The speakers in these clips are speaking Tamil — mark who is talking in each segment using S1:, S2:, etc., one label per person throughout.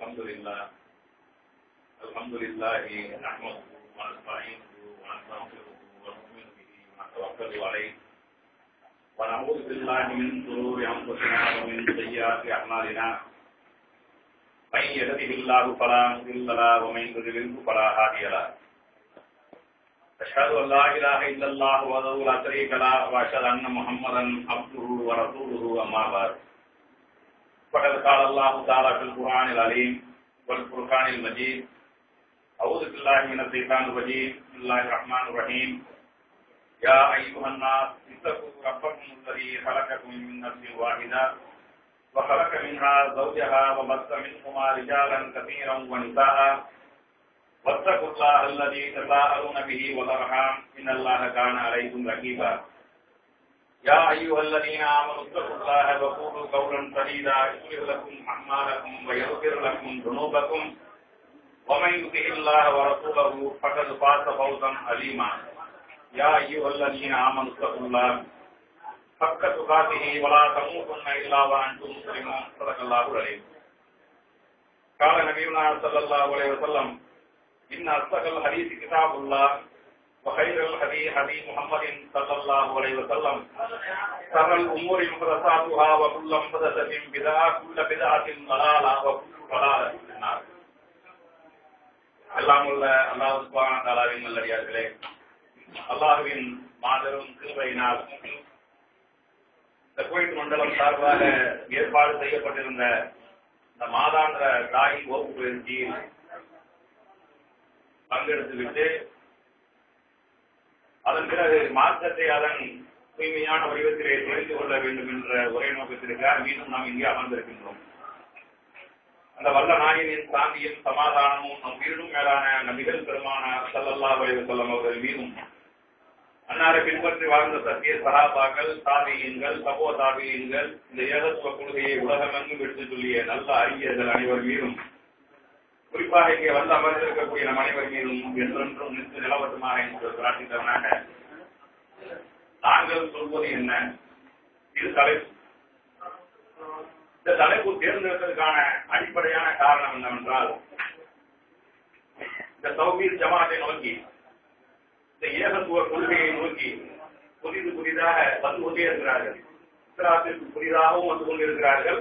S1: الحمد لله الحمد لله نحمده ونستعينه ونستغفره ونؤمن به ونتوكل عليه ونعوذ بالله من شرور انفسنا ومن سيئات اعمالنا من يهده الله فلا مضل له ومن يضلل فلا هادي له أشهد أن لا إله إلا الله وحده لا شريك له وأشهد أن محمدا عبده ورسوله أما بعد فقد قال الله تعالى في القرآن العليم والفرقان المجيد أعوذ بالله من الشيطان الرجيم بسم الله الرحمن الرحيم يا أيها الناس اتقوا ربكم الذي خلقكم من نفس واحدة وخلق منها زوجها وبث منهما رجالا كثيرا ونساء واتقوا الله الذي تساءلون به والأرحام إن الله كان عليكم رقيبا يا أيها الذين آمنوا اتقوا الله وقولوا قولا سديدا يصلح لكم أعمالكم ويغفر لكم ذنوبكم ومن يطع الله ورسوله فقد فاز فوزا عظيما يا أيها الذين آمنوا اتقوا الله حق تقاته ولا تموتن إلا وأنتم مسلمون صدق الله العليم قال نبينا صلى الله عليه وسلم إن أصدق الحديث كتاب الله وخير الهدي هدي محمد صلى الله عليه وسلم شر الأمور محدثاتها وكل محدثة بدعة كل بدعة ضلالة وكل ضلالة في النار எல்லாம் உள்ள அல்லாஹ் சுப்ஹானஹு வ தஆலாவின் நல்லடியார்களே அல்லாஹ்வின் மாபெரும் கிருபையினால் இந்த குவைத் மண்டலம் சார்பாக ஏற்பாடு செய்யப்பட்டிருந்த இந்த மாதாந்திர தாய் வகுப்பு பயிற்சியில் பங்கெடுத்துவிட்டு அதன் பிறகு மார்க்கத்தை அதன் தூய்மையான வடிவத்திலே தெரிந்து கொள்ள வேண்டும் என்ற ஒரே நோக்கத்திற்காக மீண்டும் நாம் இங்கே அமர்ந்திருக்கின்றோம் அந்த வல்ல நாயனின் சாந்தியும் சமாதானமும் நம் வீடும் மேலான நபிகள் பெருமான சல்லல்லா வலைவு செல்லம் அவர்கள் மீதும் அன்னாரை பின்பற்றி வாழ்ந்த சத்திய சகாபாக்கள் தாபியன்கள் சபோ தாபியன்கள் இந்த ஏகத்துவ கொள்கையை உலகமெங்கும் எடுத்து சொல்லிய நல்ல அறிஞர்கள் அனைவர் மீதும் குறிப்பாக இங்கே வந்து அமர்ந்திருக்கக்கூடிய நம் அனைவர் மீதும் என்றென்றும் நின்று நிலவட்டுமாக என்று பிரார்த்தித்தவனாக நாங்கள் சொல்வது என்ன இது தலைப்பு இந்த தலைப்பு தேர்ந்தெடுப்பதற்கான அடிப்படையான காரணம் என்னவென்றால் இந்த சௌகீர் ஜமாத்தை நோக்கி இந்த ஏகத்துவ கொள்கையை நோக்கி புதிது புதிதாக வந்து கொண்டே இருக்கிறார்கள் இஸ்லாத்திற்கு புதிதாகவும் வந்து கொண்டிருக்கிறார்கள்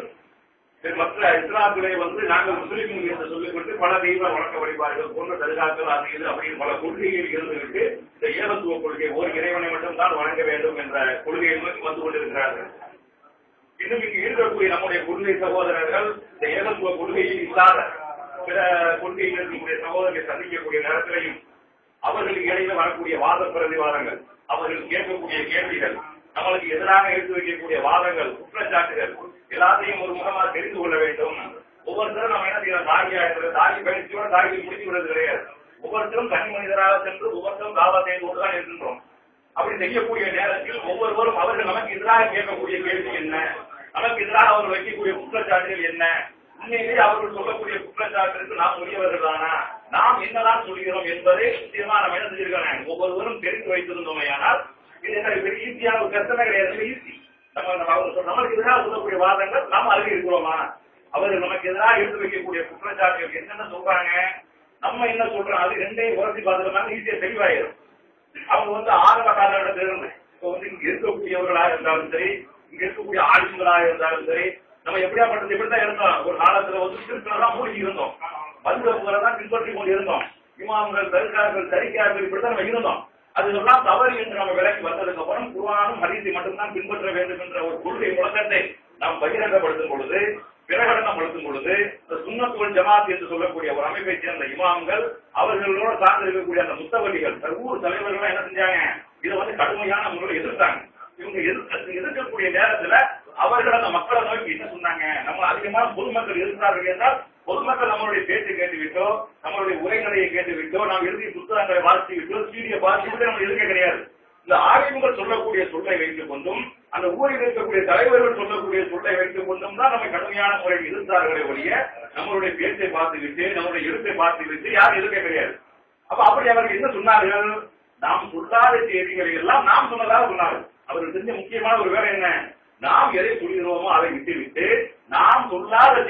S1: மற்ற இஸ்லாத்திலே வந்து நாங்கள் முஸ்லிம்கள் என்று சொல்லிக்கொண்டு பல தெய்வ வழக்க வழிபாடுகள் போன்ற தர்காக்கள் அது இது அப்படின்னு பல கொள்கைகள் இருந்துவிட்டு இந்த ஏகத்துவ கொள்கை ஒரு இறைவனை மட்டும் தான் வணங்க வேண்டும் என்ற கொள்கையை நோக்கி வந்து கொண்டிருக்கிறார்கள் இன்னும் இங்கு இருக்கக்கூடிய நம்முடைய கொள்கை சகோதரர்கள் இந்த ஏகத்துவ கொள்கையில் இல்லாத பிற கொள்கையில் இருக்கக்கூடிய சகோதரர்களை சந்திக்கக்கூடிய நேரத்திலையும் அவர்களுக்கு இடையில வரக்கூடிய வாத பிரதிவாதங்கள் அவர்கள் கேட்கக்கூடிய கேள்விகள் நம்மளுக்கு எதிராக எடுத்து வைக்கக்கூடிய வாதங்கள் குற்றச்சாட்டுகள் எல்லாத்தையும் ஒரு முகமாக தெரிந்து கொள்ள வேண்டும் ஒவ்வொருத்தரும் நம்ம என்ன செய்யறோம் தாகியா இருக்கிறது தாகி பயிற்சியோட தாகியில் முடித்து விடுறது கிடையாது ஒவ்வொருத்தரும் தனி மனிதராக சென்று ஒவ்வொருத்தரும் தாவா செய்து கொண்டுதான் இருக்கின்றோம் அப்படி செய்யக்கூடிய நேரத்தில் ஒவ்வொருவரும் அவர்கள் நமக்கு எதிராக கேட்கக்கூடிய கேள்வி என்ன நமக்கு எதிராக அவர்கள் வைக்கக்கூடிய குற்றச்சாட்டுகள் என்ன உண்மையிலேயே அவர்கள் சொல்லக்கூடிய குற்றச்சாட்டிற்கு நாம் உரியவர்கள் தானா நாம் என்னதான் சொல்கிறோம் என்பதை நிச்சயமா நம்ம என்ன செஞ்சிருக்கோம் ஒவ்வொருவரும் தெரிந்து வைத்திருந்தோமே ஆனால் இது என்ன பெரிய ஈஸியான ஒரு கஷ்டமே கிடையாது ஈஸி நம்ம நம்ம அவர் நமக்கு எதிராக சொல்லக்கூடிய வாதங்கள் நாம் அருகே இருக்கிறோமா அவர்கள் நமக்கு எதிராக எடுத்து வைக்கக்கூடிய குற்றச்சாட்டுகள் என்னென்ன சொல்றாங்க நம்ம என்ன சொல்றோம் அது ரெண்டையும் உரசி பார்த்துட்டோம்னா ஈஸியா தெளிவாயிரும் அவங்க வந்து ஆரம்ப காலகட்டத்தில் இருந்து இப்போ வந்து இங்க இருக்கக்கூடியவர்களாக இருந்தாலும் சரி இங்க இருக்கக்கூடிய ஆளுங்களாக இருந்தாலும் சரி நம்ம எப்படியா பண்றது இப்படித்தான் இருந்தோம் ஒரு காலத்துல வந்து திருப்பலாம் மூழ்கி இருந்தோம் மதுரை தான் பின்பற்றி கொண்டு இருந்தோம் இமாம்கள் தருக்கார்கள் தரிக்கார்கள் இப்படித்தான் நம்ம இருந்தோம் அதுக்கெல்லாம் தவறு என்று நம்ம விலகி வந்ததுக்கு அப்புறம் குருவானும் ஹரிசை மட்டும்தான் பின்பற்ற வேண்டும் என்ற ஒரு கொள்கை முழக்கத்தை நாம் பகிரங்கப்படுத்தும் பொழுது பிரகடனப்படுத்தும் பொழுது இந்த சுண்ணத்துவல் ஜமாத் என்று சொல்லக்கூடிய ஒரு அமைப்பை சேர்ந்த இமாம்கள் அவர்களோட சார்ந்து இருக்கக்கூடிய அந்த முத்தவல்லிகள் ஊர் தலைவர்கள் என்ன செஞ்சாங்க இதை வந்து கடுமையான முறையில் எதிர்த்தாங்க இவங்க எதிர்த்து எதிர்க்கக்கூடிய நேரத்துல அவர்கள் அந்த மக்களை நோக்கி என்ன சொன்னாங்க நம்ம அதிகமான பொதுமக்கள் இருக்கிறார்கள் என்றால் பொதுமக்கள் நம்மளுடைய பேச்சு கேட்டு விட்டோ நம்மளுடைய உரைநடையை கேட்டு விட்டோ நாம் எழுதிய புத்தகங்களை வாசித்து விட்டோ சீடியை பார்த்து விட்டு நம்ம எதிர்க்க கிடையாது இந்த ஆய்வுகள் சொல்லக்கூடிய சொல்லை வைத்துக் கொண்டும் அந்த ஊரில் இருக்கக்கூடிய தலைவர்கள் சொல்லக்கூடிய சொல்லை வைத்துக் கொண்டும் தான் நம்ம கடுமையான முறையில் எதிர்த்தார்களே ஒழிய நம்மளுடைய பேச்சை பார்த்துவிட்டு நம்மளுடைய எழுத்தை பார்த்துவிட்டு யாரும் எதிர்க்க கிடையாது அப்ப அப்படி அவர்கள் என்ன சொன்னார்கள் நாம் சொல்லாத செய்திகளை எல்லாம் நாம் சொன்னதாக சொன்னார்கள் அவர்கள் செஞ்ச முக்கியமான ஒரு வேலை என்ன நாம் எதை சொல்கிறோமோ அதை விட்டுவிட்டு நாம் சொல்லாத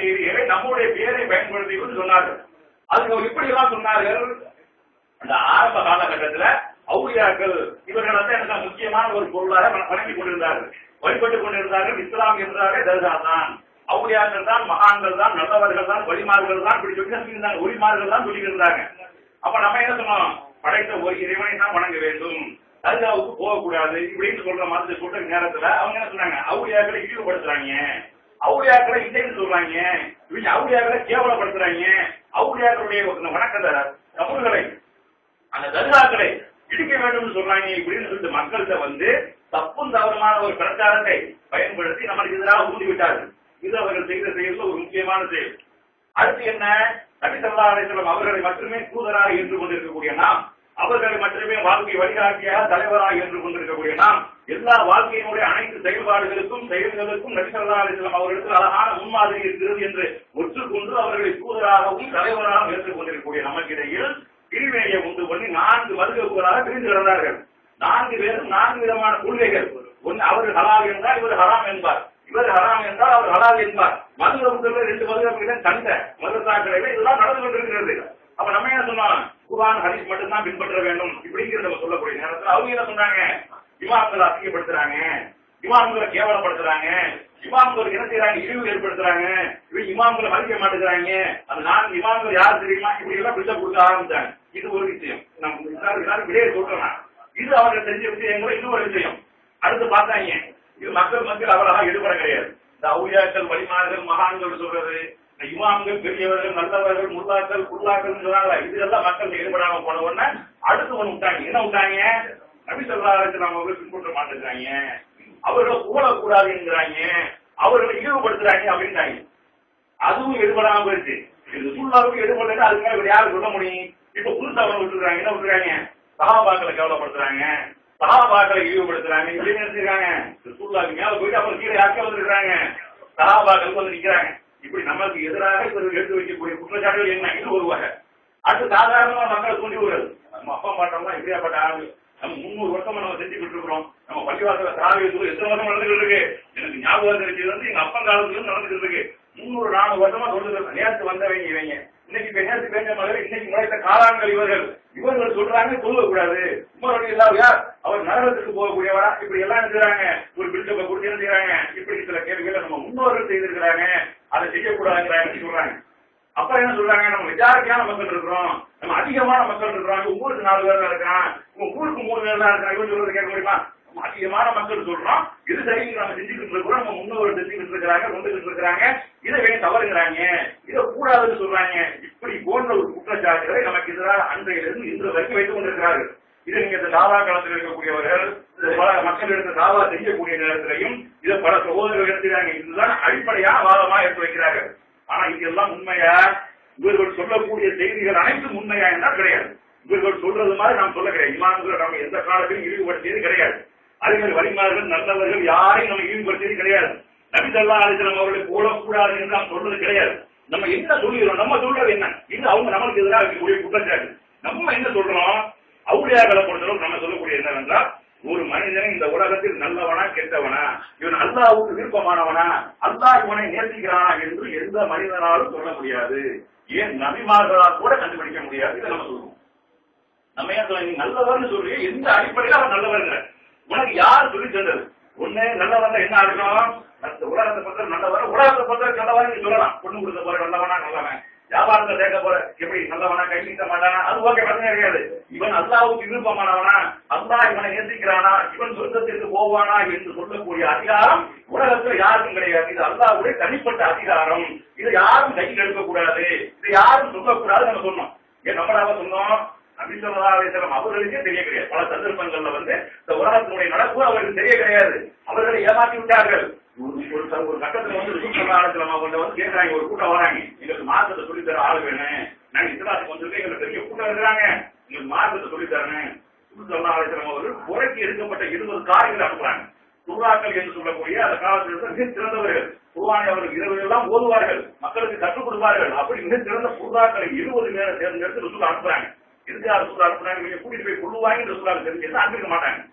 S1: செய்திகளை நம்முடைய பேரை பயன்படுத்தி கொண்டு சொன்னார்கள் அதுக்கு அவர் இப்படி எல்லாம் சொன்னார்கள் அந்த ஆரம்ப காலகட்டத்துல அவுளியாக்கள் இவர்கள் வந்து எனக்கு முக்கியமான ஒரு பொருளாக வண- வணங்கிக் கொண்டிருந்தார்கள் வழிபட்டுக் கொண்டிருந்தார்கள் இஸ்லாம் என்றாலே தர்கா தான் அவுளியாக்கள் தான் மகான்கள் தான் நல்லவர்கள் தான் வழிமார்கள் தான் இப்படி சொல்லி சொல்லியிருந்தாங்க ஒளிமார்கள் தான் சொல்லி இருந்தாங்க அப்ப நம்ம என்ன சொன்னோம் படைத்த ஒரு இறைவனை தான் வணங்க வேண்டும் தர்காவுக்கு போகக்கூடாது இப்படின்னு சொல்ற மாதிரி சொல்ற நேரத்துல அவங்க என்ன சொன்னாங்க அவுளியாக்களை இழிவுபடுத்துறாங்க அவுளியாக்களை இல்லைன்னு சொல்றாங்க இவங்க அவுளியாக்களை கேவலப்படுத்துறாங்க அவுளியாக்களுடைய ஒரு வணக்கத்தை தமிழ்களை அந்த தர்காக்களை இடிக்க வேண்டும் சொல்றாங்க இப்படின்னு சொல்லிட்டு மக்கள்கிட்ட வந்து தப்பும் தவறுமான ஒரு பிரச்சாரத்தை பயன்படுத்தி நம்மளுக்கு எதிராக ஊதி விட்டார்கள் இது அவர்கள் செய்த செயலில் ஒரு முக்கியமான செயல் அடுத்து என்ன நபி ஸல்லல்லாஹு அலைஹி வஸல்லம் அவர்களை மட்டுமே தூதராக ஏற்று கொண்டிருக்கக்கூடிய நாம் அவர்களை மட்டுமே வாழ்க்கை வழிகாட்டியாக தலைவராக ஏற்று கொண்டிருக்கக்கூடிய நாம் எல்லா வாழ்க்கையினுடைய அனைத்து செயல்பாடுகளுக்கும் செயல்களுக்கும் நபி ஸல்லல்லாஹு அலைஹி வஸல்லம் அவர்களுக்கு அழகான முன்மாதிரி இருக்கிறது என்று ஒற்றுக்கொண்டு அவர்களை தூதராகவும் தலைவராகவும் ஏற்றுக் கொண்டிருக்கக்கூடிய நமக்கிடையில் பிரிவினையை உண்டு பண்ணி நான்கு வர்க்கங்களாக பிரிந்து கிடந்தார்கள் நான்கு பேரும் நான்கு விதமான கொள்கைகள் ஒன்று அவர் ஹலால் என்றால் இவர் ஹராம் என்பார் இவர் ஹராம் என்றால் அவர் ஹலால் என்பார் மதுரபுத்தர்கள் ரெண்டு மதுரபுகளை சண்டை மதுரசாக்கடையில இதெல்லாம் நடந்து கொண்டிருக்கிறது அப்ப நம்ம என்ன சொன்னோம் குர்ஆன் ஹதீஸ் மட்டும் தான் பின்பற்ற வேண்டும் இப்படிங்கிறத நம்ம சொல்லக்கூடிய நேரத்தில் அவங்க என்ன சொன்னாங்க இமாம்களை அசிங்கப்படுத்துறாங்க இமாம்களை கேவலப்படுத்துறாங்க இமாம்களுக்கு என்ன செய்யறாங்க இழிவு ஏற்படுத்துறாங்க இவங்க இமாம்களை மதிக்க மாட்டேங்கிறாங்க அந்த நான்கு இமாம்கள் யார் தெரியுமா இப்படி எல்லாம் பிடிச்ச கொடுக்க ஆரம்பிச்சாங்க இது ஒரு விஷயம் நம்ம எல்லாரும் விடையை சொல்றோம் இது அவர்கள் தெரிஞ்ச விஷயங்கள் இது ஒரு விஷயம் அடுத்து பார்த்தாங்க இது மக்கள் மக்கள் அவராக ஈடுபட கிடையாது இந்த அவுளியாக்கள் வழிமார்கள் மகான்கள் சொல்றது இந்த இமாம்கள் பெரியவர்கள் நல்லவர்கள் முல்லாக்கள் குல்லாக்கள் சொல்றாங்களா இதெல்லாம் மக்கள் ஈடுபடாம போன உடனே அடுத்து ஒண்ணு விட்டாங்க என்ன விட்டாங்க நபி சொல்லாருக்கு நம்ம அவர்கள் பின்பற்ற மாட்டேங்கிறாங்க அவர்களை கூடக்கூடாது என்கிறாங்க அவர்களை இழிவுபடுத்துறாங்க அப்படின்ட்டாங்க அதுவும் எடுபடாம போயிடுச்சு இது சுல்லாவுக்கு எடுபடல அதுக்கு மேல யாரு சொல்ல முடியும் இப்ப புதுசா அவங்க விட்டுறாங்க என்ன விட்டுறாங்க சகாபாக்களை கேவலப்படுத்துறாங்க சகாபாக்களை இழிவுபடுத்துறாங்க இப்படின்னு நினைச்சிருக்காங்க சுல்லாவுக்கு மேல போயிட்டு அப்புறம் கீழே யாருக்கே வந்துருக்காங்க சகாபாக்களுக்கு வந்து நிக்கிறாங்க இப்படி நமக்கு எதிராக இவர்கள் எடுத்து வைக்கக்கூடிய குற்றச்சாட்டுகள் என்ன இது ஒரு வகை அடுத்து சாதாரணமா மக்களை தூண்டி விடுறது நம்ம அப்பா பாட்டம்லாம் இப்படியாப்பட்ட ஆளு நம்ம முன்னூறு வருஷமா நம்ம செஞ்சுக்கிட்டு இருக்கிறோம் நம்ம பள்ளிவாசல திராவிட தூரம் எத்தனை வருஷம் நடந்துகிட்டு இருக்கு எனக்கு ஞாபகம் தெரிஞ்சது வந்து எங்க அப்பா காலத்துல இருந்து நடந்துகிட்டு இருக்கு முன்னூறு நானூறு வருஷமா சொல்லுது நேற்று வந்தவங்க இவங்க இன்னைக்கு இப்ப நேற்று பேஞ்ச மழை இன்னைக்கு முளைத்த காலான்கள் இவர்கள் இவர்கள் சொல்றாங்க சொல்ல கூடாது உமரடி இல்லாத யார் அவர் நரகத்துக்கு போகக்கூடியவரா இப்படி எல்லாம் இருக்கிறாங்க ஒரு பில்டப்பை கொடுத்து என்ன செய்றாங்க இப்படி சில கேள்விகளை நம்ம முன்னோர்கள் செய்திருக்கிறாங்க அதை செய்யக்கூடாதுங்கிறாங்க சொல்றாங்க அப்புறம் என்ன சொல்றாங்க நம்ம மெஜாரிட்டியான மக்கள் இருக்கிறோம் நம்ம அதிகமான மக்கள் இருக்கிறோம் இவன் ஊருக்கு நாலு பேர் தான் இருக்கான் இவன் ஊருக்கு மூணு பேர் தான் இருக்கான் இவன் சொல்றது கேட்க முடியுமா நம்ம அதிகமான மக்கள் சொல்றோம் இது சரி நம்ம செஞ்சுக்கிட்டு இருக்கிறோம் நம்ம முன்னோர் செஞ்சுக்கிட்டு இருக்கிறாங்க கொண்டுகிட்டு இருக்கிறாங்க இதை வேணும் தவறுங்கிறாங்க இதை கூடாதுன்னு சொல்றாங்க இப்படி போன்ற ஒரு குற்றச்சாட்டுகளை நமக்கு எதிராக அன்றையிலிருந்து இன்று வரைக்கும் வைத்துக் கொண்டிருக்கிறார்கள் இது நீங்க இந்த தாவா காலத்தில் இருக்கக்கூடியவர்கள் இது பல மக்கள் எடுத்து தாவா செய்யக்கூடிய நேரத்திலையும் இதை பல சகோதரர்கள் எடுத்துறாங்க இதுதான் அடிப்படையான வாதமா எடுத்து வைக்கிறார்கள் ஆனா இதெல்லாம் உண்மையா இவர்கள் சொல்லக்கூடிய செய்திகள் அனைத்தும் உண்மையா என்றால் கிடையாது இவர்கள் சொல்றது மாதிரி நாம் சொல்ல கிடையாது இமாம்கள் நம்ம எந்த காலத்திலும் இழிவுபடுத்தியது கிடையாது அதே மாதிரி வழிமார்கள் நல்லவர்கள் யாரையும் நம்ம இழிவுபடுத்தியது கிடையாது நபிசல்லா அலிஸ்லாம் அவர்களை போடக்கூடாது என்று நாம் சொல்றது கிடையாது நம்ம என்ன சொல்லுகிறோம் நம்ம சொல்றது என்ன இது அவங்க நமக்கு எதிராக இருக்கக்கூடிய குற்றச்சாட்டு நம்ம என்ன சொல்றோம் அவுளியாக்களை பொறுத்தளவு நம்ம சொல்லக்கூடிய என்னவென்றால் ஒரு மனிதன் இந்த உலகத்தில் நல்லவனா கெட்டவனா இவன் அல்லாவுக்கு விருப்பமானவனா அல்லாஹ் இவனை நேசிக்கிறானா என்று எந்த மனிதனாலும் சொல்ல முடியாது ஏன் நபிமார்களால் கூட கண்டுபிடிக்க முடியாது இதை நம்ம சொல்லுவோம் நம்ம ஏன் சொல்ல நீ நல்லவர்னு சொல்லி எந்த அடிப்படையில் அவன் நல்லவருங்க உனக்கு யார் சொல்லி தந்தது ஒண்ணு நல்லவன் என்ன அர்த்தம் அந்த உலகத்தை பொறுத்த நல்லவன் உலகத்தை பொறுத்த நல்லவன் நீ சொல்லலாம் பொண்ணு கொடுத்த போற நல்லவனா நல்லவன் வியாபாரத்தை சேர்க்க போற எப்படி நல்லவனா கை நீட்ட மாட்டானா அது ஓகே பிரச்சனை கிடையாது இவன் அல்லாவுக்கு விருப்பமானவனா அல்லாஹ் இவனை நேசிக்கிறானா இவன் சொர்க்கத்திற்கு போவானா என்று சொல்லக்கூடிய அதிகாரம் உலகத்துல யாருக்கும் கிடையாது இது அல்லாவுடைய தனிப்பட்ட அதிகாரம் இதை யாரும் கையில் எடுக்கக்கூடாது இதை யாரும் சொல்லக்கூடாது நம்ம சொன்னோம் ஏன் நம்மளாக சொன்னோம் நபிசல்லாசலம் அவர்களுக்கே தெரிய கிடையாது பல சந்தர்ப்பங்கள்ல வந்து இந்த உலகத்தினுடைய நடப்பு அவர்களுக்கு தெரிய கிடையாது அவர்களை ஏமாற்றி விட்டார்கள் ஒரு ஒரு ச- ஒரு கட்டத்துல வந்து சுற்றுலாத்துல அவங்க வந்து கேட்கறாங்க ஒரு கூட்டம் வராங்க எங்களுக்கு மார்க்கத்தை சொல்லி தர ஆள் வேணும் நாங்க இஸ்லாத்துக்கு வந்திருக்கோம் எங்களுக்கு பெரிய கூட்டம் இருக்கிறாங்க எங்களுக்கு மார்க்கத்தை சொல்லி தரணும் சுற்றுலாசலம் அவர்கள் புறக்கி எடுக்கப்பட்ட இருபது காரியங்களை அனுப்புறாங்க சுறாக்கள் என்று சொல்லக்கூடிய அந்த காலத்தில் இருந்த மிக சிறந்தவர்கள் குர்ஆனை அவர்கள் இரவு எல்லாம் ஓதுவார்கள் மக்களுக்கு கற்றுக் கொடுப்பார்கள் அப்படி மிக சிறந்த சுறாக்களை இருபது பேரை தேர்ந்தெடுத்து ருசுல அனுப்புறாங்க எதுக்காக ருசுல அனுப்புறாங்க இவங்க கூட்டிட்டு போய் கொள்ளுவாங்க ருசுலாக தெரிஞ்சு அனுப்பிக்க மாட்டாங்க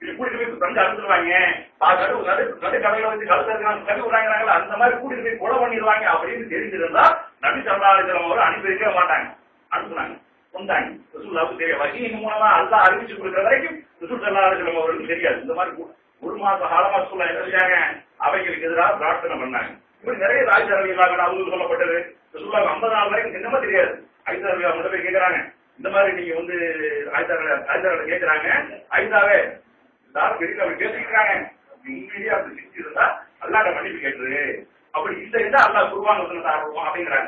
S1: இது கூட்டிட்டு போய் தந்து அறுத்துருவாங்க நடு நடு நடு கடையில வச்சு கழுத்து இருக்காங்க கழி விடுறாங்கறாங்களா அந்த மாதிரி கூட்டிட்டு போய் கொலை பண்ணிடுவாங்க அப்படின்னு தெரிஞ்சிருந்தா நபி சல்லாஹிஸ்லாம் அவரை அனுப்பி வைக்கவே மாட்டாங்க அனுப்புனாங்க வந்தாங்க ரசூல்லாவுக்கு தெரியும் வகையின் மூலமா அல்லாஹ் அறிவிச்சு கொடுக்குற வரைக்கும் ரசூல் சல்லாஹிஸ்லாம் அவர்களுக்கு தெரியாது இந்த மாதிரி கூ- ஒரு மாச காலமா சொல்ல என்ன செஞ்சாங்க அவைகளுக்கு எதிராக பிரார்த்தனை பண்ணாங்க இப்படி நிறைய ராஜாரவி இல்லாமல் அவங்களுக்கு சொல்லப்பட்டது ரசூல்லா ஐம்பது நாள் வரைக்கும் என்னமா தெரியாது ஐசாரவி அவங்க போய் கேட்கறாங்க இந்த மாதிரி நீங்க வந்து ஐசாரவி ஐசாரவி கேட்கறாங்க ஐசாவே எல்லாரும் வெளியில அவர் கேட்டுக்கிறாங்க உண்மையிலேயே அப்படி செஞ்சு இருந்தா அல்லாட மன்னிப்பு கேட்டுரு அப்படி இல்ல இருந்தா அல்லா குருவான் வந்து ஆரம்பிப்போம் அப்படிங்கிறாங்க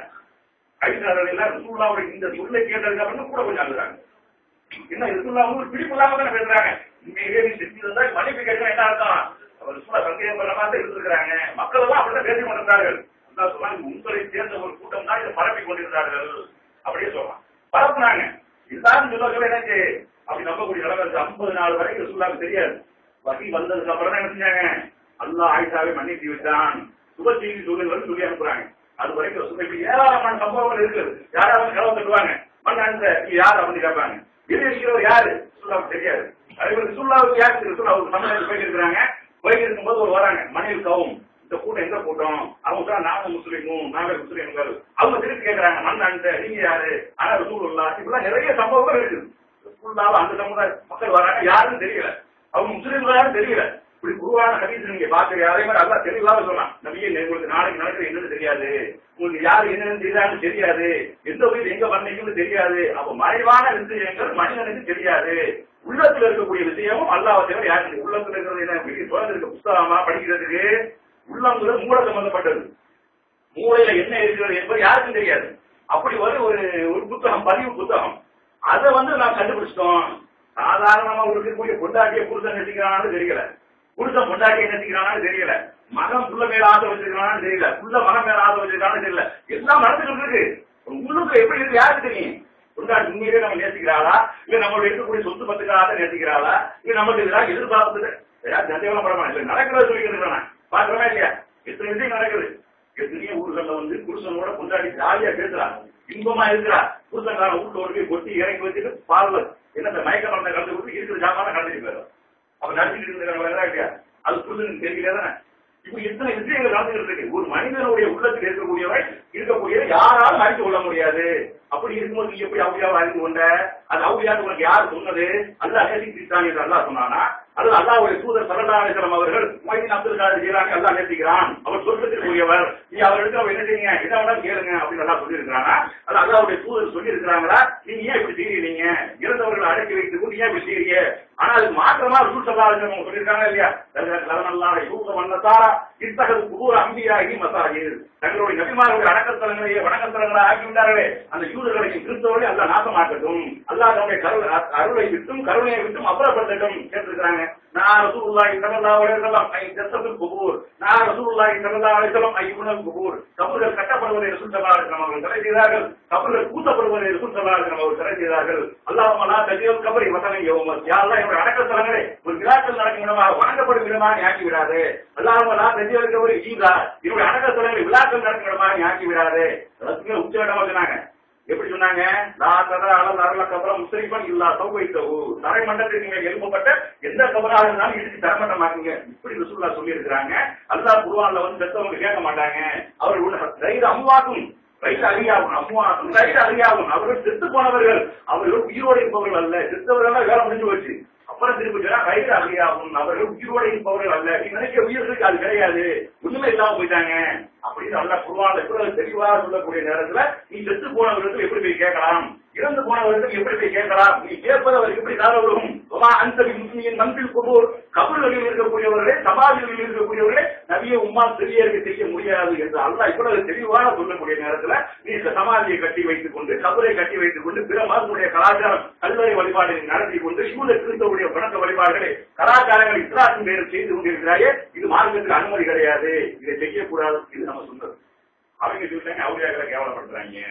S1: ஐசாரவில ரசூல்லாவோட இந்த சொல்லை கேட்டதுக்கு அப்புறம் கூட கொஞ்சம் அழுகிறாங்க என்ன ரசூல்லா வந்து ஒரு பிடிப்பு இல்லாம தானே பேசுறாங்க உண்மையிலேயே நீ செஞ்சு இருந்தா மன்னிப்பு கேட்கணும் என்ன அர்த்தம் அவர் ரசூலா சந்தேகம் பண்ண மாதிரி இருந்திருக்கிறாங்க மக்கள் எல்லாம் அப்படிதான் பேசி கொண்டிருந்தார்கள் அல்லாஹ் சொல்றாங்க உங்களை சேர்ந்த ஒரு கூட்டம் தான் இதை பரப்பி கொண்டிருந்தார்கள் அப்படியே சொல்லலாம் பரப்புனாங்க எல்லாரும் சொல்ல சொல்ல எனக்கு அப்படி நம்பக்கூடிய நிலைமை இருக்கு ஐம்பது நாள் வரைக்கும் ரசூல்லாவுக்கு தெரியாது வகி வந்ததுக்கு அப்புறம் தான் என்ன செஞ்சாங்க அல்லாஹ் ஆயிஷாவை மன்னித்து விட்டான் சுப செய்தி சொல்லுங்கள் சொல்லி அனுப்புறாங்க அது வரைக்கும் ரசூல்லா இப்படி ஏராளமான சம்பவங்கள் இருக்குது யாராவது கலவு தட்டுவாங்க மண் அந்த யார் அப்படின்னு கேட்பாங்க இது இருக்கிறவர் யாரு ரசூல்லாவுக்கு தெரியாது அதே மாதிரி ரசூல்லாவுக்கு யாருக்கு ரசூல்லாவுக்கு சமையல் போயிட்டு இருக்கிறாங்க போயிட்டு இருக்கும்போது ஒரு வராங்க மனைவி கவும் இந்த கூட்டம் எந்த கூட்டம் அவங்க சொன்னா நாங்க முஸ்லீமும் நாங்க முஸ்லீம்கள் அவங்க திருப்பி கேட்கறாங்க மண் அந்த நீங்க யாரு ஆனா ரசூலுல்லா இப்படிலாம் நிறைய சம்பவங்கள் இருக்குது ரசூலுல்லாவை அந்த சமுதாய மக்கள் வராங்க யாருன்னு தெரியல அவங்க முஸ்லீம்களாரும் தெரியல இப்படி குருவான ஹதீஸ் நீங்க பாக்குறீங்க அதே மாதிரி அல்லா தெளிவாக சொல்லலாம் நபியே உங்களுக்கு நாளைக்கு நடக்கிற என்னன்னு தெரியாது உங்களுக்கு யாரு என்னன்னு தெரியாதுன்னு தெரியாது எந்த உயிர் எங்க பண்ணீங்கன்னு தெரியாது அப்ப மறைவான விஷயங்கள் மனிதனுக்கு தெரியாது உள்ளத்துல இருக்கக்கூடிய விஷயமும் அல்லாஹ் தவிர யாருக்கு உள்ளத்துல இருக்கிறது என்ன வீட்டு தொடர்ந்து இருக்க புத்தகமா படிக்கிறதுக்கு உள்ளங்கிறது மூல சம்பந்தப்பட்டது மூளையில என்ன இருக்கிறது என்பது யாருக்கும் தெரியாது அப்படி ஒரு ஒரு ஒரு புத்தகம் பதிவு புத்தகம் அதை வந்து நாம் கண்டுபிடிச்சிட்டோம் சாதாரணமா ஒரு இருக்கக்கூடிய பொண்டாட்டிய புருஷன் நெசிக்கிறான்னு தெரியல புருஷன் பொண்டாட்டியை நெசிக்கிறான்னு தெரியல மகன் புள்ள மேல ஆசை வச்சிருக்கானு தெரியல புள்ள மகன் மேல ஆசை வச்சிருக்கானு தெரியல எல்லாம் நடந்துட்டு இருக்கு உள்ளுக்கு எப்படி இருக்கு யாருக்கு தெரியும் பொண்டாட்டி உண்மையிலே நம்ம நேசிக்கிறாளா இல்ல நம்மளோட இருக்கக்கூடிய சொத்து பத்துக்காக நேசிக்கிறாளா இல்ல நமக்கு இதெல்லாம் எதிர்பார்த்தது யார் சந்தேகம் படமா இல்ல நடக்கிறத சொல்லிக்கிறேன் நான் பாக்குறமா இல்லையா எத்தனை விஷயம் நடக்குது எத்தனையோ ஊர்கள்ல வந்து புருஷனோட கொண்டாடி ஜாலியா பேசுறா இன்பமா இருக்கிறா புருஷன்காரன் வீட்டுல ஒரு போய் கொட்டி இறங்கி வச்சுட்டு பார்லர் என்ன மயக்க மருந்தை கலந்து கொடுத்து இருக்கிற ஜாமான கலந்துட்டு போயிடும் அப்ப நடிச்சுட்டு இருக்கிறாங்க இல்லையா அது புருஷனுக்கு தெரியல தானே இப்படி எத்தனை விஷயங்கள் நடந்துட்டு இருக்கு ஒரு மனிதனுடைய உள்ளத்தில் இருக்கக்கூடியவை இருக்கக்கூடியவை யாராலும் அறிந்து கொள்ள முடியாது அப்படி இருக்கும்போது நீ எப்படி அவுளியாவை அறிந்து கொண்ட அது அவுளியான்னு உனக்கு யார் சொன்னது அல்லாஹ் நேசிக்கிறான் என்று அல்லாஹ் சொன்னானா அது அல்லாஹ்வுடைய தூதர் சல்லல்லாஹு அலைஹி வஸல்லம் அவர்கள் மொய்தீன் அப்துல் காதர் ஜீலானி அல்லாஹ் நேசிக்கிறான் அவர் சொர்க்கத்திற்குரியவர் நீ அவரிடத்துல அவர் என்ன செய்யுங்க என்ன வேணாலும் கேளுங்க அப்படின்னு அல்லாஹ் சொல்லி இருக்கிறானா அது அல்லாஹ்வுடைய தூதர் சொல்லி இருக்கிறாங்களா நீங்க ஏன் இப்படி செய்யறீங்க இறந்தவர்களை அடக்கி வைத்து கொண்டு ஏன் இப்படி செய்யறீங்க ஆனா அதுக்கு மாற்றமா ரசூல் சல்லல்லாஹு அலைஹி வஸல்லம் சொல்லியிருக்காங்க இல்லையா லவனல்லாஹ் யூத மன்னசாரா இத்தகது குபூர் அம்பியாகி மசாஜித் தங்களுடைய நபிமார்களுடைய அடக்கத்தலங்களையே வணக்கத்தலங்களாக ஆக்கிவிட்டார்களே அந்த யூதர்களையும் கிறிஸ்தவர்களையும் அல்ல நாசமாக்கட்டும் அல்லாஹ் தன்னுடைய கருள் அருளை விட்டும் கருணையை விட்டும் அப்புறப்படுத்தட்டும் கேட்டிருக்கிறாங்க நான் ரசூலுல்லாஹி ஸல்லல்லாஹு அலைஹி வஸல்லம் ஐ ஜஸ்ஸத்துல் குபூர் நான் ரசூலுல்லாஹி ஸல்லல்லாஹு அலைஹி வஸல்லம் ஐ யுனல் குபூர் கபர்கள் கட்டப்படுவதை ரசூல் ஸல்லல்லாஹு அலைஹி வஸல்லம் அவர்கள் தடை செய்தார்கள் கபர்கள் கூட்டப்படுவதை ரசூல் ஸல்லல்லாஹு அலைஹி வஸல்லம் அவர்கள் தடை செய்தார்கள் அல்லாஹ்வும்ம லா தஜியல் கபரி வதனை யௌமத் யா அல்லாஹ் என்னுடைய அடக்கத்தலங்களை ஒரு விழாக்கள் நடக்கும் இடமாக வணங்கப்படும் இடமாக நீ ஆக்கி விடாதே அல்லாஹ்வும்ம லா தஜியல் கபரி ஈதா என்னுடைய அடக்கத்தலங்களை விழாக்கள் நடக்கும் இடமாக நீ ஆக்கி விடாதே ரசூலுல்லாஹ் உச்ச இடமா சொன்னாங்க எப்படி சொன்னாங்க நான் தர அளவு அருள கபரம் முஸ்லிமன் இல்லா சௌவைத்தவு தரை மண்டலத்தில் நீங்க எழுப்பப்பட்ட எந்த கபராக இருந்தாலும் இடிச்சு தரமட்டமாக்குங்க இப்படி ரசூல்லா சொல்லி இருக்கிறாங்க அல்லாஹ் குருவான்ல வந்து பெற்றவங்க கேட்க மாட்டாங்க அவர் உள்ள ரைடு அம்மாக்கும் ரைடு அறியாகும் அம்மாக்கும் ரைடு அறியாகும் அவர்கள் செத்து போனவர்கள் அவர்கள் உயிரோடு இருப்பவர்கள் அல்ல செத்தவர்கள் வேலை முடிஞ்சு போச்சு அப்புறம் திருப்பி சொன்னா ரைடு அறியாகும் அவர்கள் உயிரோடு இருப்பவர்கள் அல்ல நீ நினைக்க உயிருக்கு அது கிடையாது ஒண்ணுமே இல்லாம போயிட்டாங்க அப்படின்னு நல்லா குருவான்ல இவ்வளவு தெளிவாக சொல்லக்கூடிய நேரத்துல நீ செத்து போனவர்களுக்கு எப்படி போய் கேட்கலாம் இறந்து போனவர்களுக்கு எப்படி போய் கேட்கலாம் நீ கேட்பது அவருக்கு எப்படி கால வரும் அந்த முஸ்லிமின் நம்பில் குபூர் கபர்களில் இருக்கக்கூடியவர்களே சமாதிகளில் இருக்கக்கூடியவர்களே நபிய உம்மா பெரியருக்கு செய்ய முடியாது என்று அல்லாஹ் இவ்வளவு தெளிவாக சொல்லக்கூடிய நேரத்துல நீ இந்த சமாதியை கட்டி வைத்துக் கொண்டு கபரை கட்டி வைத்துக் கொண்டு பிற மதத்துடைய கலாச்சாரம் கல்லறை வழிபாடுகளை நடத்தி கொண்டு யூத கிறிஸ்தவருடைய வணக்க வழிபாடுகளை கலாச்சாரங்களை இஸ்லாத்தின் பேரில் செய்து கொண்டிருக்கிறாயே இது மார்க்கத்துக்கு அனுமதி கிடையாது இதை செய்யக்கூடாது இது நம்ம சொன்னது அவங்க சொல்லிட்டாங்க அவரியாக்களை கேவலப்படுத்துறாங்க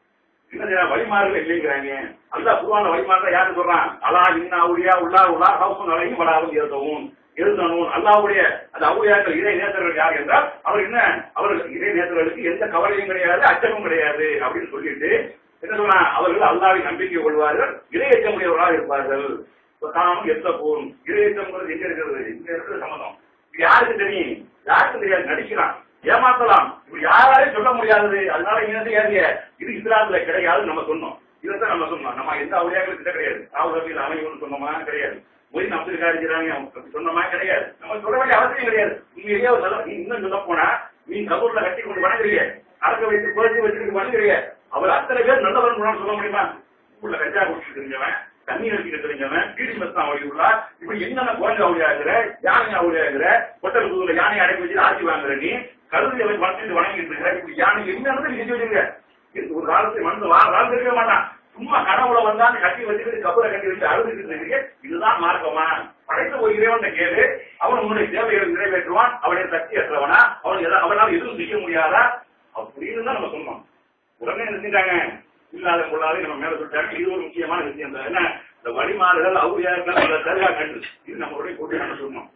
S1: என்ன வழிமாறுகள் இல்லைங்கிறாங்க அல்லா குருவான வழிமாறுல யாரு சொல்றான் அலா இன்னா உரியா உள்ளா உள்ளா ஹவுசன் அலையும் வளாவும் எழுதவும் எழுதணும் அல்லாவுடைய அந்த அவுளியாக்கள் இறை நேசர்கள் யார் என்றால் அவர் என்ன அவர்கள் இறை நேசர்களுக்கு எந்த கவலையும் கிடையாது அச்சமும் கிடையாது அப்படின்னு சொல்லிட்டு என்ன சொன்னா அவர்கள் அல்லாவை நம்பிக்கை கொள்வார்கள் இறை அச்சமுடையவர்களாக இருப்பார்கள் தானும் எத்த போகும் இறையத்தம்ங்கிறது எங்க இருக்கிறது இங்க இருக்கிற சம்மதம் இது யாருக்கு தெரியும் யாருக்கும் தெரியாது நடிக்கிறான் ஏமாத்தலாம் இப்படி யாராலையும் சொல்ல முடியாது அதனால இங்க இருந்து ஏறிய இது இஸ்லாத்துல கிடையாது நம்ம சொன்னோம் இதைத்தான் நம்ம சொன்னோம் நம்ம எந்த அவளியாக்களும் கிட்ட கிடையாது ராகுல் அமையும் சொன்னோமா கிடையாது மொழி அப்துல் காரிஜிராங்க சொன்னோமா கிடையாது நம்ம சொல்ல வேண்டிய அவசியம் கிடையாது உண்மையிலேயே ஒரு நல்ல நீ இன்னும் சொல்ல போனா நீ கபூர்ல கட்டி கொண்டு வணங்குறீங்க அடக்க வைத்து குறைச்சி வச்சுட்டு வணங்குறீங்க அவர் அத்தனை பேர் நல்லவன் சொல்ல முடியுமா உள்ள கஞ்சா குடிச்சிட்டு தெரிஞ்சவன் தண்ணி அடிக்கிட்டு தெரிஞ்சவன் பீடி மஸ்தான் அவளி உள்ளா இப்படி என்னென்ன குரங்கு அவளியாகிற யானை அவளியாகிற கொட்டல் புதுல யானை அடக்கி வச்சு ஆட்சி வாங்குற நீ கருதி அவன் வளர்த்து வணங்கிட்டு இருக்கிற இப்படி யானை என்னன்னு நீங்க செஞ்சு வச்சுருங்க இது ஒரு காலத்துல மனசு வா வாழ்ந்துருக்கவே மாட்டான் சும்மா கனவுல வந்தான் கட்டி வச்சுக்கிட்டு கபரை கட்டி வச்சு அழுதுகிட்டு இருக்கீங்க இதுதான் மார்க்கமா படைத்த ஒரு இறைவன் கேளு அவன் உன்னுடைய தேவைகளை நிறைவேற்றுவான் அவனுடைய சக்தி அற்றவனா அவன் எதா- அவனால எதுவும் செய்ய முடியாதா அப்படின்னு தான் நம்ம சொன்னோம் உடனே என்ன செஞ்சாங்க இல்லாத கொள்ளாத நம்ம மேல சொல்லிட்டாங்க இது ஒரு முக்கியமான விஷயம் தான் என்ன இந்த வழிமாறுகள் அவுரியார்கள் அந்த தர்கா கண்டு இது நம்மளுடைய கூட்டி நம்ம சொன்னோம்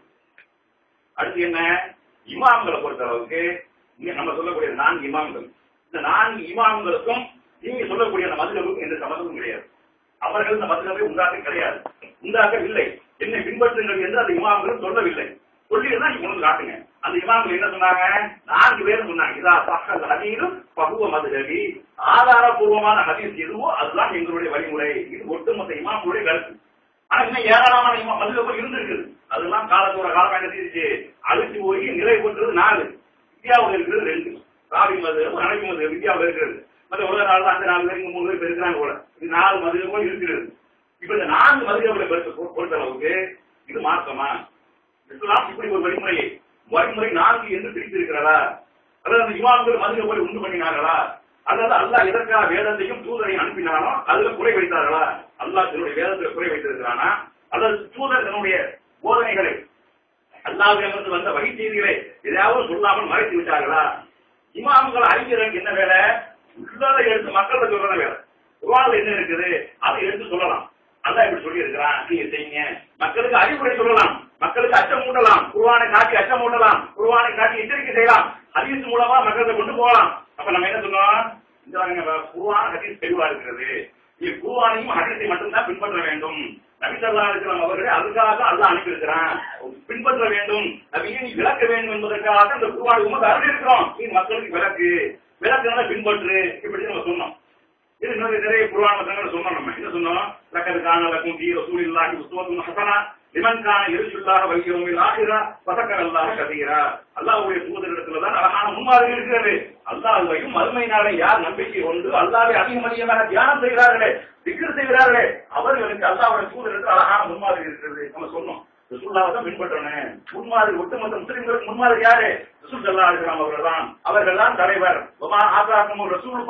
S1: அடுத்து என்ன இமாம்களை பொறுத்த அளவுக்கு இங்க நம்ம சொல்லக்கூடிய நான்கு இமாம்கள் இந்த நான்கு இமாம்களுக்கும் நீங்க சொல்லக்கூடிய அந்த மதுரவுக்கும் எந்த சம்மந்தமும் கிடையாது அவர்கள் இந்த மதுரவை உண்டாக்க கிடையாது உண்டாக்கவில்லை என்னை பின்பற்றுங்கள் என்று அந்த இமாம்கள் சொல்லவில்லை சொல்லியிருந்தா நீங்க கொண்டு காட்டுங்க அந்த இமாம்கள் என்ன சொன்னாங்க நான்கு பேரும் சொன்னாங்க இதா பக்கல் ஹதீரும் பகுவ மதுரவி ஆதாரபூர்வமான ஹதீஸ் எதுவோ அதுதான் எங்களுடைய வழிமுறை இது ஒட்டுமொத்த இமாம்களுடைய கருத்து ஆனா இன்னும் ஏராளமான இமாம் மதுரவுகள் இருந்திருக்குது அதெல்லாம் காலத்தோட காலம் என்ன செய்துச்சு அழிச்சு போய் நிலை பெற்றது நாலு இந்தியாவில் இருக்கிறது ரெண்டு ராவி மது அனைத்து மது இந்தியாவில் இருக்கிறது மற்ற உலக நாள் அந்த நாலு பேருக்கு மூணு பேர் இருக்கிறாங்க போல இது நாலு மதுரமும் இருக்கிறது இப்ப இந்த நான்கு மதுரங்களை பொறுத்த அளவுக்கு இது மார்க்கமா இஸ்லாம் இப்படி ஒரு வழிமுறையை வழிமுறை நான்கு என்று பிரித்திருக்கிறதா அல்லது அந்த இமாம்கள் மதுரை போய் உண்டு பண்ணினார்களா அல்லது அல்லாஹ் எதற்காக வேதத்தையும் தூதரையும் அனுப்பினானோ அதுல குறை வைத்தார்களா அல்லாஹ் தன்னுடைய வேதத்துல குறை வைத்திருக்கிறானா அல்லது தூதர் தன்னுடைய போதனைகளை அல்லாஹிடமிருந்து வந்த வகை செய்திகளை எதையாவது சொல்லாமல் மறைத்து விட்டார்களா இமாம்கள் அறிஞர்களுக்கு என்ன வேலை உள்ளதை எடுத்து மக்கள்கிட்ட சொல்றத வேலை குர்ஆன்ல என்ன இருக்குது அதை எடுத்து சொல்லலாம் அல்லாஹ் இப்படி சொல்லி இருக்கிறான் நீங்க செய்யுங்க மக்களுக்கு அறிவுரை சொல்லலாம் மக்களுக்கு அச்சம் மூட்டலாம் குர்ஆனை காட்டி அச்சம் மூட்டலாம் குர்ஆனை காட்டி எச்சரிக்கை செய்யலாம் ஹதீஸ் மூலமா மக்கள்கிட்ட கொண்டு போகலாம் அப்ப நம்ம என்ன சொன்னோம் இந்த பாருங்க, குர்ஆன் ஹதீஸ் தெளிவா இருக்கிறது நீ குர்ஆனையும் ஹதீஸை மட்டும்தான் பின்பற்ற வேண்டும் நபி ஸல்லல்லாஹு அலைஹி வஸல்லம் அவர்களை அதுக்காக அல்லாஹ் அனுப்பி இருக்கிறான் பின்பற்ற வேண்டும் நபியை நீ விளக்க வேண்டும் என்பதற்காக அந்த குர்ஆனை உமக்கு அருள் இருக்கிறோம் நீ மக்களுக்கு விளக்கு விளக்குனால பின்பற்று இப்படி நம்ம சொன்னோம் இது இன்னொரு நிறைய குர்ஆன் வசனங்களை சொன்னோம் நம்ம என்ன சொன்னோம் லக்கது கான லக்கும் ஃபீ ரசூலில்லாஹி உஸ்வத்துன் ஹஸனா லிமன் கான யர்ஜுல்லாஹ வல் யௌமில் ஆখিরা ஃபதக்கர அல்லாஹ் கதீரா அல்லாஹ்வுடைய தூதரிடத்துல தான் அழகான முன்மாதிரி இருக்கிறது அல்லாஹ்வையும் மறுமை நாளை யார் நம்பிக்கை கொண்டு அல்லாஹ்வை அதிகம் அதிகமாக தியானம் செய்கிறார்களே திக்ர் செய்கிறார்களே அவர்களுக்கு அல்லாஹ்வுடைய தூதரிடத்தில் அழகான முன்மாதிரி இருக்கிறது நம்ம சொன்னோம் ரசூல்லாவை தான் பின்பற்றணும் முன்மாதிரி ஒட்டுமொத்த முஸ்லிம்களுக்கு முன்மாதிரி யாரு ரசூல் சல்லா அலிஸ்லாம் அவர்கள் தான் அவர்கள் தான் தலைவர் ஒமா ஆசாக்கும் ரசூல்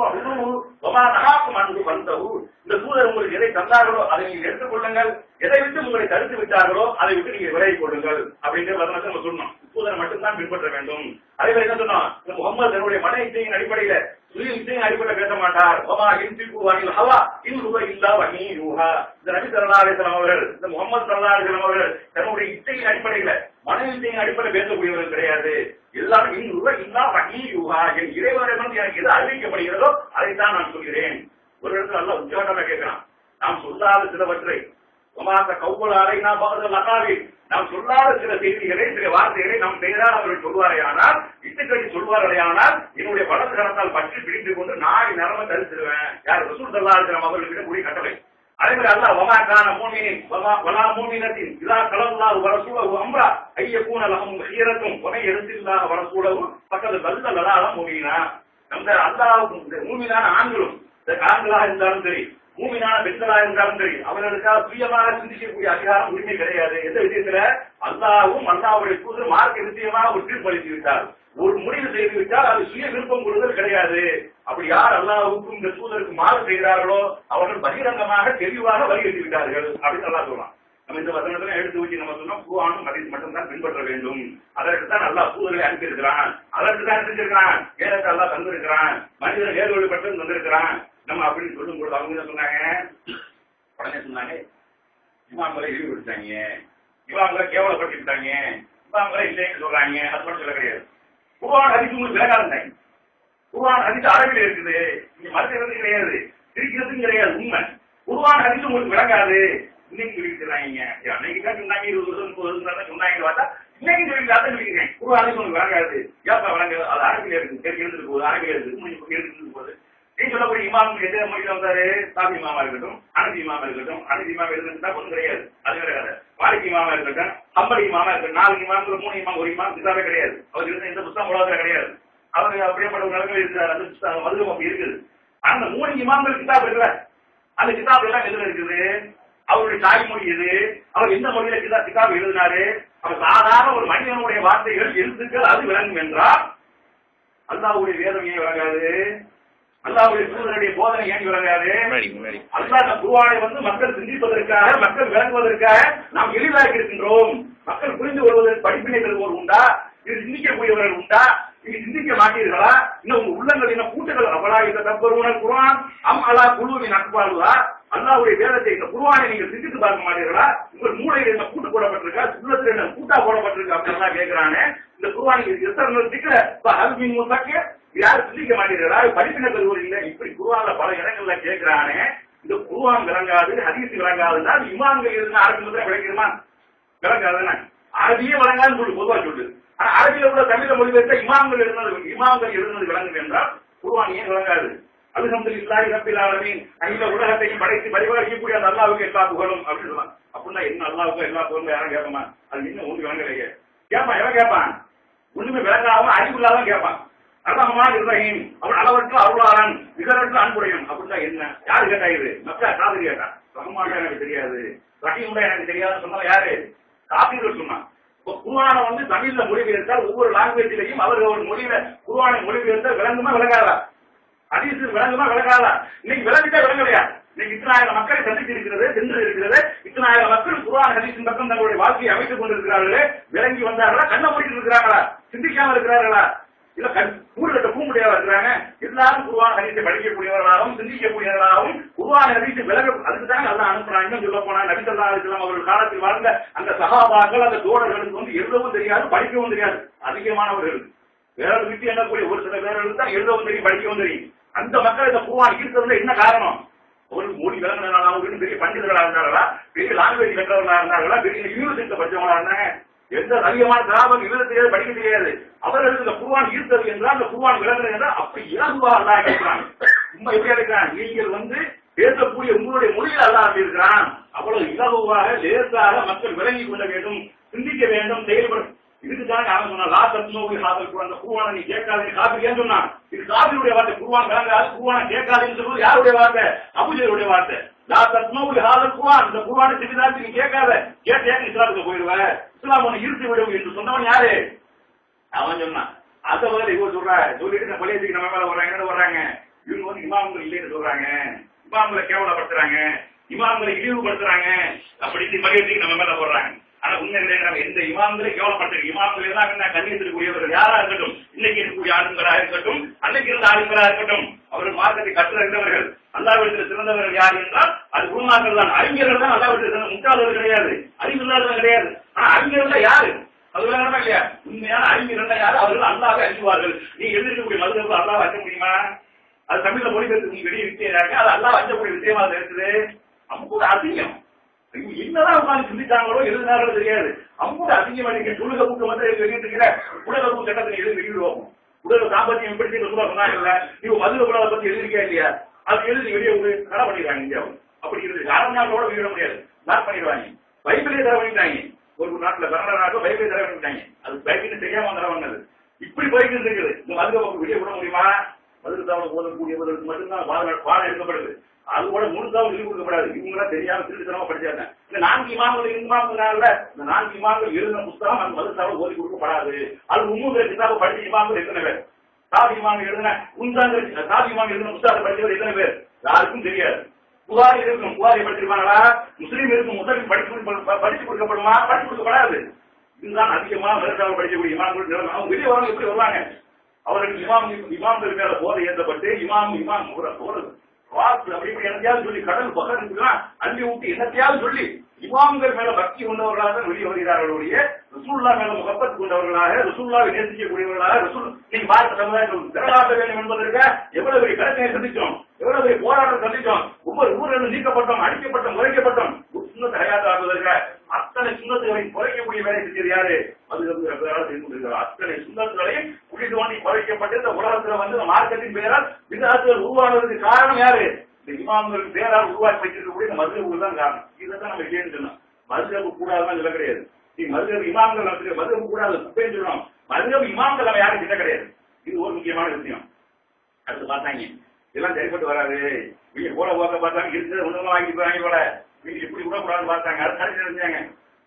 S1: ஒமா நகாக்கும் அன்பு வந்தவு இந்த தூதர் உங்களுக்கு எதை தந்தார்களோ அதை நீங்கள் எடுத்துக்கொள்ளுங்கள் எதை விட்டு உங்களை தடுத்து விட்டார்களோ அதை விட்டு நீங்க விலகிக் கொள்ளுங்கள் அப்படிங்கிற வசனத்தை நம்ம சொன்னோம் தூதரை மட்டும்தான் பின்பற்ற வேண்டும் அதே மாதிரி என்ன சொன்னோம் இந்த முகமது தன்னுடைய மன இச்சையின் அடிப்படையில சுய இச்சையின் அடிப்படையில் பேச மாட்டார் ஒமா இன்சில் வானில் ஹவா இன் ரூபா இல்லா வஹீ யூஹா இந்த நபி ஸல்லல்லாஹு அலைஹி வஸல்லம் அவர்கள் இந்த முகமது ஸல்லல்லாஹு அலைஹி வஸல்லம் அவர்கள் தன்னுடைய இச்சையின் அடிப்படையில மன இச்சையின் அடிப்படையில் பேசக்கூடியவர்கள் கிடையாது எல்லாரும் இன் ரூபா இல்லா வஹீ யூஹா என் இறைவனிடம் எனக்கு எது அறிவிக்கப்படுகிறதோ அதைத்தான் நான் சொல்கிறேன் ஒரு இடத்துல நல்லா உச்சாட்டமா கேட்கிறான் நாம் சொல்லாத சிலவற்றை ஒமாந்த கௌபலாரை நாம் பகதல் அகாவி நாம் சொல்லாத சில செய்திகளை சில வார்த்தைகளை நாம் செய்தால் அவர்கள் சொல்வாரையானால் இட்டுக்கடி சொல்வார்களேயானால் என்னுடைய வலது கரத்தால் பற்றி பிடித்துக் கொண்டு நாய் நரம்ப தரிசிடுவேன் யார் ரசூல் சல்லா இருக்கிற அவர்களிடம் கூடிய கட்டளை அதே மாதிரி அல்லாஹ் வமா கான மூமினின் வமா வலா மூமினத்தின் இதா கலல்லாஹு வரசூலஹு அம்ரா ஐயகூன லஹும் ஹியரத்தும் வமை எரிசில்லாஹு வரசூலஹு பக்கத்து வல்ல லலாலம் மூமினா அந்த அல்லாஹ் மூமினான ஆண்களும் இந்த ஆண்களாக இருந்தாலும் சரி மூமினான பெண்களா இருந்தாலும் சரி அவர்களுக்காக சுயமாக சிந்திக்கக்கூடிய அதிகாரம் உரிமை கிடையாது எந்த விஷயத்துல அல்லாவும் அல்லாவுடைய தூதர் மார்க்க விஷயமாக ஒரு தீர்ப்பளித்து விட்டார் ஒரு முடிவு செய்து விட்டால் அது சுய விருப்பம் கொள்ளுதல் கிடையாது அப்படி யார் அல்லாவுக்கும் இந்த தூதருக்கு மாறு செய்கிறார்களோ அவர்கள் பகிரங்கமாக தெளிவாக வலியுறுத்தி விட்டார்கள் அப்படின்னு நல்லா சொல்லலாம் நம்ம இந்த வசனத்துல எடுத்து வச்சு நம்ம சொன்னோம் குர்ஆனும் ஹதீஸ் மட்டும் தான் பின்பற்ற வேண்டும் அதற்கு தான் அல்லாஹ் தூதரை அனுப்பியிருக்கிறான் அதற்கு தான் செஞ்சிருக்கிறான் வேதத்தை அல்லாஹ் தந்திருக்கிறான் மனிதன் நேர் வழிபட்டு தந்திருக்கிறான் நம்ம அப்படின்னு சொல்லும் பொழுது அவங்க என்ன சொன்னாங்க உடனே சொன்னாங்க இமாம்களை இழிவுபடுத்தாங்க இமாம்களை கேவலப்படுத்திட்டாங்க இமாம்களை இல்லைன்னு சொல்றாங்க அது மட்டும் சொல்ல கிடையாது குர்ஆன் ஹதீஸ் உங்களுக்கு விலகாரம் தான் குர்ஆன் ஹதீஸ் அரபில இருக்குது இங்க மறுக்கிறது கிடையாது திரிக்கிறதும் கிடையாது உண்மை குர்ஆன் ஹதீஸ் உங்களுக்கு விளங்காது இன்னைக்கு சொல்லிக்கிறாங்க அன்னைக்கு தான் சொன்னாங்க இருபது வருஷம் முப்பது வருஷம் தான் சொன்னாங்க பார்த்தா இன்னைக்கு சொல்லி அதான் சொல்லிக்கிறேன் குருவானே உங்களுக்கு வழங்காது ஏப்பா வழங்க அது அரபியில் இருக்கு சரி எழுந்துட்டு போகுது அரபியில் இருக்கு முடிஞ்சு எழுந்துட்டு போகுது நீ சொல்லக்கூடிய இமாம் எந்த மொழியில வந்தாரு சாமி இமாமா இருக்கட்டும் அனதி இமாமா இருக்கட்டும் அனதி இமாமா இருக்கட்டும் ஒன்றும் கிடையாது அது வேற கதை மாலிக் இமாமா இருக்கட்டும் அம்படி இமாமா இருக்கட்டும் நாலு இமாம் மூணு இமாம் ஒரு இமாம் கிதாபே கிடையாது அவர் இருந்த எந்த புத்தகம் உலகத்துல கிடையாது அவர் அப்படியேப்பட்ட ஒரு நிலைமை இருக்கிறார் அந்த புத்தகம் மதுரம் அப்படி இருக்குது ஆனா அந்த மூணு இமாம்கள் கிதாப் இருக்குல்ல அந்த கிதாப் எல்லாம் எதுல இருக்குது அவருடைய தாய்மொழி எது அவர் எந்த மொழியில கிதா கிதாப் எழுதினாரு அவர் சாதாரண ஒரு மனிதனுடைய வார்த்தைகள் எழுத்துக்கள் அது விளங்கும் என்றால் அல்லாஹ்வுடைய வேதம் ஏன் விளங்காது அல்லாஹ்வுடைய தூதருடைய போதனை ஏன் விளங்காது
S2: முன்னாடி முன்னாடி
S1: அல்லாஹ் அந்த குர்ஆனை வந்து மக்கள் சிந்திப்பதற்காக மக்கள் விளங்குவதற்காக நாம் எளிதாக்கி இருக்கின்றோம் மக்கள் புரிந்து கொள்வதற்கு படிப்பினைகள் ஒரு உண்டா இது சிந்திக்கக்கூடியவர்கள் உண்டா இது சிந்திக்க மாட்டீர்களா இன்னும் உங்க உள்ளங்கள் என்ன கூட்டுகள் அவளா இந்த தப்பருவனர் குர்ஆன் அம் அலா குழுவின் அக்பாலுவா அல்லாஹ்வுடைய வேதத்தை இந்த குர்ஆனை நீங்கள் சிந்தித்து பார்க்க மாட்டீர்களா உங்கள் மூளையில் என்ன கூட்டு போடப்பட்டிருக்கா உள்ளத்துல என்ன கூட்டா போடப்பட்டிருக்கா அப்படின்னு கேட்கிறானே இந்த குர்ஆனுக்கு எத்தனை நிறுத்திக்கல அல்மின் முத்தாக்கு யாரும் சிந்திக்க மாட்டீர்களா படிப்பின பெறுவது இல்லை இப்படி குருவான்ல பல இடங்கள்ல கேட்கிறானே இந்த குருவான் விளங்காது ஹதீஸ் விளங்காதுன்னா அது இமாம்கள் இருந்தா அரபி தான் விளங்கிடுமா விளங்காதுன்னு அரபியே விளங்காதுன்னு சொல்லி பொதுவா சொல்லு ஆனா அரபியில உள்ள தமிழ மொழிபெயர்த்த இமாம்கள் இருந்தது இமாம்கள் இருந்தது விளங்கும் என்றால் குருவான் ஏன் விளங்காது அல்ஹம்து இஸ்லாஹி ரப்பில் ஆலமீன் அகில உலகத்தையும் படைத்து பரிபாலிக்கக்கூடிய அந்த அல்லாஹ்வுக்கு எல்லா புகழும் அப்படின்னு சொல்லலாம் அப்படின்னா என்ன அல்லாஹ்வுக்கு எல்லா புகழும் யாரும் கேட்போமா அது இன்னும் ஒன்று விளங்கலையே கேட்பான் எவன் கேட்பான் ஒண்ணுமே விளங்காம அறிவில்லாதான் கேட்பான் ரஹ்மான் இப்ராஹிம் அவன் அளவற்ற அருளாளன் நிகரற்ற அன்புடையன் அப்படின்னா என்ன யாரு கேட்டா இது மக்கா காதல் கேட்டா ரஹ்மான் எனக்கு தெரியாது ரஹீம் எனக்கு தெரியாதுன்னு சொன்னா யாரு காபீர்கள் சொன்னான் இப்போ குர்ஆனை வந்து தமிழ்ல மொழிபெயர்த்தால் ஒவ்வொரு லாங்குவேஜிலையும் அவர் ஒரு மொழியில குர்ஆனை மொழிபெயர்த்தால் விளங்குமா விளங்காதா ஹதீஸ் விளங்குமா விளங்காதா இன்னைக்கு விளங்கிட்டா விளங்கலையா இன்னைக்கு இத்தனாயிரம் மக்களை சந்தித்து இருக்கிறது சென்று இருக்கிறது இத்தனாயிரம் மக்கள் குர்ஆன் ஹதீஸின் பக்கம் தங்களுடைய வாழ்க்கையை அமைத்துக் கொண்டிருக்கிறார்களே விளங்கி வந்தார்களா கண்ணை மூடிட்டு இருக்கிறார்களா சிந்திக்காம இருக்கிறார்களா இல்ல கண் கூடு கட்ட பூமுடியாவா இருக்கிறாங்க எல்லாரும் குருவான ஹதீஸை படிக்கக்கூடியவர்களாகவும் சிந்திக்கக்கூடியவர்களாகவும் குருவான ஹதீஸை விலக அதுக்கு தான் எல்லாம் அனுப்புறாங்க இன்னும் சொல்ல போனா நபிசல்லா அலிஸ்லாம் அவர்கள் காலத்தில் வாழ்ந்த அந்த சகாபாக்கள் அந்த தோழர்களுக்கு வந்து எழுதவும் தெரியாது படிக்கவும் தெரியாது அதிகமானவர்கள் வேற விட்டு எண்ணக்கூடிய ஒரு சில பேர்களுக்கு தான் எழுதவும் தெரியும் படிக்கவும் தெரியும் அந்த மக்கள் இந்த குருவான் ஈர்த்ததுல என்ன காரணம் ஒரு மொழி விளங்கினா அவங்க பெரிய பண்டிதர்களா இருந்தாங்களா பெரிய லாங்குவேஜ் கற்றவர்களா இருந்தாங்களா பெரிய யூனிவர்சிட்டியில படிச்சவங்களா இருந்தாங்க எந்த அதிகமான கிராமம் எழுத தெரியாது படிக்க தெரியாது அவர்களுக்கு இந்த குருவான் ஈர்த்தது என்றால் அந்த குருவான் விளங்குறது என்றால் அப்படி இலகுவா அல்லா கேட்கிறான் சும்மா எப்படி இருக்கிறான் நீங்கள் வந்து பேசக்கூடிய உங்களுடைய மொழியில் அல்லா இருக்கிறான் அவ்வளவு இலகுவாக லேசாக மக்கள் விளங்கிக் கொள்ள வேண்டும் சிந்திக்க வேண்டும் செயல்படும் இதுக்கு தான் அவன் சொன்னான் லா தத்னோவி ஹாதல் குரான் அந்த குருவான நீ கேட்காதே காபி ஏன் சொன்னான் இது காபியுடைய வார்த்தை குருவான் விளங்காது குருவான கேட்காதுன்னு சொல்றது யாருடைய வார்த்தை அபுஜருடைய வார்த்தை லா தத்னோவி ஹாதல் குரான் இந்த குருவான சிறிதாச்சு நீ கேட்காத கேட்டே இஸ்லாத்துக்கு போயிடுவ இஸ்லாம் உன்னை இருத்து விடும் என்று சொன்னவன் யாரு அவன் சொன்னான் அத முதல்ல இவங்க சொல்றாங்க சொல்லிட்டு நம்ம பழையத்துக்கு நம்ம மேல வர்றாங்க என்ன வர்றாங்க இவங்க வந்து இமாம்கள் இல்லைன்னு சொல்றாங்க இமாம்களை கேவலப்படுத்துறாங்க இமாம்களை இழிவுபடுத்துறாங்க அப்படின்னு மரியாதைக்கு நம்ம மேல போடுறாங்க ஆனா உண்மை இல்லை நம்ம எந்த இமாம்களை கேவலப்படுத்துறோம் இமாம்கள் எல்லாம் என்ன கண்ணியத்திற்குரியவர்கள் யாரா இருக்கட்டும் இன்னைக்கு இருக்கக்கூடிய ஆளுங்களா இருக்கட்டும் அன்னைக்கு இருந்த ஆளுங்களா இருக்கட்டும் அவர்கள் மார்க்கத்தை கற்று இருந்தவர்கள் அல்லாவிடத்தில் சிறந்தவர்கள் யார் என்றால் அது குருமார்கள் தான் அறிஞர்கள் தான் அல்லாவிடத்தில் சிறந்த முட்டாளர்கள் கிடையாது அறிவில்லாதவர்கள் கிடையாது ஆனா அறிஞர்கள் யாரு அது விளங்கணுமா இல்லையா உண்மையான அறிஞர்கள் யாரு அவர்கள் அல்லாவை அறிவார்கள் நீ எழுதிருக்கக்கூடிய மதுரர்கள் அல்லாவை அறிய முடியுமா அது தமிழ்ல மொழிபெயர்த்து வெளியே வித்தியாங்க அது அல்லா அஞ்சக்கூடிய விஷயமா அது இருக்குது அவங்க அசிங்கம் ஐயோ, என்னதான் உட்கார்ந்து சிந்திச்சாங்களோ எழுதினார்களோ தெரியாது அவங்க அசிங்கமா நீங்க உலக புக்கு வந்து வெளியிட்டு உலக புக்கு சட்டத்தை எழுதி வெளியிடுவோம் உலக தாம்பத்தியம் எப்படி சொல்லுவா சொன்னாங்கல்ல நீங்க மதுரை உலக பத்தி எழுதிருக்கா இல்லையா அது எழுதி வெளியே ஒரு கடை பண்ணிடுறாங்க இந்தியாவில் அப்படி இருக்கு அரண்நாட்டோட வெளியிட முடியாது லாக் பண்ணிடுவாங்க பைபிளே தர பண்ணிட்டாங்க ஒரு நாட்டுல கன்னட நாட்டில் பைபிளே தர பண்ணிட்டாங்க அது பைபிள் தெரியாம தர வந்தது இப்படி போய்கிட்டு இருக்குது இந்த மதுரை பக்கம் வெளியே விட முடியுமா மதுரை தாவணம் ஓதக்கூடியவர்களுக்கு மட்டும்தான் பாடம் பாடம் எடுக்கப்படுது அது கூட முழுசாவும் சொல்லி கொடுக்கப்படாது இவங்களா தெரியாம திருத்தனமா படிச்சாங்க இந்த நான்கு இமாம்கள் இமாம்கள்ல இந்த நான்கு இமாம்கள் எழுதின புத்தகம் அந்த மதுசாவில் ஓதி கொடுக்கப்படாது அது உண்மை கிதாப படிச்ச இமாம்கள் எத்தனை பேர் சாதி இமாம் எழுதின உந்தாங்க சாதி இமாம் எழுதின புத்தகத்தை படிச்சவர் எத்தனை பேர் யாருக்கும் தெரியாது புகாரி இருக்கும் புகாரி படிச்சிருப்பாங்களா முஸ்லீம் இருக்கும் முதலில் படிச்சு கொடுக்க- படிச்சு கொடுக்கப்படுமா படிச்சு கொடுக்கப்படாது இதுதான் அதிகமா மதுசாவில் படிக்கக்கூடிய இமாம்கள் நிலைமை. அவங்க வெளியே வரவங்க எப்படி வருவாங்க அவருக்கு இமாம் இமாம்கள் மேல போதை ஏற்றப்பட்டு இமாம் இமாம் ஒரு ஒரு வாக்கு அப்படி இப்படி என்னத்தையாவது சொல்லி கடல் பகருக்குலாம் அள்ளி விட்டு என்னத்தையாவது சொல்லி இமாம்கள் மேல பக்தி கொண்டவர்களாக தான் வெளியே வருகிறார்கள் ஒழிய ரசூல்லா மேல முகப்பத் கொண்டவர்களாக ரசூல்லாவை நேசிக்கக்கூடியவர்களாக ரசூல் நீங்க பாரத சமுதாயத்தில் திரளாட்ட வேண்டும் என்பதற்கு எவ்வளவு பெரிய கடற்கரை சந்திச்சோம் எவ்வளவு பெரிய போராட்டம் சந்திச்சோம் ஒவ்வொரு ஊரில் நீக்கப்பட்டோம் அடிக்கப்பட்டோம் முறைக்கப்பட்டோம் சுண்ணத்தை
S2: என்றால் விதாத்துகள் உருவானதுக்கு காரணம் யாரு இந்த இமாம்களுக்கு பேரால் உருவாக்கி வச்சிருக்கக்கூடிய இந்த மதுரபுகள் தான் காரணம் இதைத்தான் நம்ம இல்லைன்னு சொன்னோம் மதுரபு கூடாதுதான் சொல்ல கிடையாது நீ மதுரபு இமாம்கள் நடத்துக்க மதுரபு கூடாது குப்பைன்னு சொல்லணும் மதுரபு இமாம்கள் நம்ம யாரும் கிட்ட கிடையாது இது ஒரு முக்கியமான விஷயம் அடுத்து பார்த்தாங்க இதெல்லாம் சரிப்பட்டு வராது நீங்க போல போக்க பார்த்தாங்க இருக்கிறத ஒண்ணுமா வாங்கி போறாங்க போல நீங்க இப்படி கூட கூடாதுன்னு பார்த்தாங்க அது கடைசி செஞ்சாங்க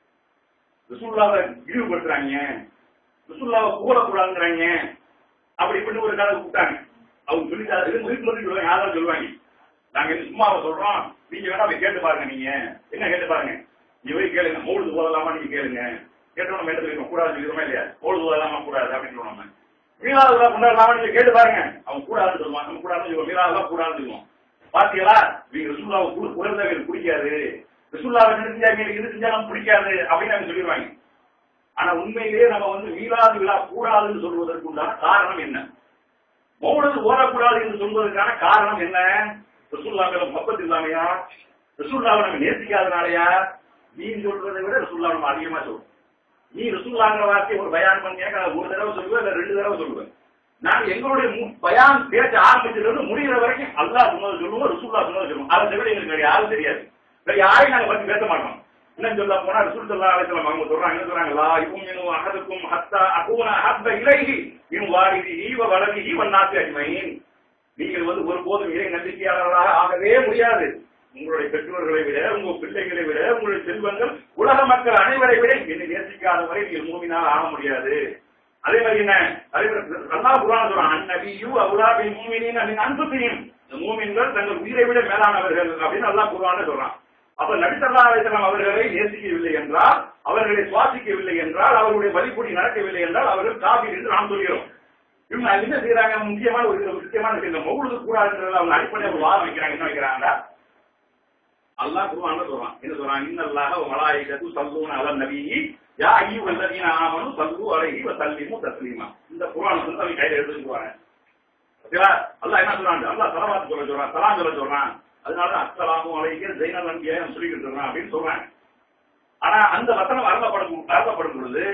S2: ரசூல்லாவை இழிவுபடுத்துறாங்க ரசூல்லாவை கூடக்கூடாதுங்கிறாங்க அப்படி இப்படின்னு ஒரு கதை கூப்பிட்டாங்க அவங்க சொல்லி இது முயற்சி பண்ணி சொல்லுவாங்க யாரும் சொல்லுவாங்க நாங்க இது சும்மாவை சொல்றோம் நீங்க வேணா போய் கேட்டு பாருங்க நீங்க என்ன கேட்டு பாருங்க நீங்க போய் கேளுங்க மூழுது போதலாமா நீங்க கேளுங்க கேட்டோம் நம்ம என்ன சொல்லிருக்கோம் கூடாது சொல்லிடுமா இல்லையா மூழுது போதலாமா கூடாது அப்படின்னு சொல்லுவோம் நம்ம மீனாவதெல்லாம் கொண்டாடலாமா நீங்க கேட்டு பாருங்க அவங்க கூடாதுன்னு சொல்லுவாங்க நம்ம கூடாதுன்னு சொல்லுவோம் மீனாவதெல்லாம் கூடாதுன்னு சொல்லுவோம் பாத்தீங்களா நீங்க ரசூல்லாவை குறைந்தா எனக்கு பிடிக்காது ரசூல்லாவை நிறுத்தியா எனக்கு இது செஞ்சா நமக்கு பிடிக்காது அப்படின்னு அவங்க சொல்லிடுவாங்க ஆனா உண்மையிலேயே நம்ம வந்து மீளாது விழா கூடாதுன்னு சொல்வதற்கு உண்டான காரணம் என்ன மௌனது ஓடக்கூடாது என்று சொல்வதற்கான காரணம் என்ன ரசூல்லா மேல முகப்பத் இல்லாமையா ரசூல்லாவை நம்ம நேசிக்காதனாலயா நீ சொல்றதை விட ரசூல்லா நம்ம அதிகமா சொல்றோம் நீ ரசூல்லாங்கிற வார்த்தையை ஒரு பயான் பண்ணியா நான் ஒரு தடவை சொல்லுவேன் இல்ல ரெண்டு தடவை சொல்லுவேன் நாங்க எங்களுடைய மு- பயான் பேச ஆரம்பிச்சதுல முடிகிற வரைக்கும் அல்லாஹ் சொன்னதை சொல்லுவோம் ரசூல்லா சொன்னதை சொல்லுவோம் அதை தவிர எங்களுக்கு வேற யாரும் தெரியாது வேற யாரையும் நாங்க பத்தி பேச மாட்டோம் இன்னும் சொல்ல போனா ரசூல் சல்லா அலிஸ்லாம் அவங்க சொல்றாங்க என்ன சொல்றாங்க லா யுமினு அஹதுக்கும் ஹத்தா அகூன ஹப்ப இலைஹி மின் வாலிதிஹி வ வலதிஹி வன் நாசி அஜ்மஈன் நீங்கள் வந்து ஒருபோதும் இறை நம்பிக்கையாளர்களாக ஆகவே முடியாது உங்களுடைய பெற்றோர்களை விட உங்க பிள்ளைகளை விட உங்களுடைய செல்வங்கள் உலக மக்கள் அனைவரை விட என்னை நேசிக்காத வரை நீங்கள் மூமினால் ஆக முடியாது அதே மாதிரி என்ன அதே மாதிரி அல்லாஹ் குர்ஆன் சொல்றான் அந்நபியு அவுலாபி மூமினின் அப்படின்னு அன்புத்தையும் இந்த மூமின்கள் தங்கள் உயிரை விட மேலானவர்கள் அப்படின்னு அல்லாஹ் குர்ஆன்ல சொல்றான் அப்ப நபி ஸல்லல்லாஹு அலைஹி வஸல்லம் அவர்களை நேசிக்கவில்லை என்றால் அவர்களை சுவாசிக்கவில்லை என்றால் அவர்களுடைய வழிபடி நடக்கவில்லை என்றால் அவர்கள் காபீர் என்று நாம் சொல்கிறோம் இவங்க அது என்ன செய்யறாங்க முக்கியமான ஒரு ஒரு முக்கியமான விஷயம் இந்த மௌலுது கூடாதுன்றதுல அவங்க அடிப்படையாக ஒரு வாதம் வைக்கிறாங்க என்ன வைக்கிறாங்க அல்லாஹ் குர்ஆன்ல சொல்றான் என்ன சொல்றான் இன்னல்லாஹ வ மலாயிகத்து ஸல்லூன அலன் நபியி யா அய்யுஹல்லதீன ஆமனு ஸல்லூ அலைஹி வ ஸல்லிமு தஸ்லீமா இந்த குர்ஆன் வந்து அவங்க கையில எடுத்து வச்சுக்குவாங்க ஓகேவா அல்லாஹ் என்ன சொல்றான் அல்லாஹ் சலவாத் சொல்ல சொல்றான் சலாம் சொல்ல சொல்றான் அதனால அஸ்ஸலாமு அலைஹி ஜைனல் அன்பியா சொல்லிக்கிட்டு இருக்கான் அப்படின்னு சொல்றாங்க ஆனா அந்த வசனம் அருளப்படும் அருளப்படும் பொழுது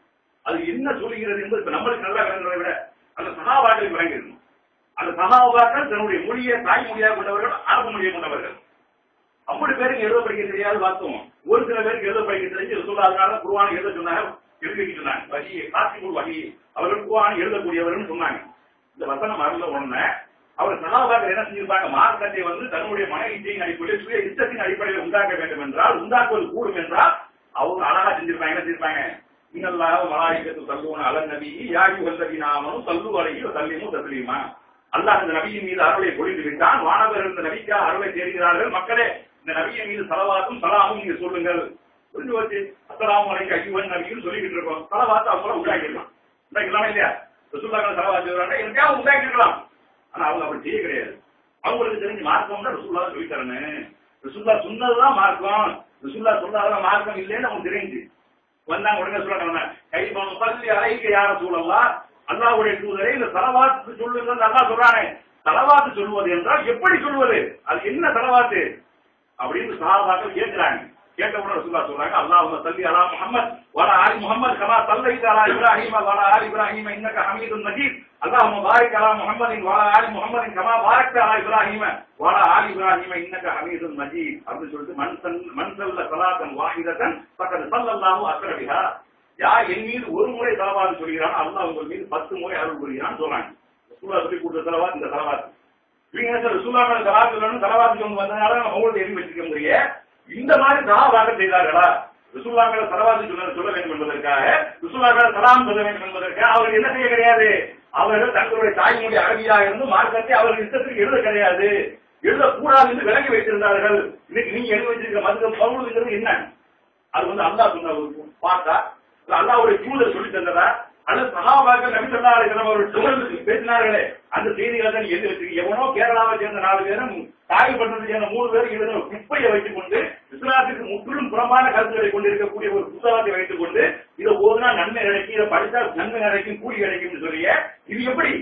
S2: அது என்ன சொல்லுகிறது என்பது இப்ப நம்மளுக்கு நல்லா விளங்குறதை விட அந்த சகாபாக்களுக்கு விளங்கிருக்கும் அந்த சகாபாக்கள் தன்னுடைய மொழியை தாய்மொழியாக கொண்டவர்கள் அரபு மொழியை கொண்டவர்கள் அப்படி பேருக்கு எழுத படிக்க தெரியாது பார்த்தோம் ஒரு சில பேருக்கு எழுத படிக்க தெரிஞ்சு சொல்லாதனால குருவான் எழுத சொன்னாங்க எழுதி வைக்க சொன்னாங்க வகி காசிபுல் வகி அவர்கள் குருவான் எழுதக்கூடியவர்கள் சொன்னாங்க இந்த வசனம் அருள உடனே அவர் சகாபாக்கள் என்ன செஞ்சிருப்பாங்க மார்க்கத்தை வந்து தன்னுடைய மன இச்சையின் அடிப்படையில் சுய இஷ்டத்தின் அடிப்படையில் உண்டாக்க வேண்டும் என்றால் உண்டாக்குவது கூடும் என்றால் அவங்க அழகா செஞ்சிருப்பாங்க என்ன செஞ்சிருப்பாங்க இன்னல்லாக மலாய்க்கத்து தல்லுவன அலன் நபி யாகி வல்லவி நாமனும் தல்லு அலையில் தல்லிமும் தஸ்லீமா அல்லாஹ் இந்த நபியின் மீது அருளை பொழிந்து விட்டான் வானவர்கள் இந்த நபிக்காக அருளை தேடுகிறார்கள் மக்களே இந்த நபியின் மீது சலவாத்தும் சலாமும் நீங்க சொல்லுங்கள் புரிஞ்சு வச்சு அஸ்ஸலாமு அலைக்கும் ஐயுவன் நபின்னு சொல்லிக்கிட்டு இருக்கோம் சலவாத்து அவங்கள உண்டாக்கிடலாம் உண்டாக்கிடலாமா இல்லையா ரசூல்லாக்கள் சலவாத்து சொல்றாங்க எனக்காக உண்டாக்கிடலாம் ஆனா அவங்க அப்படி செய்ய கிடையாது அவங்களுக்கு தெரிஞ்சு மார்க்கம்னா ரசூல்லா தான் சொல்லி தரணும் ரசூல்லா சொன்னதுதான் மார்க்கம் ரசூல்லா சொன்னதெல்லாம் மார்க்கம் இல்லைன்னு அவங்க தெரிஞ்சு வந்தாங்க உடனே சொல்றாங்க கைபம் பள்ளி அலைக்கு யார சூழல்லாம் அல்லாவுடைய தூதரை இந்த தலவாத்து சொல்லுங்கள் நல்லா சொல்றானே தலவாத்து சொல்லுவது என்றால் எப்படி சொல்லுவது அது என்ன தலவாத்து அப்படின்னு சஹாபாக்கள் கேட்கிறாங்க கேட்ட உடனே ரசூல்லா சொல்றாங்க அல்லாஹ் சல்லி அலா முஹம்மத் வலா ஆலி முஹம்மத் கமா சல்லைத அலா இப்ராஹிம் வலா ஆலி இப்ராஹிம் இன்னக ஹமீதுன் மஜீத் அல்லாஹும்ம பாரிக் அலா முஹம்மதின் வலா ஆலி முஹம்மதின் கமா பாரக்த அலா இப்ராஹிம் வலா ஆலி இப்ராஹிம் இன்னக ஹமீதுன் மஜீத் அப்படின்னு சொல்லிட்டு மன் சன் மன் சல்ல ஸலாத்தன் வாஹிதத்தன் ஃபக்கத் ஸல்லல்லாஹு அஸ்ர பிஹா யார் என் மீது ஒரு முறை தலவாத்து சொல்கிறான் அல்லாஹ் உங்கள் மீது பத்து முறை அருள் புரிகிறான் சொல்றாங்க ரசூல்லா சொல்லி கொடுத்த தலவாத் இந்த தலவாத்து இவங்க என்ன சொல்ற ரசூல்லா மேல தலவாத்து சொல்லணும் தலவாத்து சொல்லணும் வந்ததுனால நம்ம மௌலத்தை எழுதி வச்சிருக்க முடியும் இந்த மாதிரி சஹாபாக செய்தார்களா ருசுல்லா மேல தலவாத்து சொல்ல சொல்ல வேண்டும் என்பதற்காக ருசுல்லா மேல சலாம் சொல்ல வேண்டும் என்பதற்காக அவர்கள் என்ன செய்ய கிடையாது அவர்கள் தங்களுடைய தாய்மொழி அரபியாக இருந்து மார்க்கத்தை அவர்கள் இஷ்டத்துக்கு எழுத கிடையாது எழுதக்கூடாது என்று விலகி வைத்திருந்தார்கள் இன்னைக்கு நீங்க எழுதி வச்சிருக்க மதுரம் பவுலுங்கிறது என்ன அது வந்து அல்லாஹ் சொன்ன ஒரு பாட்டா இல்ல அல்லாஹ்வுடைய தூதர் சொல்லி தந்ததா அல்லது சகாபாக்கள் நபி சொல்லா அலிஸ்லாம் அவர்கள் தொடர்ந்து பேசினார்களே அந்த செய்திகளை தான் நீ எழுதி வச்சிருக்க எவனோ கேரளாவை சேர்ந்த நாலு பேரும் காயப்பட்டதை சேர்ந்த மூணு பேரும் எழுதின குப்பையை வைத்துக் கொண்டு இஸ்லாத்துக்கு முற்றிலும் புறம்பான கருத்துக்களை கொண்டிருக்கக்கூடிய ஒரு புத்தகத்தை வைத்துக் கொண்டு இதை ஓதுனா நன்மை கிடைக்கும் இதை படித்தா நன்மை கிடைக்கும் கூலி கிடைக்கும் சொல்லிய இது எப்படி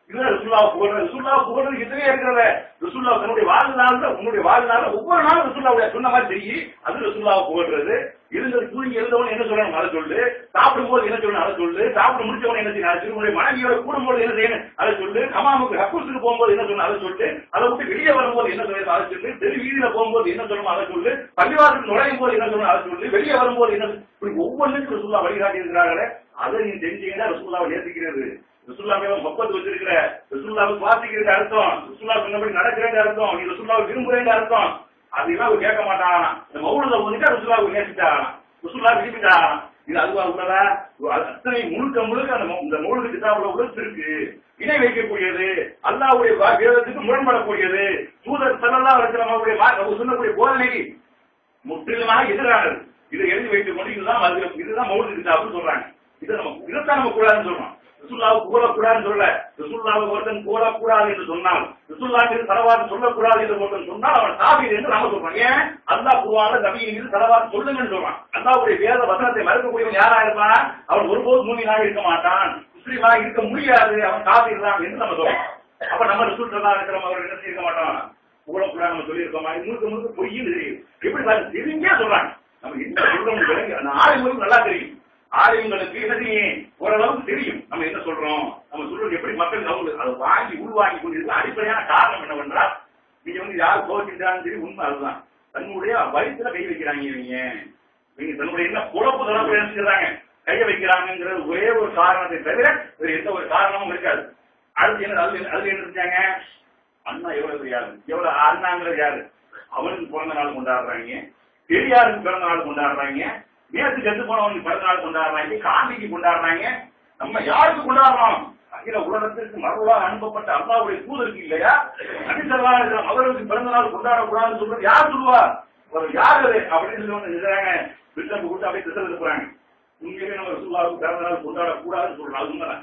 S2: இதுதான் ரசுல்லாவை புகழ்றது ரசுல்லாவை புகழ்றது எத்தனையே இருக்கிறத ரசுல்லா தன்னுடைய வாழ்நாள்ல உன்னுடைய வாழ்நாள்ல ஒவ்வொரு நாளும் ரசுல்லாவுடைய சொன்ன மாதிரி தெரியும் அது ரசுல்லாவை புகழ்றது இருந்தது தூங்கி எழுந்தவன் என்ன சொல்லணும் அதை சொல்லு சாப்பிடும் போது என்ன சொல்லணும் அதை சொல்லு சாப்பிட முடிச்சவன் என்ன செய்யணும் அதை சொல்லு உன்னுடைய மனைவியோட கூடும்போது என்ன செய்யணும் அதை சொல்லு கமாமுக்கு ஹக்கூசுக்கு போகும்போது என்ன சொல்லணும் அதை சொல்லு அதை விட்டு வெளியே வரும்போது என்ன சொல்லணும் அதை சொல்லு தெரு வீதியில போகும்போது என்ன சொல்லணும் அதை சொல்லு பள்ளிவாசல் நுழையும் போது என்ன சொல்லணும் அதை சொல்லு வெளியே வரும்போது என்ன சொல்லு. இப்படி ஒவ்வொன்றுக்கும் ரசுல்லா வழிகாட்டி இருக்கிறார்களே அதை நீ தெரிஞ்சீங்கன்னா ரசுல்லாவை நேசிக்கிறது ரசுல்லாவை மொப்பத்து வச்சிருக்கிற ரசுல்லாவை சுவாசிக்கிறது அர்த்தம் ரசுல்லா சொன்னபடி நடக்கிறேன் அர்த்தம் நீ ரசுல்லாவை விரும்புறேன் அர்த்தம் அதெல்லாம் அவர் கேட்க மாட்டான் இந்த மௌனத வந்துட்டு ரசுல்லாவை நேசிட்டான் ரசுல்லா விரும்பிட்டான் இது அதுவா உள்ளதா அத்தனை முழுக்க முழுக்க அந்த மௌ- இந்த மௌலுக்கு கிதாபுல உள்ள இருக்கு இணை வைக்கக்கூடியது அல்லாவுடைய வேதத்துக்கு முரண்படக்கூடியது தூதர் சல்லல்லா இருக்கிற அவருடைய சொல்லக்கூடிய போதனைக்கு முற்றிலுமாக எதிரானது இதை எழுதி வைத்துக் கொண்டு இதுதான் மதுரை இதுதான் மௌலிக கிதாபுன்னு சொல்றாங்க இதை நம்ம இதைத்தான் நம்ம கூடாதுன்னு சொல்றோம் ரசுல்லாவை புகழக்கூடாதுன்னு சொல்ல ரசுல்லாவை ஒருத்தன் புகழக்கூடாது என்று சொன்னால் ரசுல்லாவின் தலவாத்து சொல்லக்கூடாது என்று ஒருத்தன் சொன்னால் அவன் சாபி என்று நாம சொல்றோம் ஏன் அல்லா புவான நபியின் மீது தலவாத்து சொல்லுங்கன்னு சொல்றான் அல்லாவுடைய வேத வசனத்தை மறுக்கக்கூடியவன் யாரா இருப்பான் அவன் ஒருபோது மூமியாக இருக்க மாட்டான் முஸ்லீமாக இருக்க முடியாது அவன் காபி தான் என்று நம்ம சொல்றோம் அப்ப நம்ம ரசூல் சல்லா இருக்கிற அவர் என்ன செய்ய மாட்டான் புகழக்கூடாது நம்ம சொல்லியிருக்கோமா இது முழுக்க முழுக்க பொய்யும் தெரியும் எப்படி பாருங்க தெரிஞ்சா சொல்றாங்க நம்ம என்ன சொல்றோம் விளங்கி அந்த ஆளுங்களுக்கு நல்லா தெரியும் ஆலயங்களுக்கு என்ன செய்யும் ஓரளவுக்கு தெரியும் நம்ம என்ன சொல்றோம் நம்ம சொல்றது எப்படி மக்கள் அவங்க அதை வாங்கி உள்வாங்கி கொண்டிருக்க அடிப்படையான காரணம் என்னவென்றால் நீங்க வந்து யார் கோவிச்சாலும் சரி உண்மை அதுதான் தன்னுடைய வயிற்றுல கை வைக்கிறாங்க இவங்க நீங்க தன்னுடைய என்ன குழப்பு தலைமுறை நினைச்சுக்கிறாங்க கைய வைக்கிறாங்கிறது ஒரே ஒரு காரணத்தை தவிர வேற எந்த ஒரு காரணமும் இருக்காது அடுத்து என்ன அதுல என்ன- அதுல என்ன செஞ்சாங்க அண்ணா எவ்வளவு யாரு எவ்வளவு அண்ணாங்கிறது யாரு அவனுக்கு பிறந்த நாள் கொண்டாடுறாங்க பெரியாருக்கு பிறந்த நாள் கொண்டாடுறாங்க நேற்று செத்து போனவனுக்கு பிறந்த நாள் கொண்டாடுறாங்க காந்திக்கு கொண்டாடுறாங்க நம்ம யாருக்கு கொண்டாடுறோம் அகில உலகத்திற்கு மறுவலாக அனுப்பப்பட்ட அல்லாவுடைய தூதருக்கு இல்லையா நபிசல்லா அவர்களுக்கு பிறந்த நாள் கொண்டாடக்கூடாதுன்னு சொல்றது யார் சொல்லுவா அவர் யார் அது அப்படின்னு சொல்லி வந்து நிற்கிறாங்க பிள்ளை கொடுத்து அப்படியே திசை போறாங்க உண்மையிலே நம்ம ரசூல்லாவுக்கு பிறந்த நாள் கொண்டாடக்கூடாதுன்னு சொல்றோம் அது உண்மைதான்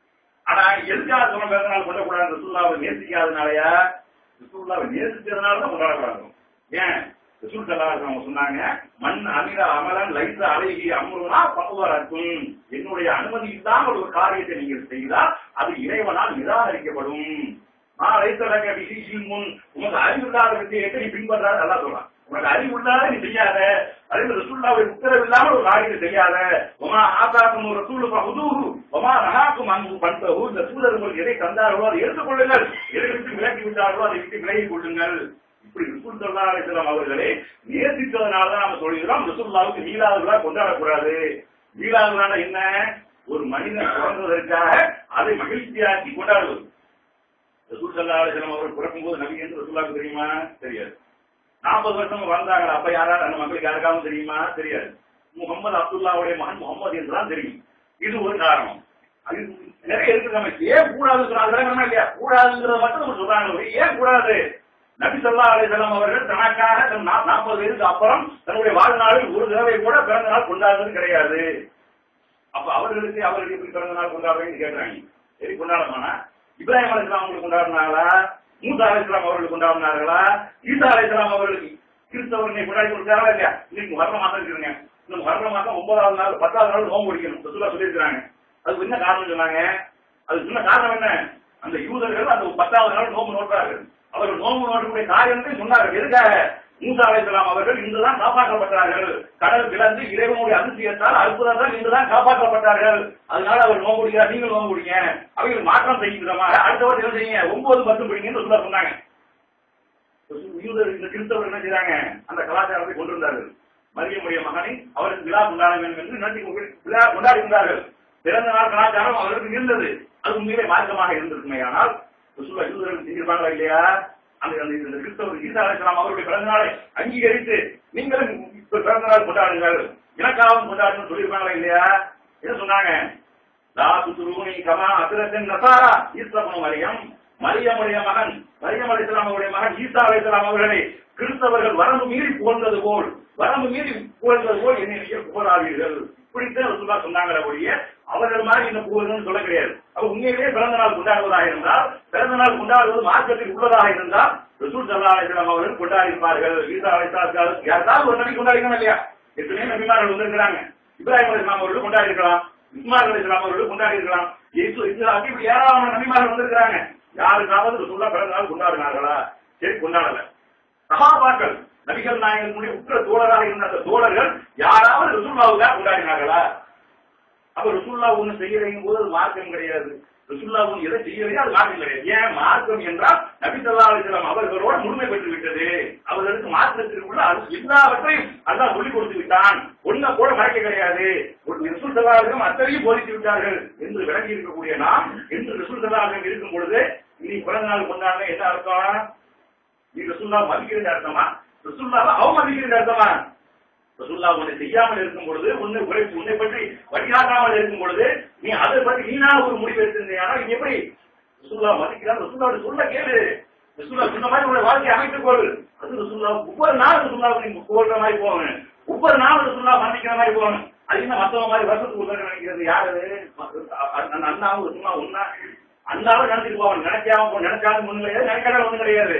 S2: ஆனா எதுக்காக சொன்ன பிறந்த நாள் கொண்டாடக்கூடாது ரசூல்லாவை நேசிக்காதனாலயா ரசூல்லாவை நேசிச்சதுனால தான் கொண்டாடக்கூடாது ஏன் ரசூல் சல்லாஹ் அவங்க சொன்னாங்க மண் அமிர அமலன் லைச அழகி அமருனா பகுவரக்கும் என்னுடைய அனுமதி இல்லாமல் ஒரு காரியத்தை நீங்கள் செய்தால் அது இறைவனால் நிராகரிக்கப்படும் நான் லைசலக விசிஷில் முன் உனக்கு அறிவு இல்லாத விஷயத்தை நீ பின்பற்றாத நல்லா சொல்றான் உனக்கு அறிவு இல்லாத நீ செய்யாத அதே மாதிரி ரசூல்லாவுடைய உத்தரவு இல்லாமல் ஒரு காரியத்தை செய்யாத உமா ஆதாக்கும் ஒரு ரசூல் உதூரு உமா நகாக்கும் அங்கு பண்பகு இந்த தூதர் உங்களுக்கு எதை தந்தார்களோ அதை எடுத்துக்கொள்ளுங்கள் எதை விட்டு விலக்கி விட்டார்களோ அதை விட்டு விலகிக் கொள்ளுங்கள் இப்படி ரசூல் சல்லா அலிஸ்லாம் அவர்களை நேசித்ததுனால தான் நம்ம சொல்கிறோம் ரசூல்லாவுக்கு மீளாத விழா கொண்டாடக்கூடாது மீளாத விழா என்ன ஒரு மனிதன் பிறந்ததற்காக அதை மகிழ்ச்சியாக்கி கொண்டாடுவது ரசூல் சல்லா அலிஸ்லாம் அவர்கள் பிறக்கும் போது நபி என்று ரசூல்லாவுக்கு தெரியுமா தெரியாது நாற்பது வருஷம் வாழ்ந்தாங்க அப்ப யாராவது அந்த மக்களுக்கு யாருக்காவது தெரியுமா தெரியாது முகமது அப்துல்லாவுடைய மகன் முகமது என்றுதான் தெரியும் இது ஒரு காரணம் அது நிறைய இருக்கு நம்ம ஏன் கூடாது சொன்னாங்க இல்லையா கூடாதுங்கிறத மட்டும் நம்ம சொல்றாங்க ஒழிய ஏன் கூடாது நபி சொல்லா அலிசல்லாம் அவர்கள் தனக்காக தன் நா- நாற்பது வயதுக்கு அப்புறம் தன்னுடைய வாழ்நாளில் ஒரு தடவை கூட பிறந்த நாள் கொண்டாடுறது கிடையாது அப்ப அவர்களுக்கு அவர்களுக்கு எப்படி பிறந்த நாள் கொண்டாடுறீங்கன்னு கேட்கறாங்க சரி கொண்டாடமானா இப்ராஹிம் அலிஸ்லாம் அவங்களுக்கு கொண்டாடினாங்களா மூசா அலிஸ்லாம் அவர்களுக்கு கொண்டாடினார்களா ஈசா அலிஸ்லாம் அவர்களுக்கு கிறிஸ்தவர்களை கொண்டாடி கொடுத்தாங்களா இல்லையா இன்னைக்கு வர்ற மாதம் இருக்குங்க இந்த வர்ற மாதம் ஒன்பதாவது நாள் பத்தாவது நாள் நோம்பு பிடிக்கணும் ரசூலா சொல்லியிருக்காங்க அதுக்கு என்ன காரணம் சொன்னாங்க அதுக்கு சொன்ன காரணம் என்ன அந்த யூதர்கள் அந்த பத்தாவது நாள் நோம்பு நோட்டார்கள் அவர்கள் நோம்பு நோட்டக்கூடிய காரியத்தை சொன்னார்கள் எதுக்காக மூசா அலைஹிஸ்ஸலாம் அவர்கள் இங்குதான் காப்பாற்றப்பட்டார்கள் கடல் கிளந்து இறைவனுடைய அதிசயத்தால் அற்புதத்தால் இங்குதான் காப்பாற்றப்பட்டார்கள் அதனால அவர் நோம்பு பிடிக்கிறார் நீங்கள் நோம்பு பிடிங்க அவைகள் மாற்றம் செய்யும் விதமாக அடுத்த வருஷம் என்ன செய்யுங்க ஒன்பது பத்து பிடிங்கன்னு சொல்ல சொன்னாங்க யூதர் இந்த கிறிஸ்தவர் என்ன செய்றாங்க அந்த கலாச்சாரத்தை கொண்டு வந்தார்கள் மரியமுடைய மகனை அவருக்கு விழா கொண்டாட வேண்டும் என்று நினைத்து கொண்டு- விழா கொண்டாடி இருந்தார்கள் பிறந்த நாள் கலாச்சாரம் அவர்களுக்கு இருந்தது அது உண்மையிலே மார்க்கமாக இருந்திருக்குமே ஆனால் ரசூலுல்லாஹ் யூதர்கள் செஞ்சிருப்பாங்களா இல்லையா அந்த அந்த இந்த கிறிஸ்தவர் ஈசா அலைஹிஸ்ஸலாம் அவருடைய பிறந்த நாளை அங்கீகரித்து நீங்களும் இப்ப பிறந்த நாள் கொண்டாடுங்கள் எனக்காகவும் கொண்டாடுங்கள் சொல்லியிருப்பாங்களா இல்லையா என்ன சொன்னாங்க லா துசுரூனி கமா அசுரத்தின் நசாரா ஈஸ்வரன் மரியம் மரியமுடைய மகன் மரியம் அலைஹிஸ்ஸலாம் அவருடைய மகன் ஈசா அலைஹிஸ்ஸலாம் அவர்களை கிறிஸ்தவர்கள் வரம்பு மீறி புகழ்ந்தது போல் வரம்பு மீறி புகழ்ந்தது போல் என்னை நீங்கள் புகழாதீர்கள் இப்படித்தான் ரசூலா சொன்னாங்களே ஒழிய அவர்கள் மாதிரி என்ன புகழ்ன்னு சொல்ல கிடையாது அப்ப உண்மையிலேயே பிறந்த நாள் கொண்டாடுவதாக இருந்தால் பிறந்த நாள் கொண்டாடுவது மார்க்கத்தில் உள்ளதாக இருந்தால் ரசூல் சல்லா அலிஸ்லாம் அவர்கள் கொண்டாடி இருப்பார்கள் ஈசா அலைஹிஸ்ஸலாம் யாராவது ஒரு நபி கொண்டாடிக்கணும் இல்லையா எத்தனையோ நபிமார்கள் வந்திருக்கிறாங்க இப்ராஹிம் அலிஸ்லாம் அவர்கள் கொண்டாடி இருக்கலாம் இஸ்மாயில் அலிஸ்லாம் அவர்கள் கொண்டாடி இருக்கலாம் இயேசு இஸ்லாக்கு இப்படி ஏராளமான நபிமார்கள் வந்திருக்கிறாங்க யாருக்காவது ரசூல்லா பிறந்த நாள் கொண்டாடினார்களா சரி கொண்டாடல சகாபாக்கள் நபிகள் நாயகனுடைய உற்ற தோழராக இருந்த அந்த தோழர்கள் யாராவது ரசூல்லாவுக்காக கொண்டாடினார்களா அப்ப ரசூல்லா ஒண்ணு செய்யறீங்க போது அது மார்க்கம் கிடையாது ரசூல்லா ஒண்ணு எதை செய்யறீங்க அது மார்க்கம் கிடையாது ஏன் மார்க்கம் என்றால் நபி ஸல்லல்லாஹு அலைஹி வஸல்லம் அவர்களோட முழுமை பெற்று விட்டது அவர்களுக்கு மார்க்கத்திற்குள்ள அது எல்லாவற்றையும் அல்லாஹ் சொல்லிக் கொடுத்து விட்டான் ஒன்ன கூட மறைக்க கிடையாது ஒரு ரசூல் ஸல்லல்லாஹு அத்தனையும் போதித்து விட்டார்கள் என்று விளங்கி இருக்கக்கூடிய நாம் என்று ரசூல் ஸல்லல்லாஹு இருக்கும் பொழுது நீ பிறந்த நாள் கொண்டாட என்ன அர்த்தம் நீ ரசூல்லா மதிக்கிறது அர்த்தமா ரசூல்லாவை அவமதிக்கிறது அர்த்தமா ரசூல்லா உன்னை செய்யாமல் இருக்கும் பொழுது உன்னை உரை உன்னை பற்றி வழிகாட்டாமல் இருக்கும் பொழுது நீ அதை பற்றி நீனா ஒரு முடிவு எடுத்திருந்தீங்கன்னா இது எப்படி ரசூல்லா மதிக்கிறான் ரசூல்லா சொல்ல கேளு ரசூல்லா சொன்ன மாதிரி உன்னை வாழ்க்கையை அமைத்துக் கொள் அது ரசூல்லா ஒவ்வொரு நாள் ரசூல்லா நீ போடுற மாதிரி போகணும் ஒவ்வொரு நாள் ரசூல்லா மன்னிக்கிற மாதிரி போகணும் அது என்ன மத்தவங்க மாதிரி வருஷத்துக்கு உள்ள நினைக்கிறது யாரு அந்த அண்ணாவும் ரசூல்லா ஒன்னா அண்ணாவும் நினைச்சிட்டு போவான் நினைக்காம நினைச்சாலும் ஒண்ணு கிடையாது நினைக்காத ஒண்ணு கிடையாது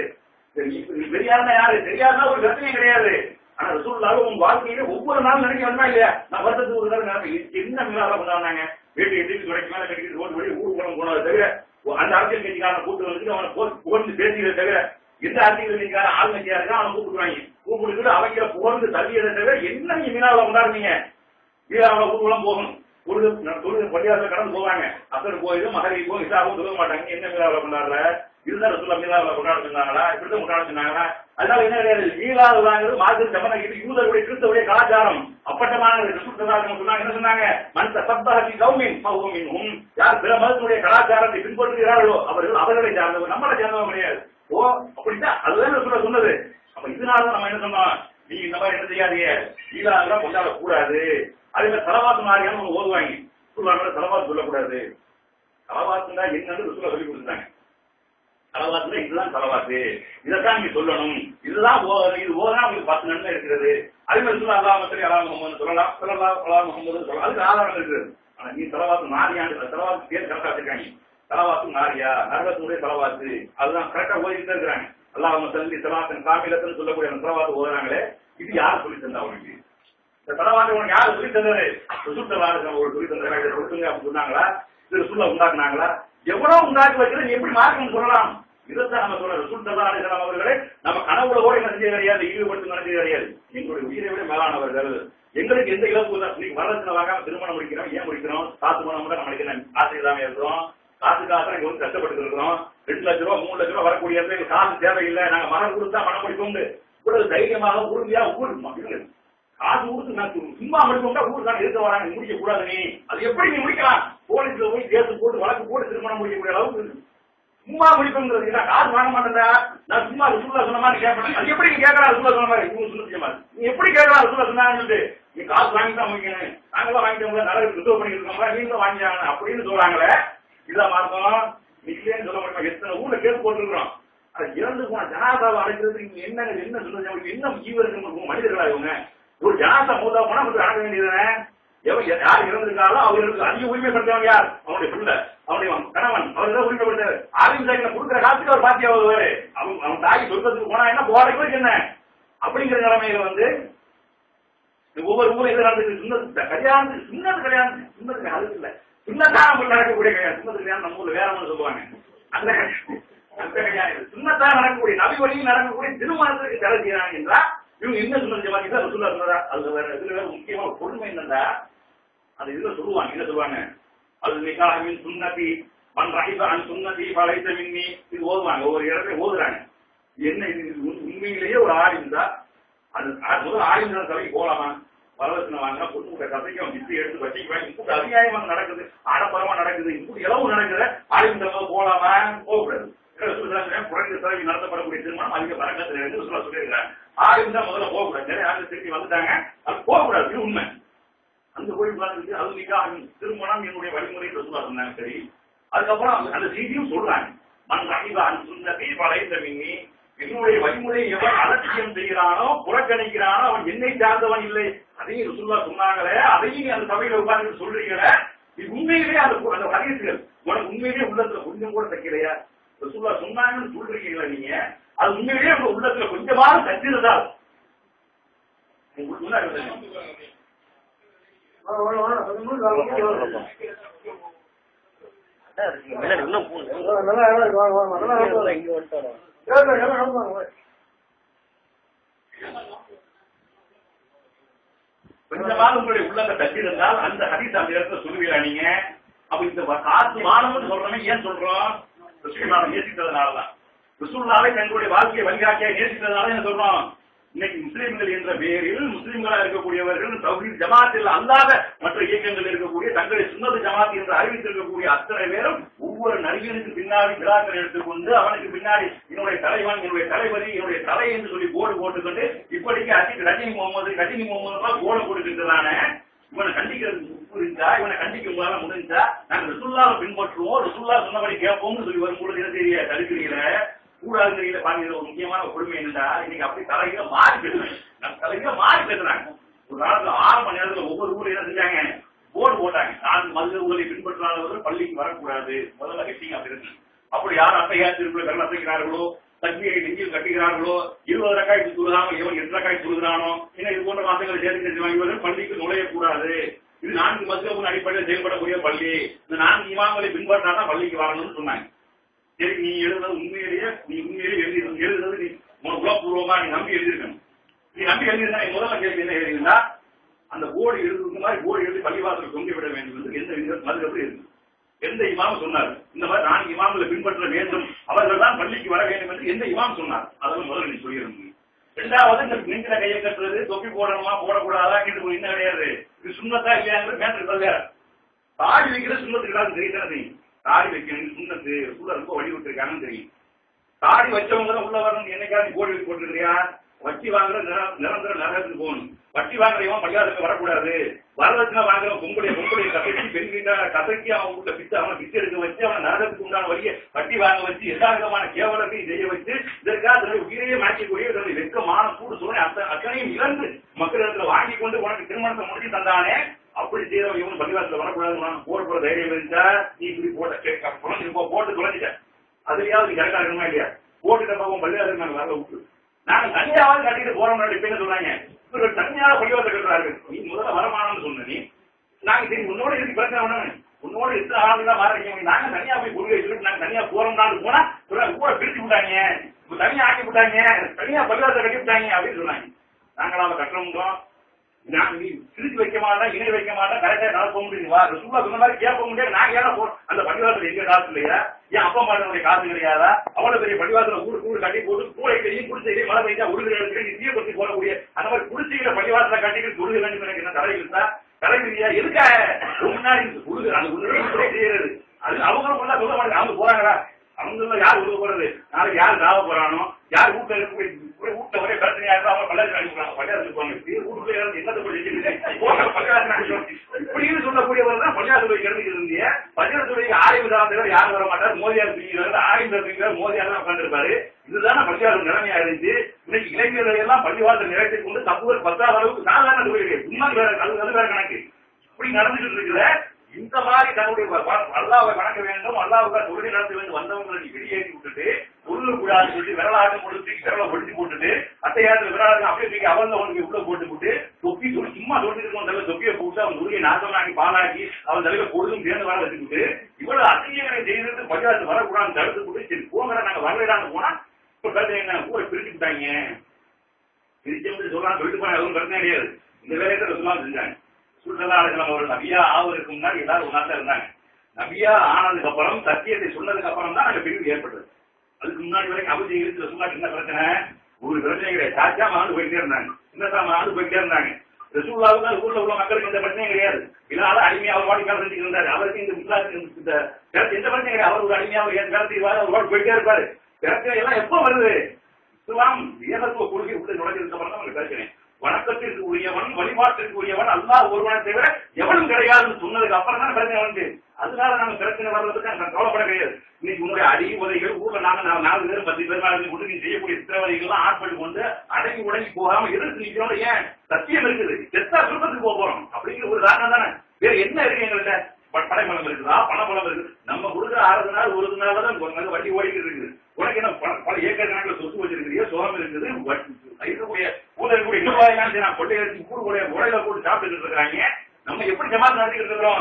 S2: நீ பெரியாருன்னா யாரு தெரியாதுன்னா ஒரு பிரச்சனையும் கிடையாது ஆனா ரசூல்லாவும் உங்க வாழ்க்கையில ஒவ்வொரு நாளும் நினைக்க வேண்டாம் இல்லையா நான் வருஷத்துக்கு ஒரு தடவை நினைப்பேன் என்ன விழாவை கொண்டாடினாங்க வீட்டு எதிர்த்து துடைக்கு மேல கட்டிட்டு ரோடு வழி ஊர் குளம் போனதை தவிர அந்த அரசியல் கட்சிக்காரன் கூட்டு வந்துட்டு அவனை புகழ்ந்து பேசியதை தவிர எந்த அரசியல் கட்சிக்காரன் ஆளுங்கட்சியா இருக்கா அவனை கூப்பிடுவாங்க கூப்பிட்டு அவங்கள புகழ்ந்து தள்ளியதை தவிர என்ன நீங்க மீனாவில் கொண்டாடுறீங்க மீனாவில் ஊர்வலம் போகணும் தொழுது தொழுது பள்ளியாசல கடந்து போவாங்க அசர் போயிடும் மகரி போய் இசாவும் சொல்ல மாட்டாங்க என்ன மீனாவில் கொண்டாடுற இதுதான் ரசூல்லா மீனாவில் கொண்டாட சொன்னாங்களா இப்படிதான் கொண்டாட சொன்னாங்களா அதனால என்ன கிடையாது மீனாவில் வாங்குறது மார்க்கு சம்பந்தம் இது யூதருடைய கிறிஸ்தவுடைய கலாச்சாரம் அப்பட்டமான ரசூல்லாங்க சொன்னாங்க என்ன சொன்னாங்க மந்த சப்தாகி கௌமின் மௌமின் யார் பிற மதத்தினுடைய கலாச்சாரத்தை பின்பற்றுகிறார்களோ அவர்கள் அவர்களை சார்ந்தவர் நம்மளை சேர்ந்தவங்க கிடையாது ஓ அப்படித்தான் அதுதான் ரசூல்லா சொன்னது அப்ப இதனால நம்ம என்ன சொன்னோம் நீங்க இந்த மாதிரி என்ன செய்யாதீங்க ஈழாலாம் கொண்டாடக்கூடாது அதே மாதிரி தலவாத்து மாதிரியான ஒண்ணு ஓதுவாங்க சொல்லுவாங்க தலவாத்து சொல்லக்கூடாது தலவாத்துனா என்னன்னு ரசூலா சொல்லி கொடுத்துட்டாங்க தலவாத்துல இதுதான் தலவாத்து இதைத்தான் நீங்க சொல்லணும் இதுதான் ஓ- இது ஓதனா உங்களுக்கு பத்து நன்மை இருக்கிறது அதே மாதிரி சொல்ல அல்லா மசரி அலா முகமது சொல்லலாம் சொல்லலாம் அலா முகமது சொல்லலாம் அதுக்கு ஆதாரம் இருக்குது ஆனா நீ தலவாத்து மாறியாண்டு தலவாத்து பேர் கரெக்டா வச்சிருக்காங்க தலவாத்து மாறியா நரகத்துடைய தலவாத்து அதுதான் கரெக்டா ஓதிட்டு இருக்கிறாங்க அல்லாஹ் மசல்லி தலாத்தின் காமிலத்துன்னு சொல்லக்கூடிய அந்த தலவாத்து ஓதுறாங்களே இது யார் சொல்லி தந்தா உனக்கு இந்த தலவாத்து உனக்கு யார் சொல்லி தந்தது ருசுல் தலாத்து ஒரு சொல்லி தந்தாங்க இதை கொடுத்துங்க அப்படின்னு சொன்னாங்களா இது ருசுல்ல உண்டாக்குனாங்களா எவ்வளவு உண்டாக்கி வச்சது நீ எப்படி மார்க்கம் சொல்லலாம் இதைத்தான் நம்ம சொல்ற ருசுல் தல்லா அலிசலாம் அவர்களே நம்ம கனவுல கூட என்ன செஞ்சது கிடையாது ஈடுபடுத்த நடந்தது கிடையாது எங்களுடைய உயிரை விட மேலானவர்கள் எங்களுக்கு எந்த இழப்பு இல்லை நீங்க வரதட்சணை வாங்காம திருமணம் முடிக்கிறோம் ஏன் முடிக்கிறோம் காசு பணம் கூட நம்மளுக்கு என்ன ஆசை இல்லாம இருக்கிறோம் காசுக்காக நாங்க வந்து கஷ்டப்பட்டு இருக்கிறோம் ரெண்டு லட்ச ரூபா மூணு லட்ச ரூபா வரக்கூடிய இடத்துல எங்களுக்கு காசு தேவையில்லை நாங்க மனம் கொடுத்தா மனம் முடிப்போம் இவ்வளவு தைரியமாக உறுதியா ஊர் மக்கள் காசு கொடுத்து நான் சும்மா முடிப்போம்னா ஊர் தான் இருக்க வராங்க நீ முடிக்க கூடாது நீ அது எப்படி நீ முடிக்கலாம் போலீஸ்ல போய் கேஸ் போட்டு வழக்கு போட்டு திருமணம் முடிக்கக்கூடிய அளவுக்கு இருக்கு. சும்மா முடிப்புங்கிறது நான் காசு வாங்க மாட்டேன்டா நான் சும்மா ரசூல்லா சொன்ன மாதிரி கேட்பேன் அது எப்படி நீ கேட்கறா ரசூல்லா சொன்ன மாதிரி இவங்க சொல்ல மாதிரி நீ எப்படி கேட்கறா ரசூல்லா சொன்னாங்கன்னு நீ காசு வாங்கி தான் முடிக்கணும் நாங்களாம் வாங்கிட்டோம்ல நல்ல ரிசர்வ் பண்ணி இருக்கோம்ல நீங்களும் வாங்கியாங்க அப்படின்னு சொல்றாங்களே இதான் மார்க்கம் நீ இல்லைன்னு சொல்ல முடியுமா எத்தனை ஊர்ல கேஸ் போட்டுருக்கிறோம் அது இறந்து போன ஜனாதாவை அடைக்கிறதுக்கு நீங்க என்ன என்ன சொல்றது அவங்களுக்கு என்ன ஜீவ இருக்கு மனிதர்களா இவங்க ஒரு ஜனாதா மூத்தா போனா வந்து அடக்க வேண்டியதுதானே எவன் யார் இறந்திருக்காரோ அவர்களுக்கு அதிக உரிமைப்படுத்தவன் யார் அவனுடைய பிள்ளை அவனுடைய கணவன் அவர் தான் உரிமைப்படுத்தாரு ஆவின் சாக்கில கொடுக்குற காசுக்கு அவர் பாத்தியா வருவாரு அவன் அவன் தாய் சொர்க்கத்துக்கு போனா என்ன போறதுக்கு என்ன அப்படிங்கிற நிலைமையில வந்து இந்த ஒவ்வொரு ஊரும் எது நடந்துச்சு சுண்ணத்து கல்யாணம் சுண்ணத்து கல்யாணம் சுண்ணத்து அது இல்ல சுண்ணத்தான் நம்ம நடக்கக்கூடிய கல்யாணம் சுண்ணத்து கல்யாணம் நம்ம ஊர்ல வேற ஒன்று சொல்லுவாங்க அந்த அந்த கல்யாணம் இது. சுண்ணத்தான் நடக்கக்கூடிய நபி வழியில் நடக்கக்கூடிய திருமணத்துக்கு தடை செய்யறாங்க என்றா இவங்க என்ன சொன்னது பாத்தீங்கன்னா ரசூல்லா சொன்னதா அது வேற இதுல வேற முக்கியமா ஒரு கொடுமை என்னன்னா அது இதுல சொல்லுவாங்க என்ன சொல்லுவாங்க அது நிகாமின் சுண்ணதி மன் ரஹிப அன் சுண்ணதி பழைத்த மின்னி இது ஓதுவாங்க ஒவ்வொரு இடத்துல ஓதுறாங்க என்ன இது இது உண்- உண்மையிலேயே ஒரு ஆள் இருந்தா அது அது முதல்ல ஆயுத சபைக்கு போலாமா வரதட்சணை வாங்க பொண்ணு கூட கதைக்கும் வித்து எடுத்து வச்சுக்குவாங்க இப்படி அநியாயமாக நடக்குது ஆடம்பரமா நடக்குது இப்படி எவ்வளவு நடக்குது ஆயுத சபை போலாமா போகக்கூடாது ஏன்னா சொல்றாங்க, குறைந்த செலவில் நடத்தப்படக்கூடிய திருமணம் அதிக பறக்கத்தில் இருந்து சொல்ல சொல்லியிருக்காங்க ஆயுதம் தான் முதல்ல போகக்கூடாது நிறைய ஆண்டு திருப்பி வந்துட்டாங்க அது போகக்கூடாது இது உண்மை அந்த கோயில் உட்கார்ந்துட்டு அது நிக்கா திருமணம் என்னுடைய வழிமுறை ரசூலா சொன்னாங்க சரி அதுக்கப்புறம் அந்த- அந்த செய்தியும் சொல்றாங்க மண் ரஹிபான் சுண்ணதி வளைந்த மின்னி என்னுடைய வழிமுறை எவன் அலட்சியம் செய்கிறானோ புறக்கணிக்கிறானோ அவன் என்னை சார்ந்தவன் இல்லை அதையும் ரசூல்லா சொன்னாங்களே அதையும் நீ அந்த சபையில உட்கார்ந்து சொல்றீங்களே இது உண்மையிலே அந்த அந்த ஹதீசுகள் உனக்கு உண்மையிலே உள்ளத்துல கொஞ்சம் கூட தைக்கலையா ரசூல்லா சொன்னாங்கன்னு சொல்றீங்களா நீங்க அது உண்மையிலேயே உங்க உள்ளத்துல கொஞ்சமாவது தச்சிருந்தா உங்களுக்கு முன்னாடி வந்து-
S3: முன்னாடி இன்னும் போகணும்.
S4: நல்லா நல்லா வாங்க வாங்க நல்லா வாங்க
S3: இங்க வந்துட்டோம்
S4: எல்லாம் எல்லாம் நடந்தாங்க
S2: கொஞ்சமாவது உங்களுடைய உள்ளங்க தட்டிருந்தால் அந்த ஹதீஸ் அந்த இடத்துல சொல்லுவீங்களா நீங்க அப்ப இந்த வ- காசு வானம்னு சொல்றோமே ஏன் சொல்றோம் ரசூலுல்லாவை நேசித்ததுனாலதான் ரசூலுல்லாவை தங்களுடைய வாழ்க்கையை வழிகாட்டியாக நேசித்ததுனால என்ன சொல்றோம் இன்னைக்கு முஸ்லிம்கள் என்ற பெயரில் முஸ்லிம்களா இருக்கக்கூடியவர்கள் தௌஹீத் ஜமாத்தில் அல்லாத மற்ற இயக்கங்கள் இருக்கக்கூடிய தங்களை சுன்னது ஜமாத் என்று அறிவித்திருக்கக்கூடிய அத்தனை பேரும் ஒவ்வொரு நடிகனுக்கு பின்னாடி விழாக்கள் எடுத்துக்கொண்டு அவனுக்கு பின்னாடி என்னுடைய தலைவன் என்னுடைய தலைவரி என்னுடைய தலை என்று சொல்லி போர்டு போட்டுக்கொண்டு இப்படிக்கு அஜித் ரஜினி முகமது ரஜினி முகமது போர்டு போட்டுக்கிட்டு இவனை கண்டிக்கிறதுக்கு உப்பு இருந்தா இவனை கண்டிக்க உங்களால முடிஞ்சா நாங்க ரசுல்லாவை பின்பற்றுவோம் ரசுல்லா சொன்னபடி கேட்போம்னு சொல்லி வரும்போது என்ன தெரிய தடுக்கிறீங்கள கூடாதுங்கிறீங்கள பாருங்க ஒரு முக்கியமான கொடுமை என்னடா இன்னைக்கு அப்படி தலையில மாறி கட்டுறாங்க நம்ம தலையில மாறி கட்டுறாங்க ஒரு காலத்துல ஆறு மணி நேரத்துல ஒவ்வொரு ஊர்ல என்ன செஞ்சாங்க போர்டு போட்டாங்க நான் மது ஊரை பின்பற்றாதவர்கள் பள்ளிக்கு வரக்கூடாது முதல்ல கட்டிங்க அப்படி இருக்கு அப்படி யார் அத்தையா திருப்பி வெள்ள அசைக்கிறார்களோ தங்கியை நெஞ்சில் கட்டுகிறார்களோ இருபது ரக்காய் சொல்லுறாங்க இவன் எட்டு ரக்காய் சொல்லுகிறானோ இன்னும் இது போன்ற வார்த்தைகளை சேர்த்து செஞ்சு இவர்கள் பள்ளிக்கு நுழையக்கூடாது இது நான்கு மதுரவின் அடிப்படையில் செயல்படக்கூடிய பள்ளி இந்த நான்கு இமாமங்களை பின்பற்றினா பள்ளிக்கு வரணும்னு சொன்னாங்க சரி நீ எழுதுறது உண்மையிலேயே நீ உண்மையிலேயே எழுதி எழுதுறது நீ உலகப்பூர்வமா நீ நம்பி எழுதிருக்கணும் நீ நம்பி எழுதிருந்தா நீ முதல்ல கேள்வி என்ன எழுதிருந்தா அந்த போர்டு எழுதுறது மாதிரி போர்டு எழுதி பள்ளிவாசல் தொங்கி விட வேண்டும் என்று எந்த வித மதுரப்பு இருக்கு எந்த இமாம் சொன்னார் இந்த மாதிரி நான்கு இமாம்களை பின்பற்ற வேண்டும் அவர்கள் தான் பள்ளிக்கு வர வேண்டும் என்று எந்த இமாம் சொன்னார் அதெல்லாம் முதல்ல நீ சொல்லியிருந்தீங்க ரெண்டாவது இந்த நெஞ்சில கையை கட்டுறது தொப்பி போடணுமா போடக்கூடாதா இது இன்னும் கிடையாது இது சுண்ணத்தா இல்லையாங்கிறது மேட்டர் வேற தாடி வைக்கிற சுண்ணத்துக்கு தான் தெரியும் தானே தெரியும் தாடி வைக்கணும் சுண்ணத்து உள்ள ரொம்ப வழி விட்டுருக்காங்கன்னு தெரியும் தாடி வச்சவங்க தான் உள்ள வரணும் என்னைக்காவது நீ போடி போட்டுருக்கியா வட்டி வாங்குற நிர- நிரந்தர நரகத்துக்கு போகணும் வட்டி வாங்குறவன் மரியாதைக்கு வரக்கூடாது வரதட்சணை வாங்குற பொம்புடைய பொம்புடைய கசக்கி பெண்கிட்ட கசக்கி அவன் உள்ள பித்து அவனை பித்து எடுக்க வச்சு அவன் நரகத்துக்கு உண்டான வழியை வட்டி வாங்க வச்சு எல்லா விதமான கேவலத்தையும் செய்ய வச்சு இதற்காக தன்னுடைய உயிரையே மாற்றக்கூடிய தன்னுடைய வெட்கமான சூடு சூழலை அத்த அத்தனையும் இழந்து மக்களிடத்துல வாங்கி கொண்டு உனக்கு திருமணத்தை முடிச்சு தந்தானே அப்படி செய்யறவன் இவன் பள்ளிவாசல வரக்கூடாது போட போற தைரியம் இருந்தா நீ இப்படி போட்ட கேட்க குழந்தை போ போட்டு தொலைஞ்சிட்ட அதுலயாவது நீ கரெக்டா இருக்கணுமா இல்லையா போட்டுட்ட போவோம் பள்ளிவாசல் நாங்க வரல விட்டு நாங்க தனியாவது கட்டிட்டு போறோம் இப்ப என்ன சொல்றாங்க இவர்கள் தனியாக பள்ளிவாசல் கட்டுறார்கள் நீ முதல்ல வரமானு சொன்ன நீ நாங்க சரி உன்னோட இருக்கு பிரச்சனை ஒண்ணு உன்னோட எத்தனை ஆளுங்க தான் மாறிக்க நாங்க தனியா போய் கொள்கை வச்சுட்டு நாங்க தனியா போறோம்னாலும் போனா சொல்றாங்க, ஊரை பிரிச்சு விட்டாங்க இப்ப தனியா ஆக்கி விட்டாங்க தனியா பள்ளிவாசல் கட்டி விட்டாங்க அப்படின்னு சொன்னாங்க நாங்களாம் கட்டுறோம் நான் நீ திருச்சி வைக்க மாட்டேன் இணை வைக்க மாட்டேன் கரெக்டா நடக்க முடியும் வா சும்மா சொன்ன மாதிரி கேட்க முடியாது நாங்க ஏன்னா போ அந்த பள்ளிவாசல் எங்க காசு இல்லையா ஏன் அப்பா மாட்டனுடைய காசு கிடையாதா அவ்வளவு பெரிய பள்ளிவாசல ஊரு கூடு கட்டி போட்டு கூடைகளையும் குடிசையிலையும் மழை பெய்ஞ்சா உருகிற இடத்துல நீ தீய பத்தி போடக்கூடிய அந்த மாதிரி குடிசைகளை பள்ளிவாசல கட்டிட்டு உருக வேண்டும் எனக்கு என்ன தடை இருந்தா தடை இல்லையா எதுக்காக ரொம்ப முன்னாடி உருகு அந்த உருகு செய்யறது அது அவங்க கொண்டா சொல்ல மாட்டாங்க அவங்க போறாங்களா அவங்க யார் உருவ போறது நாளைக்கு யார் தாவ போறானோ யார் வீட்டுல இருக்கக்கூடிய வீட்டுல ஒரே பிரச்சனையா இருந்தா அவங்க பள்ளியாசல் அனுப்புறாங்க பள்ளியாசல் இருப்பாங்க வீட்டுல இருந்து என்னத்தை போய் இப்படின்னு சொல்லக்கூடியவர் தான் பள்ளியாசல் வைக்கிறது இருந்திய பள்ளியாசல் வைக்க ஆய்வு தாவத்தில் யாரும் வர மாட்டார் மோதியார் பிடிக்கிறார் ஆய்வு பிடிக்கிறார் மோதியார் தான் உட்காந்துருப்பாரு இதுதானே பள்ளியாசல் நிலைமையா இருந்துச்சு இன்னைக்கு இளைஞர்களை எல்லாம் பள்ளிவாசல் நிறைவேற்றிக் கொண்டு தப்புகள் பத்தாவது அளவுக்கு சாதாரண தொழில் உண்மை வேற அது அது வேற கணக்கு இப்படி நடந்துட்டு இருக்குல்ல இந்த மாதிரி தன்னுடைய வ- வ- அல்லாவை வணங்க வேண்டும் அல்லாவுக்கு தொழிலை நடத்த வேண்டும் வந்தவங்களை நீ வெளியேற்றி விட்டுட்டு பொருள் கூடாதுன்னு சொல்லி விரலாட்டம் கொடுத்து விரலை ஒழிச்சு போட்டுட்டு அத்தையாத்துல விரலாட்டம் அப்படியே தூக்கி அவன் உனக்கு உள்ள போட்டு போட்டு தொப்பி சொல்லி சும்மா சொல்லிட்டு இருக்கவன் தலையில தொப்பியை போட்டு அவன் துணியை நாசமாக்கி பாலாக்கி அவன் தலையில பொழுதும் சேர்ந்து வர வச்சுக்கிட்டு இவ்வளவு அசிங்கங்களை செய்து பஞ்சாயத்து வரக்கூடாதுன்னு தடுத்து போட்டு சரி போங்கடா நாங்க வரலான்னு போனா இப்ப கருத்து என்ன ஊரை பிரிச்சு விட்டாங்க பிரிச்சு சொல்லலாம் சொல்லிட்டு போனா எதுவும் பிரச்சனை கிடையாது இந்த வேலையை தான் சொல்லலாம் செஞ்சாங்க சுற்றுலா அலுவலம் ஒரு நபியா ஆவதற்கு முன்னாடி எல்லாரும் ஒன்னா தான் இருந்தாங்க நபியா ஆனதுக்கு அப்புறம் சத்தியத்தை சொன்னதுக்கு அப்புறம் தான் அந்த பிரிவு ஏற்பட்டது அதுக்கு முன்னாடி வரைக்கும் அபிஜி இருக்கு சொன்னா என்ன பிரச்சனை ஒரு பிரச்சனை கிடையாது சாச்சா ஆண்டு போயிட்டே இருந்தாங்க சின்னசாம ஆண்டு போயிட்டே இருந்தாங்க ரசூல்லாவுக்கு அந்த ஊர்ல உள்ள மக்களுக்கு இந்த பிரச்சனையும் கிடையாது இதனால அடிமையா அவர் வாடி வேலை செஞ்சுட்டு இருந்தாரு அவருக்கு இந்த முஸ்லாத்து இந்த பிரச்சனை- எந்த பிரச்சனையும் கிடையாது அவர் ஒரு அடிமையா அவர் ஏன் வேலை செய்வாரு அவர் வாடி போயிட்டே இருப்பாரு பிரச்சனை எல்லாம் எப்போ வருது இஸ்லாம் ஏகத்துவ கொள்கை உள்ள நுழைஞ்சதுக்கு அப்புறம் தான் உங்களுக்கு பிரச்சனை வணக்கத்திற்கு உரியவன் வழிபாட்டிற்கு உரியவன் அல்லாஹ் ஒருவனை தவிர எவனும் கிடையாதுன்னு சொன்னதுக்கு அப்புறம் தான் பிரச்சனை வந்து அதனால நாங்க பிரச்சனை வர்றதுக்கு நாங்க கவலைப்பட கிடையாது இன்னைக்கு உன்னுடைய அடி உதைகள் ஊர்ல நாங்க நா- நாலு பேர் பத்து பேர் நாலு பேர் கொண்டு நீ செய்யக்கூடிய சித்திரவதைகள் எல்லாம் ஆட்பட்டு கொண்டு அடங்கி உடங்கி போகாம எதிர்த்து நிக்கிறோம் ஏன் சத்தியம் இருக்குது செத்தா சுருப்பத்துக்கு போக போறோம் அப்படிங்கிற ஒரு காரணம் தானே வேற என்ன இருக்கு எங்கள்கிட்ட ப- படைபலம் இருக்குதா பணபலம் இருக்குது நம்ம கொடுக்குற ஆறு நாள் ஒரு நாள் தான் ஒரு நாள் வண்டி ஓடிக்கிட்டு இருக்குது உனக்கு என்ன பல பல ஏக்கர் கணக்கில் சொத்து வச்சிருக்கிறியோ சுகம் இருக்குது வ- இருக்கக்கூடிய ஊரில் இருக்கக்கூடிய நிர்வாகிகள் நான் கொள்ளை அடிச்சு கூடு கூட உடையில போட்டு சாப்பிட்டுட்டு இருக்கிறாங்க நம்ம எப்படி ஜமாத் நடத்திக்கிட்டு இருக்கிறோம்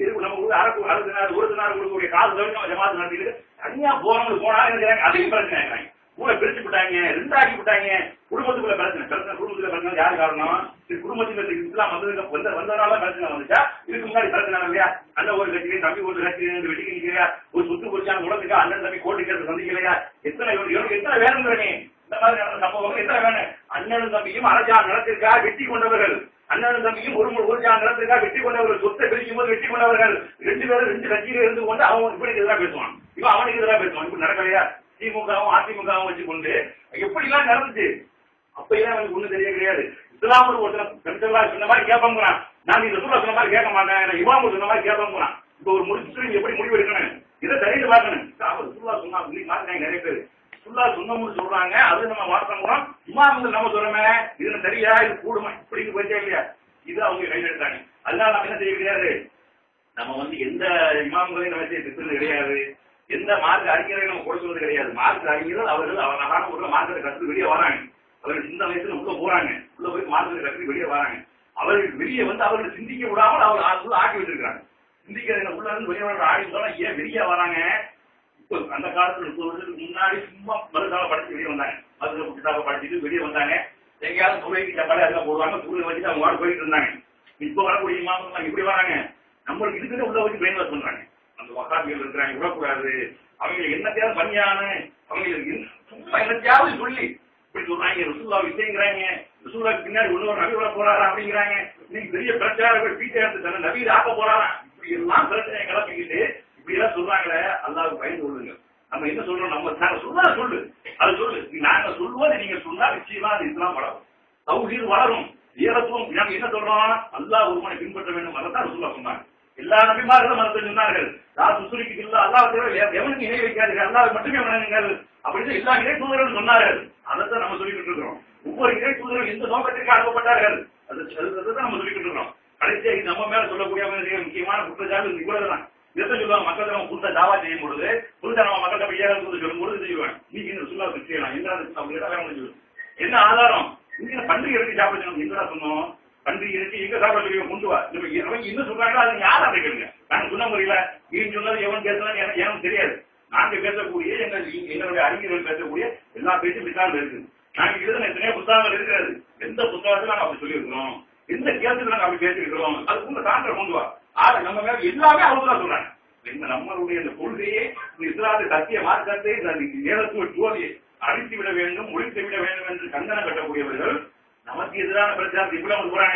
S2: இங்க இருக்கு நம்ம ஊருக்கு அரசு அரசு நாடு ஒரு நாடு கொடுக்கக்கூடிய காசு தவிர நம்ம ஜமாத்து நடத்திட்டு தனியா போறவங்க போனா இருக்கிறாங்க அதையும் பிரச்சனை ஆகிறாங்க ஊரை பிரிச்சு விட்டாங்க ரெண்டாக்கி விட்டாங்க குடும்பத்துக்குள்ள பிரச்சனை பிரச்சனை குடும்பத்துல பிரச்சனை யாரு காரணம் இது குடும்பத்துல இந்த இஸ்லாம் வந்ததுக்கு வந்த வந்ததுனால பிரச்சனை வந்துச்சா இதுக்கு முன்னாடி பிரச்சனை இல்லையா அண்ணன் ஒரு கட்சி தம்பி ஒரு கட்சி வெட்டிக்கு நிக்கலையா ஒரு சுத்து குறிச்சாங்க உலகத்துக்கு அண்ணன் தம்பி கோட்டி கேட்டு சந்திக்கலையா எத்தனை இவனுக்கு எத்தனை வேணுங்கிறனே இந்த மாதிரி நடந்த சம்பவம் எத்தனை வேணும் அண்ணனும் தம்பியும் அரசாங்க நிலத்திற்காக வெட்டி கொண்டவர்கள் அண்ணனும் தம்பியும் ஒரு முறை ஒரு ஜான் நிலத்திற்காக வெட்டி கொண்டவர்கள் சொத்தை பிரிக்கும் போது வெட்டி கொண்டவர்கள் ரெண்டு பேரும் ரெண்டு கட்சியில இருந்து கொண்டு அவன் இப்படி எதிராக பேசுவான் இவன் அவனுக்கு எதிராக பேசுவான் இப்படி நடக்கலையா திமுகவும் அதிமுகவும் வச்சு கொண்டு எப்படி எல்லாம் நடந்துச்சு அப்ப எல்லாம் எனக்கு ஒண்ணு தெரிய கிடையாது இஸ்லாமர் ஒருத்தர் கருத்தெல்லாம் சொன்ன மாதிரி கேட்பாங்கிறான் நான் இந்த சூழல் சொன்ன மாதிரி கேட்க மாட்டேன் நான் இமாம் சொன்ன மாதிரி கேட்பாங்கிறான் இப்ப ஒரு முடிச்சு எப்படி முடிவு எடுக்கணும் இதை சரியிட்டு பார்க்கணும் அவர் சுல்லா சொன்னா சொல்லி மாட்டாங்க நிறைய பேர் சுல்லா சொன்னோம்னு சொல்றாங்க அது நம்ம மாற்றங்கிறோம் இமாம் நம்ம சொல்றோமே இது சரியா இது கூடுமா இப்படின்னு போயிட்டே இல்லையா இது அவங்க கையில் எடுத்தாங்க அதனால நம்ம என்ன செய்ய கிடையாது நம்ம வந்து எந்த இமாம்களையும் நம்ம திட்டுறது கிடையாது எந்த மார்க் அறிஞரையும் நம்ம கொடுக்கிறது கிடையாது மார்க் அறிஞர்கள் அவர்கள் அழகான ஒரு மார்க்கத்தை கற்று வெளியே வராங்க அவர்கள் சின்ன வயசுல உள்ள போறாங்க உள்ள போய் மார்க்கத்தை கற்று வெளியே வராங்க அவர்கள் வெளியே வந்து அவர்கள் சிந்திக்க விடாமல் அவர் ஆ- ஆக்கி வச்சிருக்காங்க சிந்திக்கிற உள்ள இருந்து வெளியே வர ஆடி சொன்னா ஏன் வெளியே வராங்க இப்போ அந்த காலத்துல முப்பது வருஷத்துக்கு முன்னாடி சும்மா மறுகால படிச்சு வெளியே வந்தாங்க மதுரை புட்டாக படிச்சுட்டு வெளியே வந்தாங்க எங்கேயாவது துறைக்கு சப்பாடு அதெல்லாம் போடுவாங்க தூரம் வச்சுட்டு அவங்க வாட போயிட்டு இருந்தாங்க இப்போ வரக்கூடிய இமாம்கள் இப்படி வராங்க நம்மளுக்கு இதுக்கிட்ட உள்ள வச்சு பிரெயின் வாஷ் பண்றாங்க அந்த வகாபிகள் இருக்கிறாங்க விடக்கூடாது அவங்களுக்கு என்னத்தையாவது பண்ணியான அவங்களுக்கு என்ன- சும்மா என்னத்தையாவது சொல்லி இப்படி சொல்றாங்க ரசூல்லா விஷயங்கிறாங்க ரசூல்லாக்கு பின்னாடி உள்ளவர் நபி வர போறாரா அப்படிங்கிறாங்க இன்னைக்கு பெரிய பிரச்சாரங்கள் பீட்டை எடுத்து தன்னை நபீர் ஆக்க போறாரா இப்படி எல்லாம் பிரச்சனையை கிளப்பிக்கிட்டு இப்படி எல்லாம் சொல்றாங்களே அல்லாவுக்கு பயந்து கொள்ளுங்க நம்ம என்ன சொல்றோம் நம்ம நாங்க சொன்னா சொல்லு அது சொல்லு நீ நாங்க சொல்லுவோம் நீங்க சொன்னா நிச்சயமா அது இஸ்லாம் வளரும் தௌஹீத் வளரும் ஏகத்துவம் நம்ம என்ன சொல்றோம் அல்லாஹ் ஒருவனை பின்பற்ற வேண்டும் அதான் ரசூல்லா சொன்னாங்க எல்லா நபிமார்களும் மதத்தை சொன்னார்கள் நான் சுசுரிக்கு இல்ல அல்லாஹ் தவிர வேற எவனுக்கு இணை வைக்காதீர்கள் அல்லாஹ் மட்டுமே வணங்குங்கள் அப்படின்னு எல்லா இணை தூதர்களும் சொன்னார்கள் அதைத்தான் நம்ம சொல்லிக்கிட்டு இருக்கிறோம் ஒவ்வொரு இணை தூதரும் எந்த நோக்கத்திற்கு அனுப்பப்பட்டார்கள் அது அதுதான் நம்ம சொல்லிக்கிட்டு இருக்கிறோம் கடைசியா இது நம்ம மேல சொல்லக்கூடிய மிக முக்கியமான குற்றச்சாட்டு இவ்வளவு தான் இதை சொல்லுவாங்க மக்கள் நம்ம புதுசா தாவா செய்யும் பொழுது புதுசா நம்ம மக்கள் போய் ஏதாவது சொல்லி சொல்லும் பொழுது செய்வாங்க நீங்க இந்த சுல்லா செய்யலாம் என்ன அப்படி வேற ஒண்ணு சொல்லு என்ன ஆதாரம் இங்க பன்றிகை இறக்கி சாப்பிட சொன்னோம் எங்கடா சொன்னோம் பன்றிகை இறக்கி எங்க சாப்பிட சொல்லி கொண்டு வா நம்ம அவங்க என்ன சொல்றாங்களோ அது யார் அதை கேளுங்க நாங்க சொன்ன முறையில நீ சொன்னது எவன் பேசுறது எனக்கு எனக்கு தெரியாது நாங்க பேசக்கூடிய எங்கள் எங்களுடைய அறிஞர்கள் பேசக்கூடிய எல்லா பேச்சும் பின்னால் இருக்கு நாங்க எழுதின எத்தனையோ புத்தகங்கள் இருக்கிறது எந்த புத்தகத்துல நாங்க அப்படி சொல்லியிருக்கிறோம் எந்த கேசத்துல நாங்க அப்படி பேசியிருக்கிறோம் அதுக்குள்ள சான்றை கொண்டு வா ஆக நம்ம மேல எல்லாமே அவங்க தான் சொல்றாங்க இந்த நம்மளுடைய இந்த கொள்கையை இந்த இஸ்லாத்தை சத்திய மார்க்கத்தை இந்த நேரத்துவ ஜோதியை அழித்து விட வேண்டும் ஒழித்து விட வேண்டும் என்று கண்டனம் கட்டக்கூடியவர்கள் நமக்கு எதிரான பிரச்சாரத்தை இப்படி அவங்க போறாங்க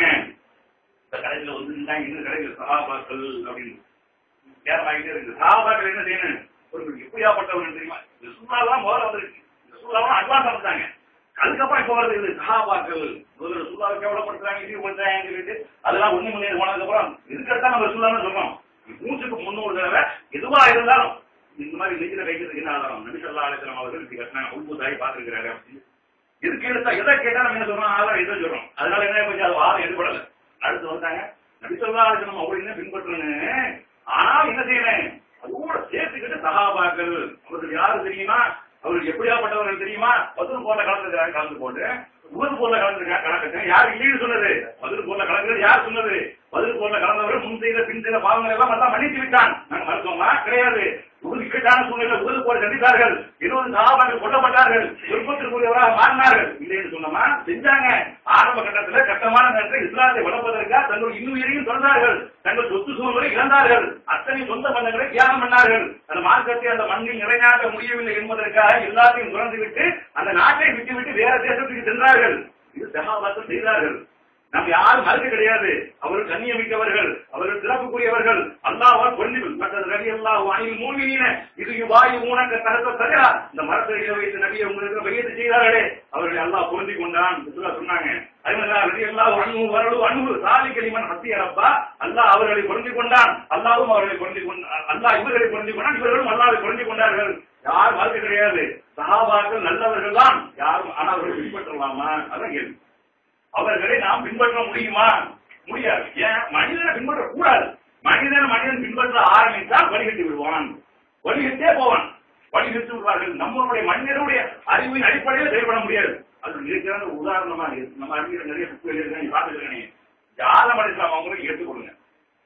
S2: இந்த கடைசியில வந்து இருந்தாங்க இன்னும் கடைசியில் சகாபாக்கள் அப்படின்னு நேரம் ஆகிட்டே இருக்கு சகாபாக்கள் என்ன செய்யணும் ஒரு எப்படியாப்பட்டவர்கள் தெரியுமா இந்த சூழலாம் முதல்ல வந்திருக்கு இந்த சூழலாம் அட்வான்ஸ் வந்துட்டாங்க அதுக்கப்புறம் இப்ப வருது இது சகாபாக்கள் முதல்ல சூழலை கேவலப்படுத்துறாங்க இழிவுபடுத்துறாங்கன்னு சொல்லிட்டு அதெல்லாம் ஒண்ணு முன்னேறி போனதுக்கு அப்புறம் இதுக்கத்தான் நம்ம சூழல்னு சொல்றோம் மூச்சுக்கு முன்னூறு தடவை எதுவா இருந்தாலும் இந்த மாதிரி நெஞ்சில வைக்கிறதுக்கு என்ன ஆதாரம் நபிசல்லா அலிஸ்லாம் அவர்கள் இப்படி கட்டினாங்க உள்புதாய் பார்த்திருக்கிறாரு அப்படின்னு எதுக்கு எடுத்தா எதை கேட்டா நம்ம என்ன சொல்றோம் ஆதாரம் எதை சொல்றோம் அதனால என்ன கொஞ்சம் அது வாதம் எடுபடல அடுத்து வந்தாங்க நபிசல்லா அலிஸ்லாம் அவர்கள் என்ன பின்பற்றுன்னு ஆனால் என்ன செய்யணும் அதோட சேர்த்துக்கிட்டு சகாபாக்கள் அவர்கள் யாரு தெரியுமா அவர்கள் எப்படியாப்பட்டவர்கள் தெரியுமா பதில் போல கலந்துக்கிறாங்க கலந்து போட்டு உமது போல கலந்துருக்காங்க கலந்துருக்காங்க யார் இல்லைன்னு சொன்னது பதில் போல கலந்துறது யார் சொன்னது பதில் போல கலந்தவர் முன் செய்த பின் செய்த பாவங்கள் எல்லாம் எல்லாம் மன்னித்து விட்டான் நாங்க மறுத்தோமா கிடையாது ஒரு இக்கட்டான சூழ்நிலை உதவு போல சந்தித்தார்கள் இருபது சகாபாக்கள் கொல்லப்பட்டார்கள் விருப்பத்திற்குரியவராக மாறினார்கள் இல்லைன்னு சொன்னோமா செஞ்சாங்க ஆரம்ப கட்டத்துல கட்டமான நேரத்தில் இஸ்லாத்தை வளர்ப்பதற்காக தங்கள் இன்னுயிரையும் சொன்னார்கள் தங்கள் சொத்து சூழ்நிலை இழந்தார்கள் அத்தனை சொந்த பந்தங்களை தியாகம் பண்ணார்கள் அந்த மார்க்கத்தை அந்த மண்ணில் நிலைநாட்ட முடியவில்லை என்பதற்காக எல்லாத்தையும் துறந்து விட்டு அந்த நாட்டை விட்டுவிட்டு வேற தேசத்துக்கு சென்றார்கள் இது சகாபாக்கள் செய்தார்கள் நம்ம யாரும் மறுக்க கிடையாது அவர்கள் கண்ணியமிக்கவர்கள் அவர்கள் சிறப்புக்குரியவர்கள் அல்லாஹ் கொல்லி மற்றது நபி அல்லாஹ் அணில் மூமினீன இது வாயு ஊனக்க தரத்த சரியா இந்த மரத்தை வைத்து நபியை உங்களுக்கு பையத்து செய்தார்களே அவர்களை அல்லாஹ் பொருந்தி கொண்டான் ரசூலா சொன்னாங்க அதனால நபி அல்லாஹ் அன்பு வரடு அன்பு சாலி கலிமன் ஹத்திய ரப்பா அல்லாஹ் அவர்களை பொருந்தி கொண்டான் அல்லாஹ்வும் அவர்களை பொருந்தி கொண்டான் அல்லாஹ் இவர்களை பொருந்தி கொண்டான் இவர்களும் அல்லாஹ்வை பொருந்தி கொண்டார்கள் யார் மறுக்க கிடையாது சஹாபாக்கள் நல்லவர்கள் தான் யாரும் ஆனால் அவர்களை பின்பற்றலாமா அதான் கேள்வி அவர்களை நாம் பின்பற்ற முடியுமா முடியாது ஏன் மனிதனை பின்பற்ற கூடாது மனிதன் மனிதன் பின்பற்ற ஆரம்பித்தால் வழிகட்டி விடுவான் வழிகட்டே போவான் வழிகட்டு விடுவார்கள் நம்மளுடைய மனிதனுடைய அறிவின் அடிப்படையில் செயல்பட முடியாது அது இருக்கிற உதாரணமா இருக்கு நம்ம அறிஞர் நிறைய புக்கு எழுதுறேன் பார்த்துக்கிறேன் ஜாதம் அடிக்கலாம் அவங்களுக்கு எடுத்துக்கொடுங்க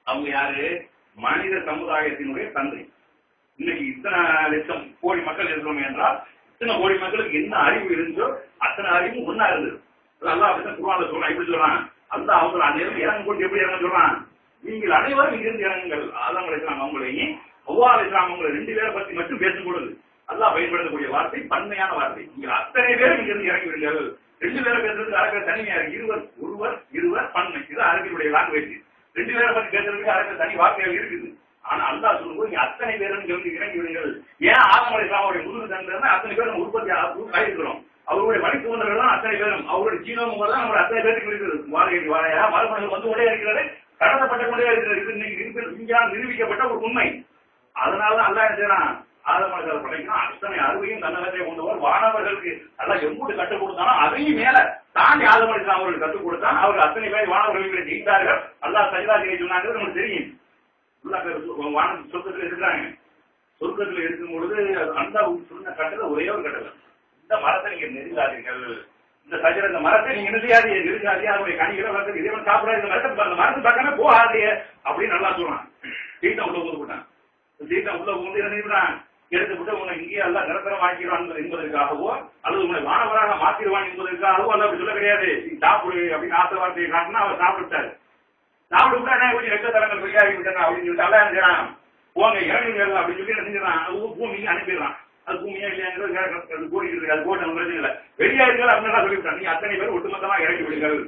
S2: அவங்க யாரு மனித சமுதாயத்தினுடைய தந்தை இன்னைக்கு இத்தனை லட்சம் கோடி மக்கள் இருக்கிறோம் என்றால் இத்தனை கோடி மக்களுக்கு என்ன அறிவு இருந்தோ அத்தனை அறிவும் ஒன்னா இருந்தது அல்லா அப்படிதான் குருவான சொல்றான் எப்படி சொல்றான் அந்த அவங்க அந்த இருந்து இறங்க போட்டு எப்படி இறங்க சொல்றான் நீங்கள் அனைவரும் இங்கிருந்து இறங்குங்கள் ஆதம் அலிஸ்லாம் அவங்களையும் ஒவ்வா அலிஸ்லாம் அவங்களை ரெண்டு பேரை பத்தி மட்டும் பேசும் பொழுது அல்லாஹ் பயன்படுத்தக்கூடிய வார்த்தை பன்மையான வார்த்தை நீங்கள் அத்தனை பேரும் இங்கிருந்து இறங்கி விடுங்கள் ரெண்டு பேரை பேசுறதுக்கு அரபில் தனிமையா இருக்கு இருவர் ஒருவர் இருவர் பன்மை இது அரபியுடைய லாங்குவேஜ் ரெண்டு பேரை பத்தி பேசுறதுக்கு அரபில் தனி வார்த்தைகள் இருக்குது ஆனா அல்லாஹ் சொல்லும்போது நீங்க அத்தனை பேரும் இங்கிருந்து இறங்கி விடுங்கள் ஏன் ஆதம் அலிஸ்லாம் அவருடைய முதுகு தந்ததுன்னா அத்தனை பேரும் உற்பத்தி ஆகிருக்கிறோம் அவருடைய மணித்துவந்தர்கள் தான் அத்தனை பேரும் அவருடைய ஜீனோம் தான் நம்ம அத்தனை பேருக்கு இருக்கிறது வாழையடி வாழையா மரபணுகள் வந்து கொண்டே இருக்கிறது கடத்தப்பட்ட கொண்டே இருக்கிறது இது இன்னைக்கு இருப்பது விஞ்ஞானம் நிரூபிக்கப்பட்ட ஒரு உண்மை அதனாலதான் அல்லா என்ன செய்யறான் ஆதமர்கள் படைக்கணும் அத்தனை அறுவையும் தன்னகத்தை கொண்டவர் வானவர்களுக்கு எல்லாம் எம்பூட்டு கற்றுக் கொடுத்தாலும் அதையும் மேல தாண்டி ஆதமலிஸ்லாம் அவர்கள் கற்றுக் கொடுத்தான் அவர் அத்தனை பேர் வானவர்கள் ஜெயித்தார்கள் அல்லாஹ் சஜிதா செய்ய சொன்னாங்க நமக்கு தெரியும் உள்ள பேர் வான சொர்க்கத்தில் இருக்கிறாங்க சொர்க்கத்தில் இருக்கும் பொழுது அந்த சொன்ன கட்டளை ஒரே ஒரு கட்டளை இந்த மரத்தை நீங்க நெருங்காதீர்கள் இந்த சஜர இந்த மரத்தை நீங்க என்ன செய்யாதீங்க நெருங்காதீங்க அதனுடைய கனிகளை வளர்த்து இறைவன் சாப்பிடாது இந்த மரத்தை அந்த மரத்தை பார்க்காம போகாதீங்க அப்படின்னு நல்லா சொல்றான் சீட்டை உள்ள கொண்டு போட்டான் சீட்டை உள்ள கொண்டு என்ன எடுத்து விட்டு உன்னை இங்கே எல்லாம் நிரந்தரம் ஆக்கிடுவான் என்பதற்காகவோ அல்லது உன்னை வானவராக மாத்திடுவான் என்பதற்காகவோ அல்ல அப்படி சொல்ல கிடையாது நீ சாப்பிடு அப்படின்னு ஆசை வார்த்தையை காட்டினா அவர் சாப்பிட்டாரு சாப்பிட்டு விட்டா என்ன கொஞ்சம் ரெக்க தரங்கள் வெளியாகி விட்டேன் அப்படின்னு சொல்லிட்டு அல்ல நினைக்கிறான் போங்க இறங்குங்க அப்படின்னு சொல்லி என்ன செஞ்சிடறான் அது பூமிக்கு அனுப்பிடுறான் அது பூமியா இல்லையாங்கிறது அது கோடிட்டு இருக்கு அது கோடி பிரச்சனை இல்லை வெளியாடுகள் அப்படின்னு சொல்லிவிட்டான் நீ அத்தனை பேர் ஒட்டுமொத்தமா இறங்கி விடுங்கள்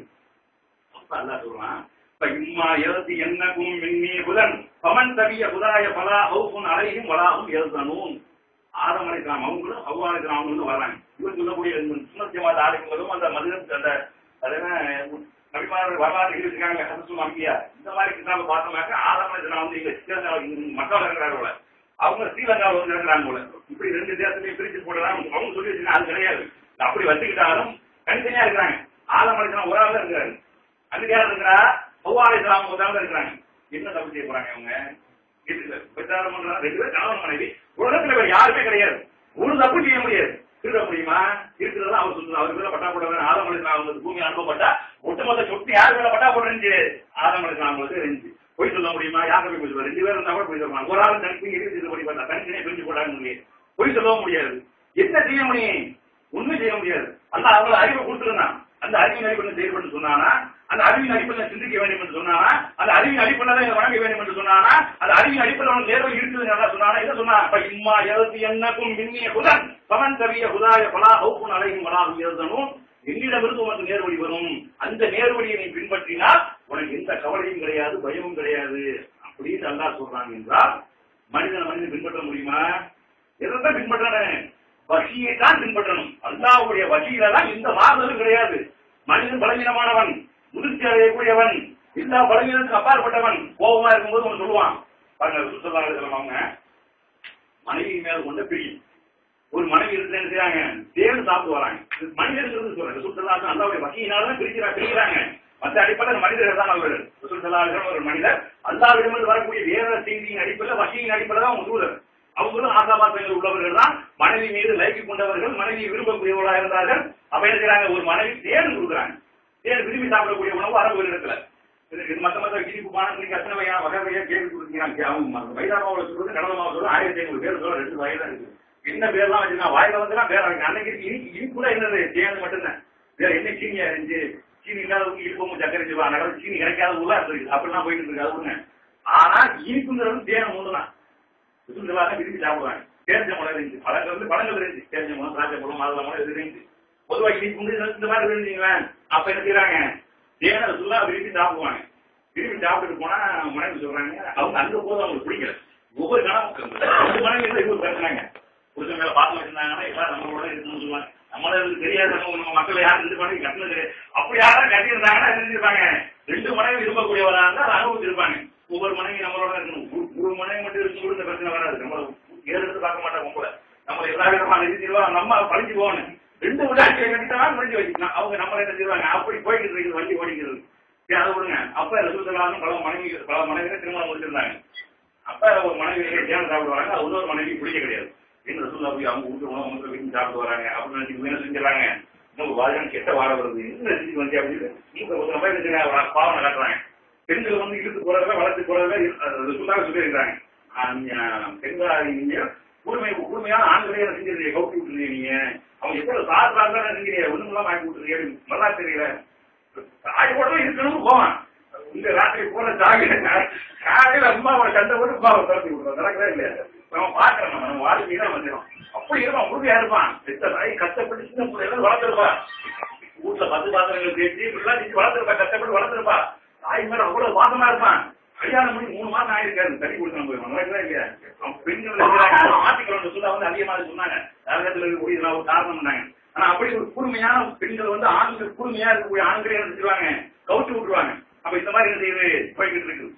S2: அப்ப அல்லா சொல்றான் இம்மா எழுதி என்னக்கும் மின்னி புதன் பமன் தவிய புதாய பலா ஹவுசுன் அலையும் வலாகும் எழுதணும் ஆதம் அலைக்கலாம் அவங்களும் அவ்வா அலைக்கலாம் அவங்களும் வர்றாங்க இவன் சொல்லக்கூடிய சுமத்தியமாத ஆலயங்களும் அந்த மதுரை அந்த அது என்ன நபிமார்கள் வரலாறு இருக்காங்க ஹசசும் அம்பியா இந்த மாதிரி கிட்டாப பார்த்தோம்னாக்க ஆதம் அலைக்கலாம் வந்து இங்க ஸ்ரீலங்கா மக்கள் இருக்கிறாங்க போல அவங்க ஸ்ரீலங்காவில் வந்து இருக்கிறாங்க போல இப்படி ரெண்டு தேசத்தையும் பிரிச்சு போடலாம் அவங்க சொல்லி வச்சுங்க அது கிடையாது அப்படி வச்சுக்கிட்டாலும் தனித்தனியா இருக்கிறாங்க ஆதம் அலைக்கலாம் ஒரு ஆள் இருக்கிறாரு அங்க யார் இருக்கிறா ஒவ்வாறு அவங்க தான் இருக்கிறாங்க என்ன தப்பு செய்ய போறாங்க அவங்க பிரச்சாரம் பண்றாங்க ரெண்டு பேரும் கணவன் மனைவி உலகத்துல வேற யாருமே கிடையாது ஒரு தப்பு செய்ய முடியாது திருட முடியுமா இருக்கிறதா அவர் சொல்லுங்க அவர் மேல பட்டா போட ஆதமலை அவங்களுக்கு பூமி அனுப்பப்பட்டா ஒட்டுமொத்த சொத்து யார் மேல பட்டா போட இருந்துச்சு ஆதமலை அவங்களுக்கு இருந்துச்சு போய் சொல்ல முடியுமா யாருக்கு போய் சொல்லுவாங்க ரெண்டு பேரும் இருந்தா கூட போய் சொல்லுவாங்க ஒரு ஆள் தனிப்பு இருக்கு இது பண்ணி பார்த்தா தனித்தனியே பிரிஞ்சு போட்டாங்க போய் சொல்லவும் முடியாது என்ன செய்ய முடியும் ஒண்ணும் செய்ய முடியாது அந்த அவங்கள அறிவை கொடுத்துருந்தான் அந்த அறிவின் அடிப்படையில் செயல்பட்டு சொன்னானா அந்த அறிவின் அடிப்படையில் சிந்திக்க வேண்டும் என்று சொன்னானா அந்த அறிவின் அடிப்படையில் இதை வணங்க வேண்டும் என்று சொன்னானா அந்த அறிவின் அடிப்படையில் அவனுக்கு நேர்வு இருக்குது நல்லா சொன்னானா இதை சொன்னா அப்ப இம்மா எழுதி என்னக்கும் மின்னிய புதன் பவன் கவிய புதாய பலா ஹவுப்புன் அலையும் பலாகும் எழுதணும் என்னிடமிருந்து உனக்கு நேர்வழி வரும் அந்த நேர்வழியை நீ பின்பற்றினால் உனக்கு எந்த கவலையும் கிடையாது பயமும் கிடையாது அப்படின்னு அல்லா சொல்றாங்க என்றால் மனிதனை மனிதன் பின்பற்ற முடியுமா எதான் பின்பற்றணும் வசியை தான் பின்பற்றணும் அல்லாவுடைய வசியில தான் இந்த மாறுதலும் கிடையாது மனிதன் பலவீனமானவன் முதிர்ச்சி அடையக்கூடியவன் எல்லா பலவீனத்துக்கு அப்பாற்பட்டவன் கோபமா இருக்கும்போது ஒன்று சொல்லுவான் பாருங்க சுத்தமாக அவங்க மனைவி மேல கொண்ட பிரியும் ஒரு மனைவி இருந்து என்ன செய்றாங்க தேடு சாப்பிட்டு வராங்க மனிதர்கள் சொல்றாங்க சுத்தலாசம் அல்லாவுடைய வகையினால்தான் பிரிக்கிறா பிரிக்கிறாங்க மற்ற அடிப்படையில் மனிதர்கள் தான் அவர்கள் சுத்தலாசம் ஒரு மனிதர் அல்லாவிடமிருந்து வரக்கூடிய வேற செய்தியின் அடிப்படையில் வகையின் அடிப்படையில் தான் அவங்க தூதர் அவங்களும் ஆசாபாசங்கள் உள்ளவர்கள் தான் மனைவி மீது லைக்கு கொண்டவர்கள் மனைவி விரும்பக்கூடியவர்களாக இருந்தார்கள் அப்ப என்ன செய்றாங்க ஒரு மனைவி தேடு கொடுக்குறாங்க தேடு விரும்பி சாப்பிடக்கூடிய உணவு அரபு இடத்துல இது மத்த மத்த இனிப்பு பானத்துக்கு அத்தனை வகையான வகை வகையா கேள்வி கொடுக்கிறாங்க அவங்க வைதாமாவோட சொல்றது கடலமாவை சொல்றது ஆயிரத்தி ஐநூறு பேர் சொல்ல ரெண்டு வயதா இருக்கு என்ன பேர்லாம் வச்சிருக்கா வாயில வந்துலாம் பேர் இருக்கு அன்னைக்கு இனி இனி கூட என்னது தேன் மட்டும்தான் வேற என்ன சீனியா இருந்துச்சு சீனி இல்லாதவங்க இனிப்பும் சக்கரை செய்வா நகரம் சீனி கிடைக்காத ஊர்ல இருக்கு அப்படிலாம் போயிட்டு இருக்கு அது ஒண்ணு ஆனா இனிப்புங்கிறது தேனை ஒண்ணுதான் சுற்றுலாக விரும்பி சாப்பிடுவாங்க தேர்ஞ்ச மலை இருந்துச்சு பழங்கள் வந்து பழங்கள் இருந்துச்சு தேர்ஞ்ச மலம் திராட்சை பழம் மாதுளை மலம் இது இருந்துச்சு பொதுவாக இனிப்பு வந்து இந்த மாதிரி இருந்துச்சுங்களேன் அப்ப என்ன செய்யறாங்க தேனை சுல்லா விரும்பி சாப்பிடுவாங்க விரும்பி சாப்பிட்டுட்டு போனா மனைவி சொல்றாங்க அவங்க அங்க போது அவங்களுக்கு பிடிக்கல ஒவ்வொரு கணக்கு ரெண்டு மனைவி இருந்தா இவங்க பேசுறாங்க புருஷன் மேல பாத்து வச்சிருந்தாங்கன்னா இப்ப நம்மளோட இருக்கணும்னு சொல்லுவாங்க நம்மளுக்கு தெரியாது நம்ம நம்ம மக்கள் யாரும் ரெண்டு மனைவி கட்டினது கிடையாது. அப்படி யாரும் கட்டியிருந்தாங்கன்னா என்ன செஞ்சிருப்பாங்க ரெண்டு மனைவி விரும்பக்கூடியவரா இருந்தா அதை அனுபவிச்சிருப்பாங்க ஒவ்வொரு மனைவி நம்மளோட இருக்கணும் ஒரு- ஒரு மனைவி மட்டும் இருக்கும் இந்த பிரச்சனை வராது நம்மள ஏறெடுத்து பார்க்க மாட்டாங்க உங்களை நம்ம எல்லா விதமான நிறுத்திடுவா நம்ம பழிஞ்சு போகணும் ரெண்டு விடாட்சியை கட்டித்தான் முடிஞ்சு வச்சுக்கலாம் அவங்க நம்மள என்ன செய்வாங்க அப்படி போய்கிட்டு இருக்குது வண்டி ஓடிக்கிறது சரி அதை விடுங்க அப்ப ரசூசலாலும் பல மனைவி பல மனைவிகள் திருமணம் முடிச்சிருந்தாங்க அப்ப ஒரு மனைவி தேன் சாப்பிட்டு வராங்க அது இன்னொரு மனைவி பிடிக்க கிடையாது என்ன ரசூல்லா போய் அவங்க வீட்டு உணவு அவங்க வீட்டு சாப்பிட்டு வராங்க அப்படின்னு நினைச்சு என்ன செஞ்சுறாங்க இன்னும் வாரம் கெட்ட வாரம் வருது என்ன செஞ்சு வந்து அப்படின்னு மூக்க ஒரு நம்ம என்ன செய்யறாங்க? பாவனை காட்டுறாங்க பெண்கள் வந்து இழுத்து போறத வளர்த்து போறத சொல்லாக சொல்லியிருக்காங்க பெண்களாக கூர்மை கூர்மையான ஆண்களே என்ன செஞ்சிருந்தீங்க கவுட்டி விட்டுருந்தீங்க நீங்க அவங்க எப்பொழுது சாப்பிடாங்க செஞ்சீங்க ஒண்ணும் இல்லாம ஆக்கி விட்டுருந்தீங்க நல்லா தெரியல தாய் கூட இருக்கணும்னு போவான் இந்த ராத்திரி போல ஜாகிர காலையில அம்மா அவனை கண்ட போது அம்மா அவன் திறந்து விடுவான் நடக்கவே இல்லையா நம்ம பாக்குறோம் நம்ம நம்ம வாழ்க்கையை தான் வந்துடும் அப்படி இருப்பான் உறுதியா இருப்பான் பெத்த தாய் கஷ்டப்பட்டு சின்ன பிள்ளைகள் வளர்த்துருப்பா வீட்டுல பத்து பாத்திரங்கள் தேய்ச்சி இப்படிலாம் செஞ்சு வளர்த்துருப்பா கஷ்டப்பட்டு வளர்த்துருப்பா தாய் மேல அவ்வளவு பாசமா இருப்பான் கல்யாணம் பண்ணி மூணு மாசம் ஆயிருக்காரு தண்ணி கொடுக்கணும் போய் நடக்கவே இல்லையா அவன் பெண்கள் இருக்கிறாங்க மாத்திக்கிறோம் சொல்ல வந்து அதிகமாக சொன்னாங்க நரகத்துல இருக்கக்கூடிய இதெல்லாம் ஒரு காரணம் பண்ணாங்க ஆனா அப்படி ஒரு கூர்மையான பெண்கள் வந்து ஆண்கள் கூர்மையா இருக்கக்கூடிய ஆண்களே என்ன செஞ்சுருவாங்க கவுச்சு விட்டுருவாங்க அப்ப இந்த மாதிரி என்ன செய்யுது போய்கிட்டு இருக்கு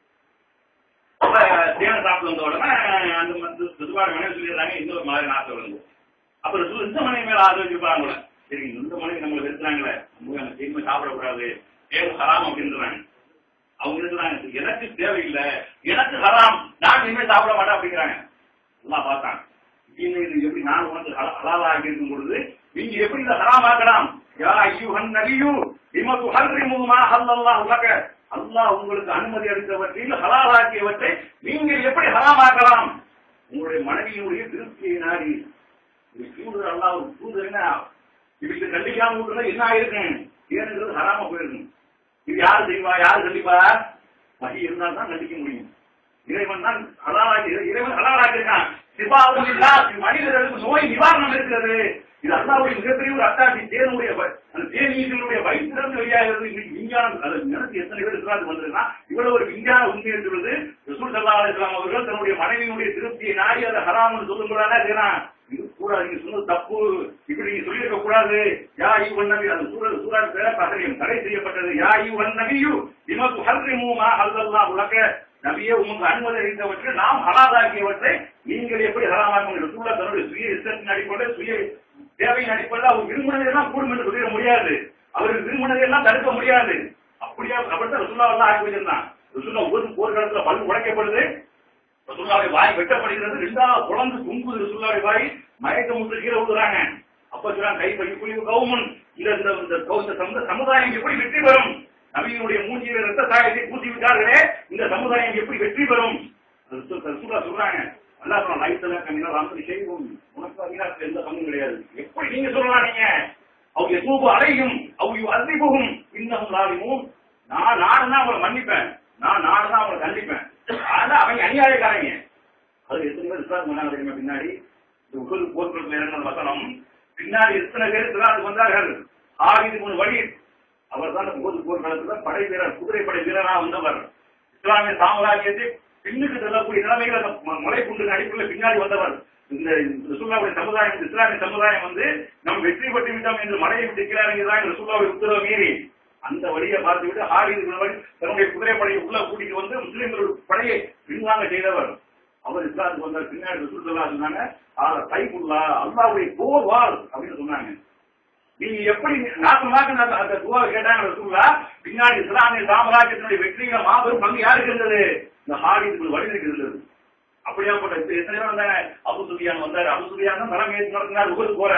S2: அப்ப தேன சாப்பிட்டு வந்த உடனே அந்த வந்து சுதுவாக மனைவி சொல்லிடுறாங்க இன்னொரு மலை ஆசை விழுந்து அப்புறம் சு- இந்த மனைவி மேல ஆசை வச்சிருப்பாங்க கூட. சரி இந்த மனைவி நம்மளை வெறுத்துறாங்களே நம்ம அந்த தீமை சாப்பிடக்கூடாது ஏன் ஹராம் அப்படின்றாங்க அவங்க இருக்கிறாங்க எனக்கு தேவையில்லை எனக்கு ஹராம் நான் இனிமே சாப்பிட மாட்டேன் அப்படிங்கிறாங்க எல்லாம் பார்த்தாங்க இன்னும் இது எப்படி நான் உனக்கு ஹலா- ஹலாலாகி இருக்கும் பொழுது நீங்க எப்படி இதை ஹராமாக்கலாம் யா ஐயுஹன் நபியு இமது ஹர்ரிமுமா ஹல்லல்லாஹு லக அல்லாஹ் உங்களுக்கு அனுமதி அளித்தவற்றில் ஹலாலாக்கியவற்றை நீங்கள் எப்படி ஹராமாக்கலாம் உங்களுடைய மனைவியினுடைய திருப்தியை நாடி இது தூது அல்லாஹ் ஒரு தூது என்ன இதுக்கு கண்டிக்காம விட்டுனா என்ன ஆயிருக்கும் ஏனுங்கிறது ஹராம போயிருக்கும் இது யாரு செய்வா யாரு கண்டிப்பா வகி இருந்தால் தான் கண்டிக்க முடியும் இறைவன் தான் ஹலாலாக்கி இறைவன் ஹலாலாக்கி இருக்கான் சிபாவும் இல்லா மனிதர்களுக்கு நோய் நிவாரணம் இருக்கிறது இது அல்லாவுடைய மிகப்பெரிய ஒரு அத்தாட்சி தேனுடைய வ- அந்த தேனீர்களுடைய வயிற்றிலிருந்து வெளியாகிறது இன்னைக்கு விஞ்ஞானம் அது நினைச்சு எத்தனை பேர் இருக்கிறாங்க வந்ததுன்னா இவ்வளவு ஒரு விஞ்ஞான உண்மை இருக்கிறது ரசூல் சல்லா அலிஸ்லாம் அவர்கள் தன்னுடைய மனைவியினுடைய திருப்தியை நாடி அதை ஹராம்னு சொல்லும்போது செய்யலாம் இது கூடாது நீங்க சொன்னது தப்பு இப்படி நீங்க சொல்லியிருக்க கூடாது யா ஈ நபி அது சூழல் சூழல் பேர பகரியம் தடை செய்யப்பட்டது யா ஈ நபியு இமக்கு ஹர்ரிமுமா அல்லல்லா உலக நபியே உமக்கு அனுமதி அளித்தவற்றை நாம் ஹலாதாக்கியவற்றை நீங்கள் எப்படி ஹலாமாக்க ரசூல்லா தன்னுடைய சுய இஷ்டத்தின் அடிப்படையில் சுய தேவையின் அடிப்படையில் அவர் விரும்பினதெல்லாம் கூடும் என்று சொல்லிட முடியாது அவருக்கு விரும்பினதையெல்லாம் தடுக்க முடியாது அப்படியா அப்படித்தான் ரசூல்லா எல்லாம் ஆக்கி வச்சிருந்தான் ரசூல்லா ஒரு போர்க்காலத்துல பல் உடைக்கப்படுது ரசூல்லாவுடைய வாய் வெட்டப்படுகிறது ரெண்டாவது குழந்து தும்புது ரசூல்லாவுடைய வாய் மயக்க முட்டு கீழே விடுறாங்க அப்ப சொல்றாங்க கை பை புலிவு கவுமன் இந்த இந்த இந்த கௌச சமுத- சமுதாயம் எப்படி வெற்றி பெறும் நபியினுடைய மூஞ்சியில ரத்த சாயத்தை பூசி விட்டார்களே இந்த சமுதாயம் எப்படி வெற்றி பெறும் ரசூல் ரசூல்லா சொல்றாங்க அல்லாஹ் சொல்றான் லைத்துல கம்மியா ராமதி செய்வோம் உனக்கு அதிகாரத்தில் எந்த பங்கும் கிடையாது எப்படி நீங்க சொல்லலாம் நீங்க அவங்க எதூபு அலையும் அவங்க அதிபகும் இன்னும் லாலிமும் நான் நாடுனா அவங்களை மன்னிப்பேன் நான் நாடுனா அவங்களை கண்டிப்பேன் ஆனா அவங்க அநியாயக்காரங்க அது எத்தனை பேர் விசாரணை பண்ணாங்க தெரியுமா பின்னாடி இந்த உகது போர்க்களத்தில் இறங்கின வசனம் பின்னாடி எத்தனை பேர் விசாரணைக்கு வந்தார்கள் ஆகிது மூணு வழி அவர் தான் போது போர்க்களத்துல படை வீரர் குதிரை படை வீரரா வந்தவர் இஸ்லாமிய சாம்ராஜ்யத்தை பின்னுக்கு செல்லக்கூடிய நிலைமைகள் அந்த ம- மலை குண்டு அடிப்படையில் பின்னாடி வந்தவர் இந்த ரசூல்லாவுடைய சமுதாயம் இந்த இஸ்லாமிய சமுதாயம் வந்து நாம் வெற்றி பெற்று விட்டோம் என்று மலையை விட்டு கீழாங்க ரசூல்லாவுடைய உத்தரவை மீறி அந்த வழியை பார்த்து விட்டு ஹாரிது பின் வலி தன்னுடைய குதிரை படையை உள்ள கூட்டிட்டு வந்து முஸ்லிம்களுடைய படையை பின்வாங்க செய்தவர் அவர் இஸ்லாத்துக்கு வந்தார் பின்னாடி ரசூல் ஸல்லல்லாஹு அலைஹி சொன்னாங்க ஆ தைபுல்லா அல்லாஹ்வுடைய போர் வாள் அப்படின்னு சொன்னாங்க நீங்க எப்படி நாசமாக அந்த அந்த துவாவை கேட்டாங்க ரசூல்லா பின்னாடி இஸ்லாமிய சாம்ராஜ்யத்தினுடைய வெற்றியில மாபெரும் பங்கு யாருக்கு இருந்தது இந்த ஹாரிது வழிநெடுக்கு இருந்தது அப்படியாப்பட்ட இப்ப எத்தனை பேர் வந்தாங்க அபு சுபியான் வந்தாரு அபு சுபியான் தான் தலைமை ஏற்று நடத்தினார் உகது போற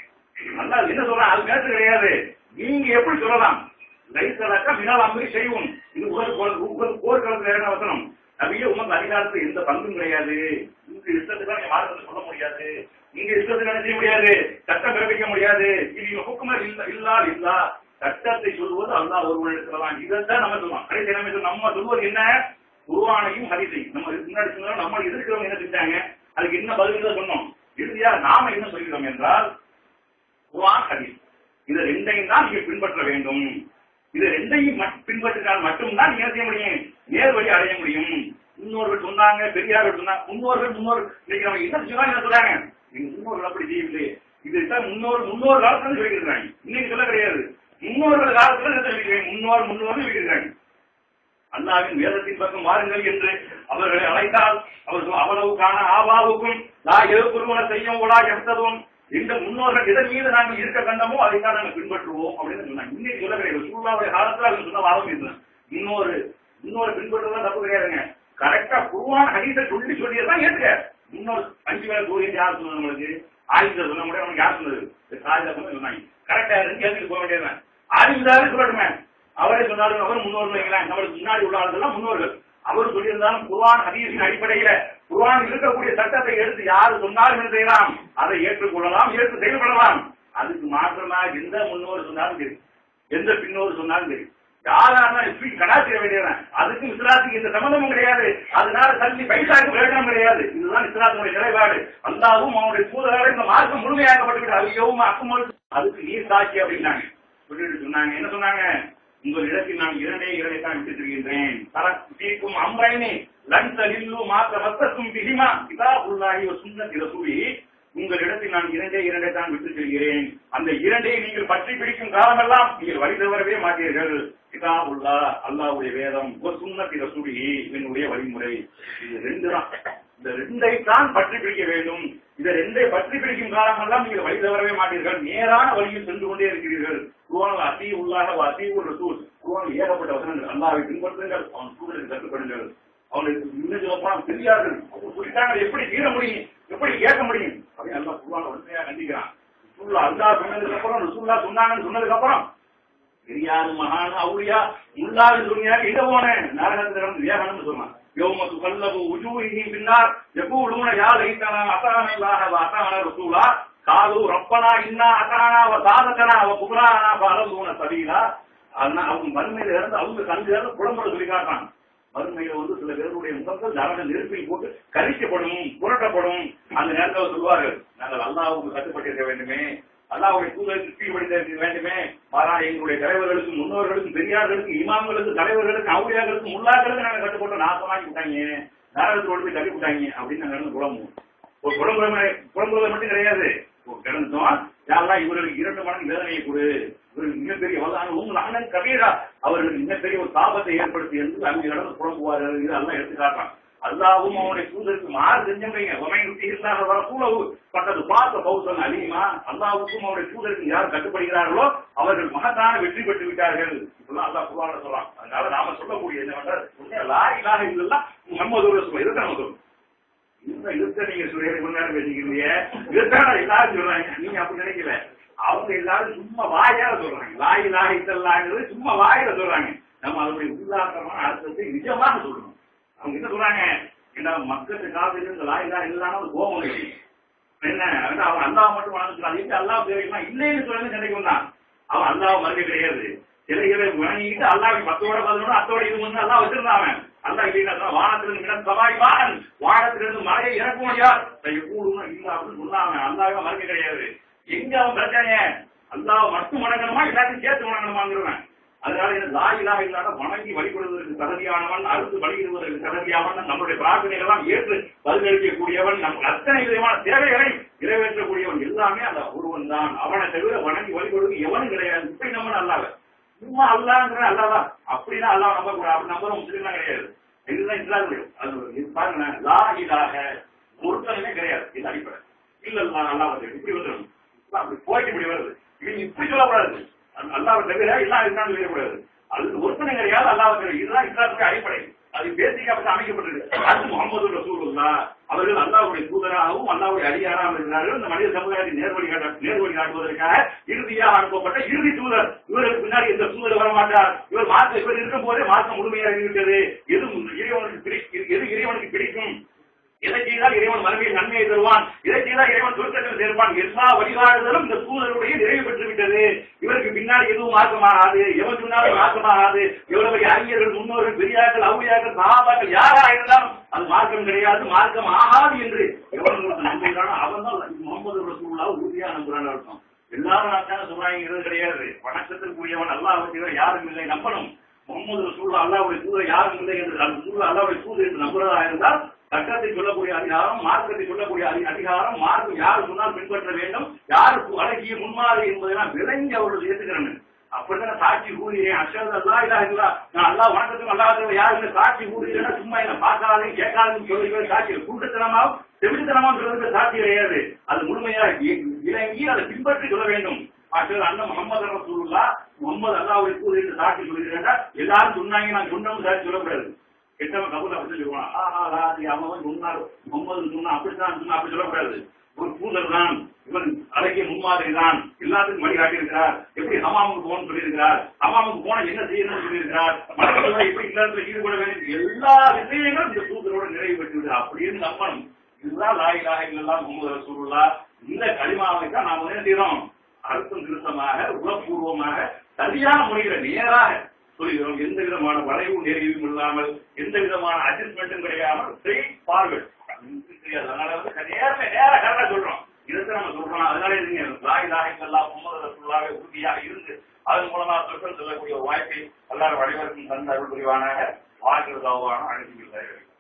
S2: நல்லா என்ன சொல்றான் அது மேட்ரு கிடையாது நீங்க எப்படி சொல்லலாம் லைசலக்க மினால் அம்பரி செய்வோம் இது உகது போர் உகது போர்க்களத்தில் இறங்க வசனம் நபியே உமக்கு அதிகாரத்தில் எந்த பங்கும் கிடையாது உங்க இஷ்டத்துக்கு நீங்க மார்க்கத்தை சொல்ல முடியாது நீங்க இஷ்டத்துக்கு என்ன செய்ய முடியாது சட்டம் பிறப்பிக்க முடியாது இது ஹுக்குமர் இல்ல இல்லா இல்லா சட்டத்தை சொல்வது அல்லாஹ் ஒருவன் எடுக்கலாம் இதைத்தான் நம்ம சொல்லுவோம் கடைசி என்ன சொல்றோம்? நம்ம சொல்வது என்ன குருவானையும் ஹரிசையும் நம்ம இதுக்கு முன்னாடி சொன்னோம் நம்ம எதிர்க்கிறவங்க என்ன செஞ்சாங்க அதுக்கு என்ன பதில் தான் சொன்னோம் இறுதியா நாம என்ன சொல்கிறோம் என்றால் குர்ஆன் ஹதீஸ் இது ரெண்டையும் தான் நீங்க பின்பற்ற வேண்டும் இது ரெண்டையும் மட்- பின்பற்றினால் மட்டும்தான் நீங்க என்ன செய்ய முடியும் நேர் வழி அடைய முடியும் முன்னோர்கள் சொன்னாங்க பெரியார்கள் சொன்னாங்க முன்னோர்கள் முன்னோர் இன்னைக்கு நம்ம என்ன சொன்னாங்க என்ன சொல்றாங்க எங்க முன்னோர்கள் அப்படி செய்யவில்லை இதுதான் முன்னோர் முன்னோர் காலத்துல சொல்லியிருக்காங்க இன்னைக்கு சொல்ல கிடையாது முன்னோர்கள் காலத்துல என்ன சொல்லியிருக்காங்க முன்னோர் முன்னோர் சொல்லியிருக்காங்க அல்லாவின் வேதத்தின் பக்கம் வாருங்கள் என்று அவர்களை அழைத்தால் அவர்கள் அவ்வளவு காண ஆபாவுக்கும் லா எழுப்புருவன செய்யும் உலா எத்ததும் இந்த முன்னோர்கள் எதன் மீது நாங்கள் இருக்க கண்டமோ அதை தான் நாங்கள் பின்பற்றுவோம் அப்படின்னு சொன்னாங்க இன்னைக்கு சொல்ல கிடையாது சூழ்நாவுடைய காலத்துல அவங்க சொன்ன வாதம் இது இன்னொரு இன்னொரு பின்பற்றுவதா தப்பு கிடையாதுங்க கரெக்டா குருவான் ஹதீஸை சொல்லி சொல்லியதான் ஏத்துக்க முன்னோர் அஞ்சு வேலை சூரியன் யார் சொன்னது நம்மளுக்கு ஆயுத சொல்ல முடியாது அவனுக்கு யார் சொன்னது ராஜா சொன்னது சொன்னாங்க கரெக்டா இருந்து கேட்டுட்டு போக வேண்டியதுதான் ஆயுதாரு சொல்லட்டுமே அவரே சொன்னாரு அவர் முன்னோர்கள் வைக்கலாம் நம்மளுக்கு முன்னாடி உள்ள ஆளுங்கெல்லாம் முன்னோர்கள் அவர் சொல்லியிருந்தாலும் குர்ஆன் ஹதீஸின் அடிப்படையில குர்ஆன் இருக்கக்கூடிய சட்டத்தை எடுத்து யாரு சொன்னாலும் என்ன செய்யலாம் அதை ஏற்றுக்கொள்ளலாம் ஏற்று செயல்படலாம் அதுக்கு மாற்றமா எந்த முன்னோர் சொன்னாலும் சரி எந்த பின்னோர் சொன்னாலும் சரி யாரா இருந்தாலும் கடாச்சிட வேண்டியதான் அதுக்கும் இஸ்லாத்துக்கு இந்த சம்பந்தமும் கிடையாது அதனால தள்ளி பைசாக்கு பிரயோஜனம் கிடையாது இதுதான் இஸ்லாத்தினுடைய நிலைப்பாடு அல்லாவும் அவனுடைய தூதராக இந்த மார்க்கம் முழுமையாக்கப்பட்டு அதையும் அக்குமல் அதுக்கு நீர் சாட்சி அப்படின்னாங்க சொல்லிட்டு சொன்னாங்க என்ன சொன்னாங்க உங்கள் இடத்தில் நான் இரண்டே இரண்டை தான் விட்டுத்திருக்கின்றேன் தரக்கும் அம்ரைனே லன் தலில்லு மாத்த மத்தக்கும் பிகிமா இதா உள்ளாகி ஒரு சுண்ணத் ரசூலி உங்கள் இடத்தில் நான் இரண்டே இரண்டை தான் விட்டு செல்கிறேன் அந்த இரண்டை நீங்கள் பற்றி பிடிக்கும் காலமெல்லாம் நீங்கள் வழி தவறவே மாட்டீர்கள் இதா உள்ளா அல்லாவுடைய வேதம் ஒரு சுண்ணத்தி ரசூலி என்னுடைய வழிமுறை இது ரெண்டு தான் இந்த ரெண்டை தான் பற்றி பிடிக்க வேண்டும் இந்த ரெண்டை பற்றி பிடிக்கும் காலமெல்லாம் நீங்கள் வழி தவறவே மாட்டீர்கள் நேரான வழியில் சென்று கொண்டே இருக்கிறீர்கள் குருவானில் அதி உள்ளாக அதி ஒரு ரசூல் குருவானில் ஏகப்பட்ட வசனங்கள் அல்லாவை பின்பற்றுங்கள் அவன் சூழலுக்கு கட்டுப்படுங்கள் அவனுக்கு இன்னும் சொல்ல போனா தெரியார்கள் சொல்லிட்டாங்க எப்படி தீர முடியும் எப்படி கேட்க முடியும் அப்படின்னு எல்லாம் குருவான உண்மையா கண்டிக்கிறான் ரசூல்லா அல்லா சொன்னதுக்கு அப்புறம் ரசூல்லா சொன்னாங்கன்னு சொன்னதுக்கு அப்புறம் பெரியாரு மகான் அவுளியா முல்லாது துணியாக இட போனேன் நரகத்திடம் விவேகானந்து சொன்னான் யோமத்து கல்லபு உஜூஹிம் பின்னார் எப்பூலுன யா லைத்தனா அத்தானல்லாஹ வ அத்தான ரசூலா காலு ரப்பனா இன்னா அத்தானா வ சாதகனா வ குப்ரானா ஃபலூன சபீலா அதனால அவங்க மறுமையில இருந்து அவங்க கண்ணுல இருந்து புலம்புற சொல்லி காட்டுறாங்க மறுமையில வந்து சில பேருடைய முகங்கள் நரக நெருப்பில் போட்டு கரிக்கப்படும் புரட்டப்படும் அந்த நேரத்தில் சொல்வார்கள் நாங்கள் அல்லாவுக்கு கட்டுப்பட்டிருக்க வேண்டுமே அல்லாவுடைய தூதருக்கு கீழ்படித்த இருக்க வேண்டுமே மாறா எங்களுடைய தலைவர்களுக்கும் முன்னோர்களுக்கும் பெரியார்களுக்கும் இமாம்களுக்கும் தலைவர்களுக்கும் அவுளியார்களுக்கும் முல்லாக்களுக்கு நாங்கள் கட்டுப்பட்டு நாசமாக்கி விட்டாங்க நரகத்தோடு போய் தள்ளி விட்டாங்க அப்படின்னு நாங்கள் இருந்து புலம்புவோம் ஒரு புலம்புறமை புலம்புறது மட்டும் கிடையாது ஒரு கிடந்தோம் யாரெல்லாம் இவர்களுக்கு இரண்டு மடங்கு வேதனையை கொடு இவர்களுக்கு மிகப்பெரிய வல்லான உங்கள் அண்ணன் கபீரா அவர்களுக்கு மிகப்பெரிய ஒரு தாபத்தை ஏற்படுத்தி என்று அங்கே நடந்து புலம்புவார்கள் இது எல்லாம் எடுத்து காட்டுறான் அல்லாவும் அவனுடைய தூதருக்கு மாறு செஞ்சவங்க உமையுத்தி இல்லாத வர சூழவு பட்டது பார்த்த பௌசன் அலிமா அல்லாவுக்கும் அவருடைய தூதருக்கு யார் கட்டுப்படுகிறார்களோ அவர்கள் மகத்தான வெற்றி பெற்று விட்டார்கள் இப்பெல்லாம் அல்லாஹ் குர்ஆன்ல சொல்றான் அதனால நாம சொல்லக்கூடிய என்னவென்றால் உண்மையா லா இலாஹ இல்லல்லாஹ் முஹம்மது ரசூல் இதுதான் நம்ம சொல்லணும் இந்த யுத்த நீங்க சுரேஷ் கொஞ்ச நேரம் பேசிக்கிறீங்க இதுதான் எல்லாரும் சொல்றாங்க நீங்க அப்படி நினைக்கல அவங்க எல்லாரும் சும்மா வாயால சொல்றாங்க லாய் லாய் இதெல்லாம் சும்மா வாயில சொல்றாங்க நம்ம அதனுடைய உள்ளாக்கமான அர்த்தத்தை நிஜமாக சொல்லணும் அவங்க என்ன சொல்றாங்க ஏன்னா மக்களுக்கு காலத்துல இந்த லாய் லாய் இல்லாம கோபம் இருக்கு என்ன அதான் அவன் அல்லாஹ் மட்டும் வணங்குறான் எப்படி அல்லாஹ் தெரியுமா இல்லைன்னு சொல்லி சண்டைக்கு வந்தான் அவன் அல்லாஹ் மறுக்க கிடையாது சில இதை வணங்கிட்டு அல்லாஹ் பத்தோட பதினோட அத்தோட இது வந்து அல்லாஹ் வச்சிருந்தான் அவன் அல்லாஹ் இல்லைன்னா வானத்திலிருந்து இடம் சவாய் வான் வானத்திலிருந்து மழையை இறக்க முடியாது கூடுமா இல்ல அப்படின்னு சொன்னாங்க அல்லாஹ் மறுக்க கிடையாது எங்க அவன் பிரச்சனைய அல்லாஹ் மட்டும் வணங்கணுமா எல்லாத்தையும் சேர்த்து வணங்கணுமாங்கிறவன் அதனால இந்த லாயிலா இல்லாத வணங்கி வழிபடுவதற்கு தகுதியானவன் அறுத்து வழியிடுவதற்கு தகுதியானவன் நம்முடைய பிரார்த்தனைகளெல்லாம் ஏற்று பதிலளிக்கக்கூடியவன் நம் அத்தனை விதமான தேவைகளை நிறைவேற்றக்கூடியவன் எல்லாமே அந்த ஒருவன் தான் அவனை தவிர வணங்கி வழிபடுவது எவனும் கிடையாது இப்படி நம்ம அல்லாத சும்மா அல்லாங்கிற அல்லாதா அப்படின்னா அல்லாஹ் நம்ப கூட அப்படி நம்புற முஸ்லீம்லாம் கிடையாது இதுதான் இஸ்லாமுடைய அது இது பாருங்க லா இலாக ஒருத்தனுமே கிடையாது இது அடிப்படை இல்ல அல்லா வந்து இப்படி வந்துடும் அப்படி போயிட்டு இப்படி வருது இவங்க இப்படி சொல்லக்கூடாது அல்லாவை தவிர எல்லாம் இருந்தாலும் சொல்லக்கூடாது அது ஒருத்தனை கிடையாது அல்லாவை தவிர இதுதான் இஸ்லாத்துக்கு அடிப்படை அது பேசிக்கா அப்படி அமைக்கப்பட்டிருக்கு அது முகமது ரசூலுல்லா அவர்கள் அல்லாவுடைய தூதராகவும் அல்லாவுடைய அடியாராகவும் இருக்கிறார்கள் இந்த மனித சமுதாயத்தை நேர்வழி காட்ட நேர்வழி காட்டுவதற்காக இறுதியாக அனுப்பப்பட்ட இறுதி தூதர் இவருக்கு பின்னாடி எந்த தூதர் வர மாட்டார் இவர் மார்க்க இவர் இருக்கும் போதே மார்க்கம் முழுமையாக இருக்கிறது எது இறைவனுக்கு பிடி எது இறைவனுக்கு பிடிக்கும் எதை செய்தால் இறைவன் மறுமையில் நன்மையை தருவான் இதை செய்தால் இறைவன் சொர்க்கத்தில் சேர்ப்பான் எல்லா வழிகாடுதலும் இந்த தூதருடைய நிறைவு பெற்று விட்டது இவருக்கு பின்னாடி எதுவும் மாற்றமாகாது எவன் சொன்னாலும் மாற்றமாகாது எவ்வளவு பெரிய அறிஞர்கள் முன்னோர்கள் பெரியார்கள் அவுளியாக்கள் சகாபாக்கள் யாரா இருந்தாலும் அது மார்க்கம் கிடையாது மார்க்கம் ஆகாது என்று எவன் உங்களுக்கு நம்புகிறானோ அவன் தான் முகமது ரசூல்லா உறுதியா நம்புறான்னு அர்த்தம் எல்லாரும் நான் சொல்றாங்க கிடையாது வணக்கத்திற்குரியவன் அல்லாஹ் யாரும் இல்லை நம்பணும் முகமது ரசூல்லா அல்லாவுடைய தூதர் யாரும் இல்லை என்று அந்த சூழல் அல்லாவுடைய தூதர் என்று நம்புறதா இருந்தால் சட்டத்தை சொல்லக்கூடிய அதிகாரம் மார்க்கத்தை சொல்லக்கூடிய அதி- அதிகாரம் மார்க்கம் யார் சொன்னால் பின்பற்ற வேண்டும் யாருக்கு அழகிய முன்மாதிரி என்பதெல்லாம் விளங்கி அவர்கள் ஏற்றுக்கிறேன் அப்படிதான் சாட்சி கூறுகிறேன் அஷது அல்லா இல்லா இல்லா நான் அல்லா வணக்கத்துக்கும் அல்லாத யாருமே சாட்சி கூறுகிறேன்னா சும்மா என்ன பார்க்காதே கேட்காதுன்னு சொல்லி சாட்சி கூட்டத்தனமாவும் செவிட்டுத்தனமாவும் சொல்றதுக்கு சாட்சி கிடையாது அது முழுமையாக இ- விளங்கி அதை பின்பற்றி சொல்ல வேண்டும் அஷது அண்ணன் முகமது ரசூலுல்லா முகமது அல்லாவுடைய கூறு என்று சாட்சி சொல்கிறேன்னா எல்லாரும் சொன்னாங்க நான் சொன்னவங்க சாட்சி சொல்லக்கூடாது கெட்டவன் கபூல் அப்படி சொல்லுவான் ஆஹா ராதி அவன் சொன்னார் முகமது சொன்னா அப்படித்தான் சொன்னா அப்படி சொல்லக்கூடாது ஒரு தூதர் தான் இவன் அழகிய முன்மாதிரி தான் எல்லா எல்லாத்துக்கும் வழிகாட்டி இருக்கிறார் எப்படி ஹமாமுக்கு போகணும்னு சொல்லியிருக்கிறார் ஹமாமுக்கு போன என்ன செய்யணும்னு சொல்லியிருக்கிறார் மற்றவர்களை எப்படி இல்லறத்துல ஈடுபட வேண்டும் எல்லா விஷயங்களும் இந்த தூதரோட நிறைவு பெற்று அப்படின்னு நம்பணும் இதுதான் லாயிலாக இல்லெல்லாம் முகமது ரசூலுல்லா இந்த களிமாவை தான் நாம் என்ன செய்யறோம் அழுத்தம் திருத்தமாக உளப்பூர்வமாக சரியான முறையில நேராக சொல்கிறோம் எந்த விதமான வளைவும் நெறிவும் இல்லாமல் எந்த விதமான அட்ஜஸ்ட்மெண்ட்டும் கிடையாமல் ஸ்ட்ரெயிட் ஃபார்வர்ட் தெரியாது அதனால வந்து நேரமே நேர கரெக்டா சொல்றோம் இதைத்தான் நம்ம சொல்றோம் அதனால நீங்க லாய் லாய் எல்லாம் முகமது ரசூலுல்லாவை உறுதியாக இருந்து அதன் மூலமா சொற்கள் சொல்லக்கூடிய ஒரு வாய்ப்பை எல்லாரும் அனைவருக்கும் தந்த அருள் புரிவானாக வாழ்கிறதாவான அழைப்பு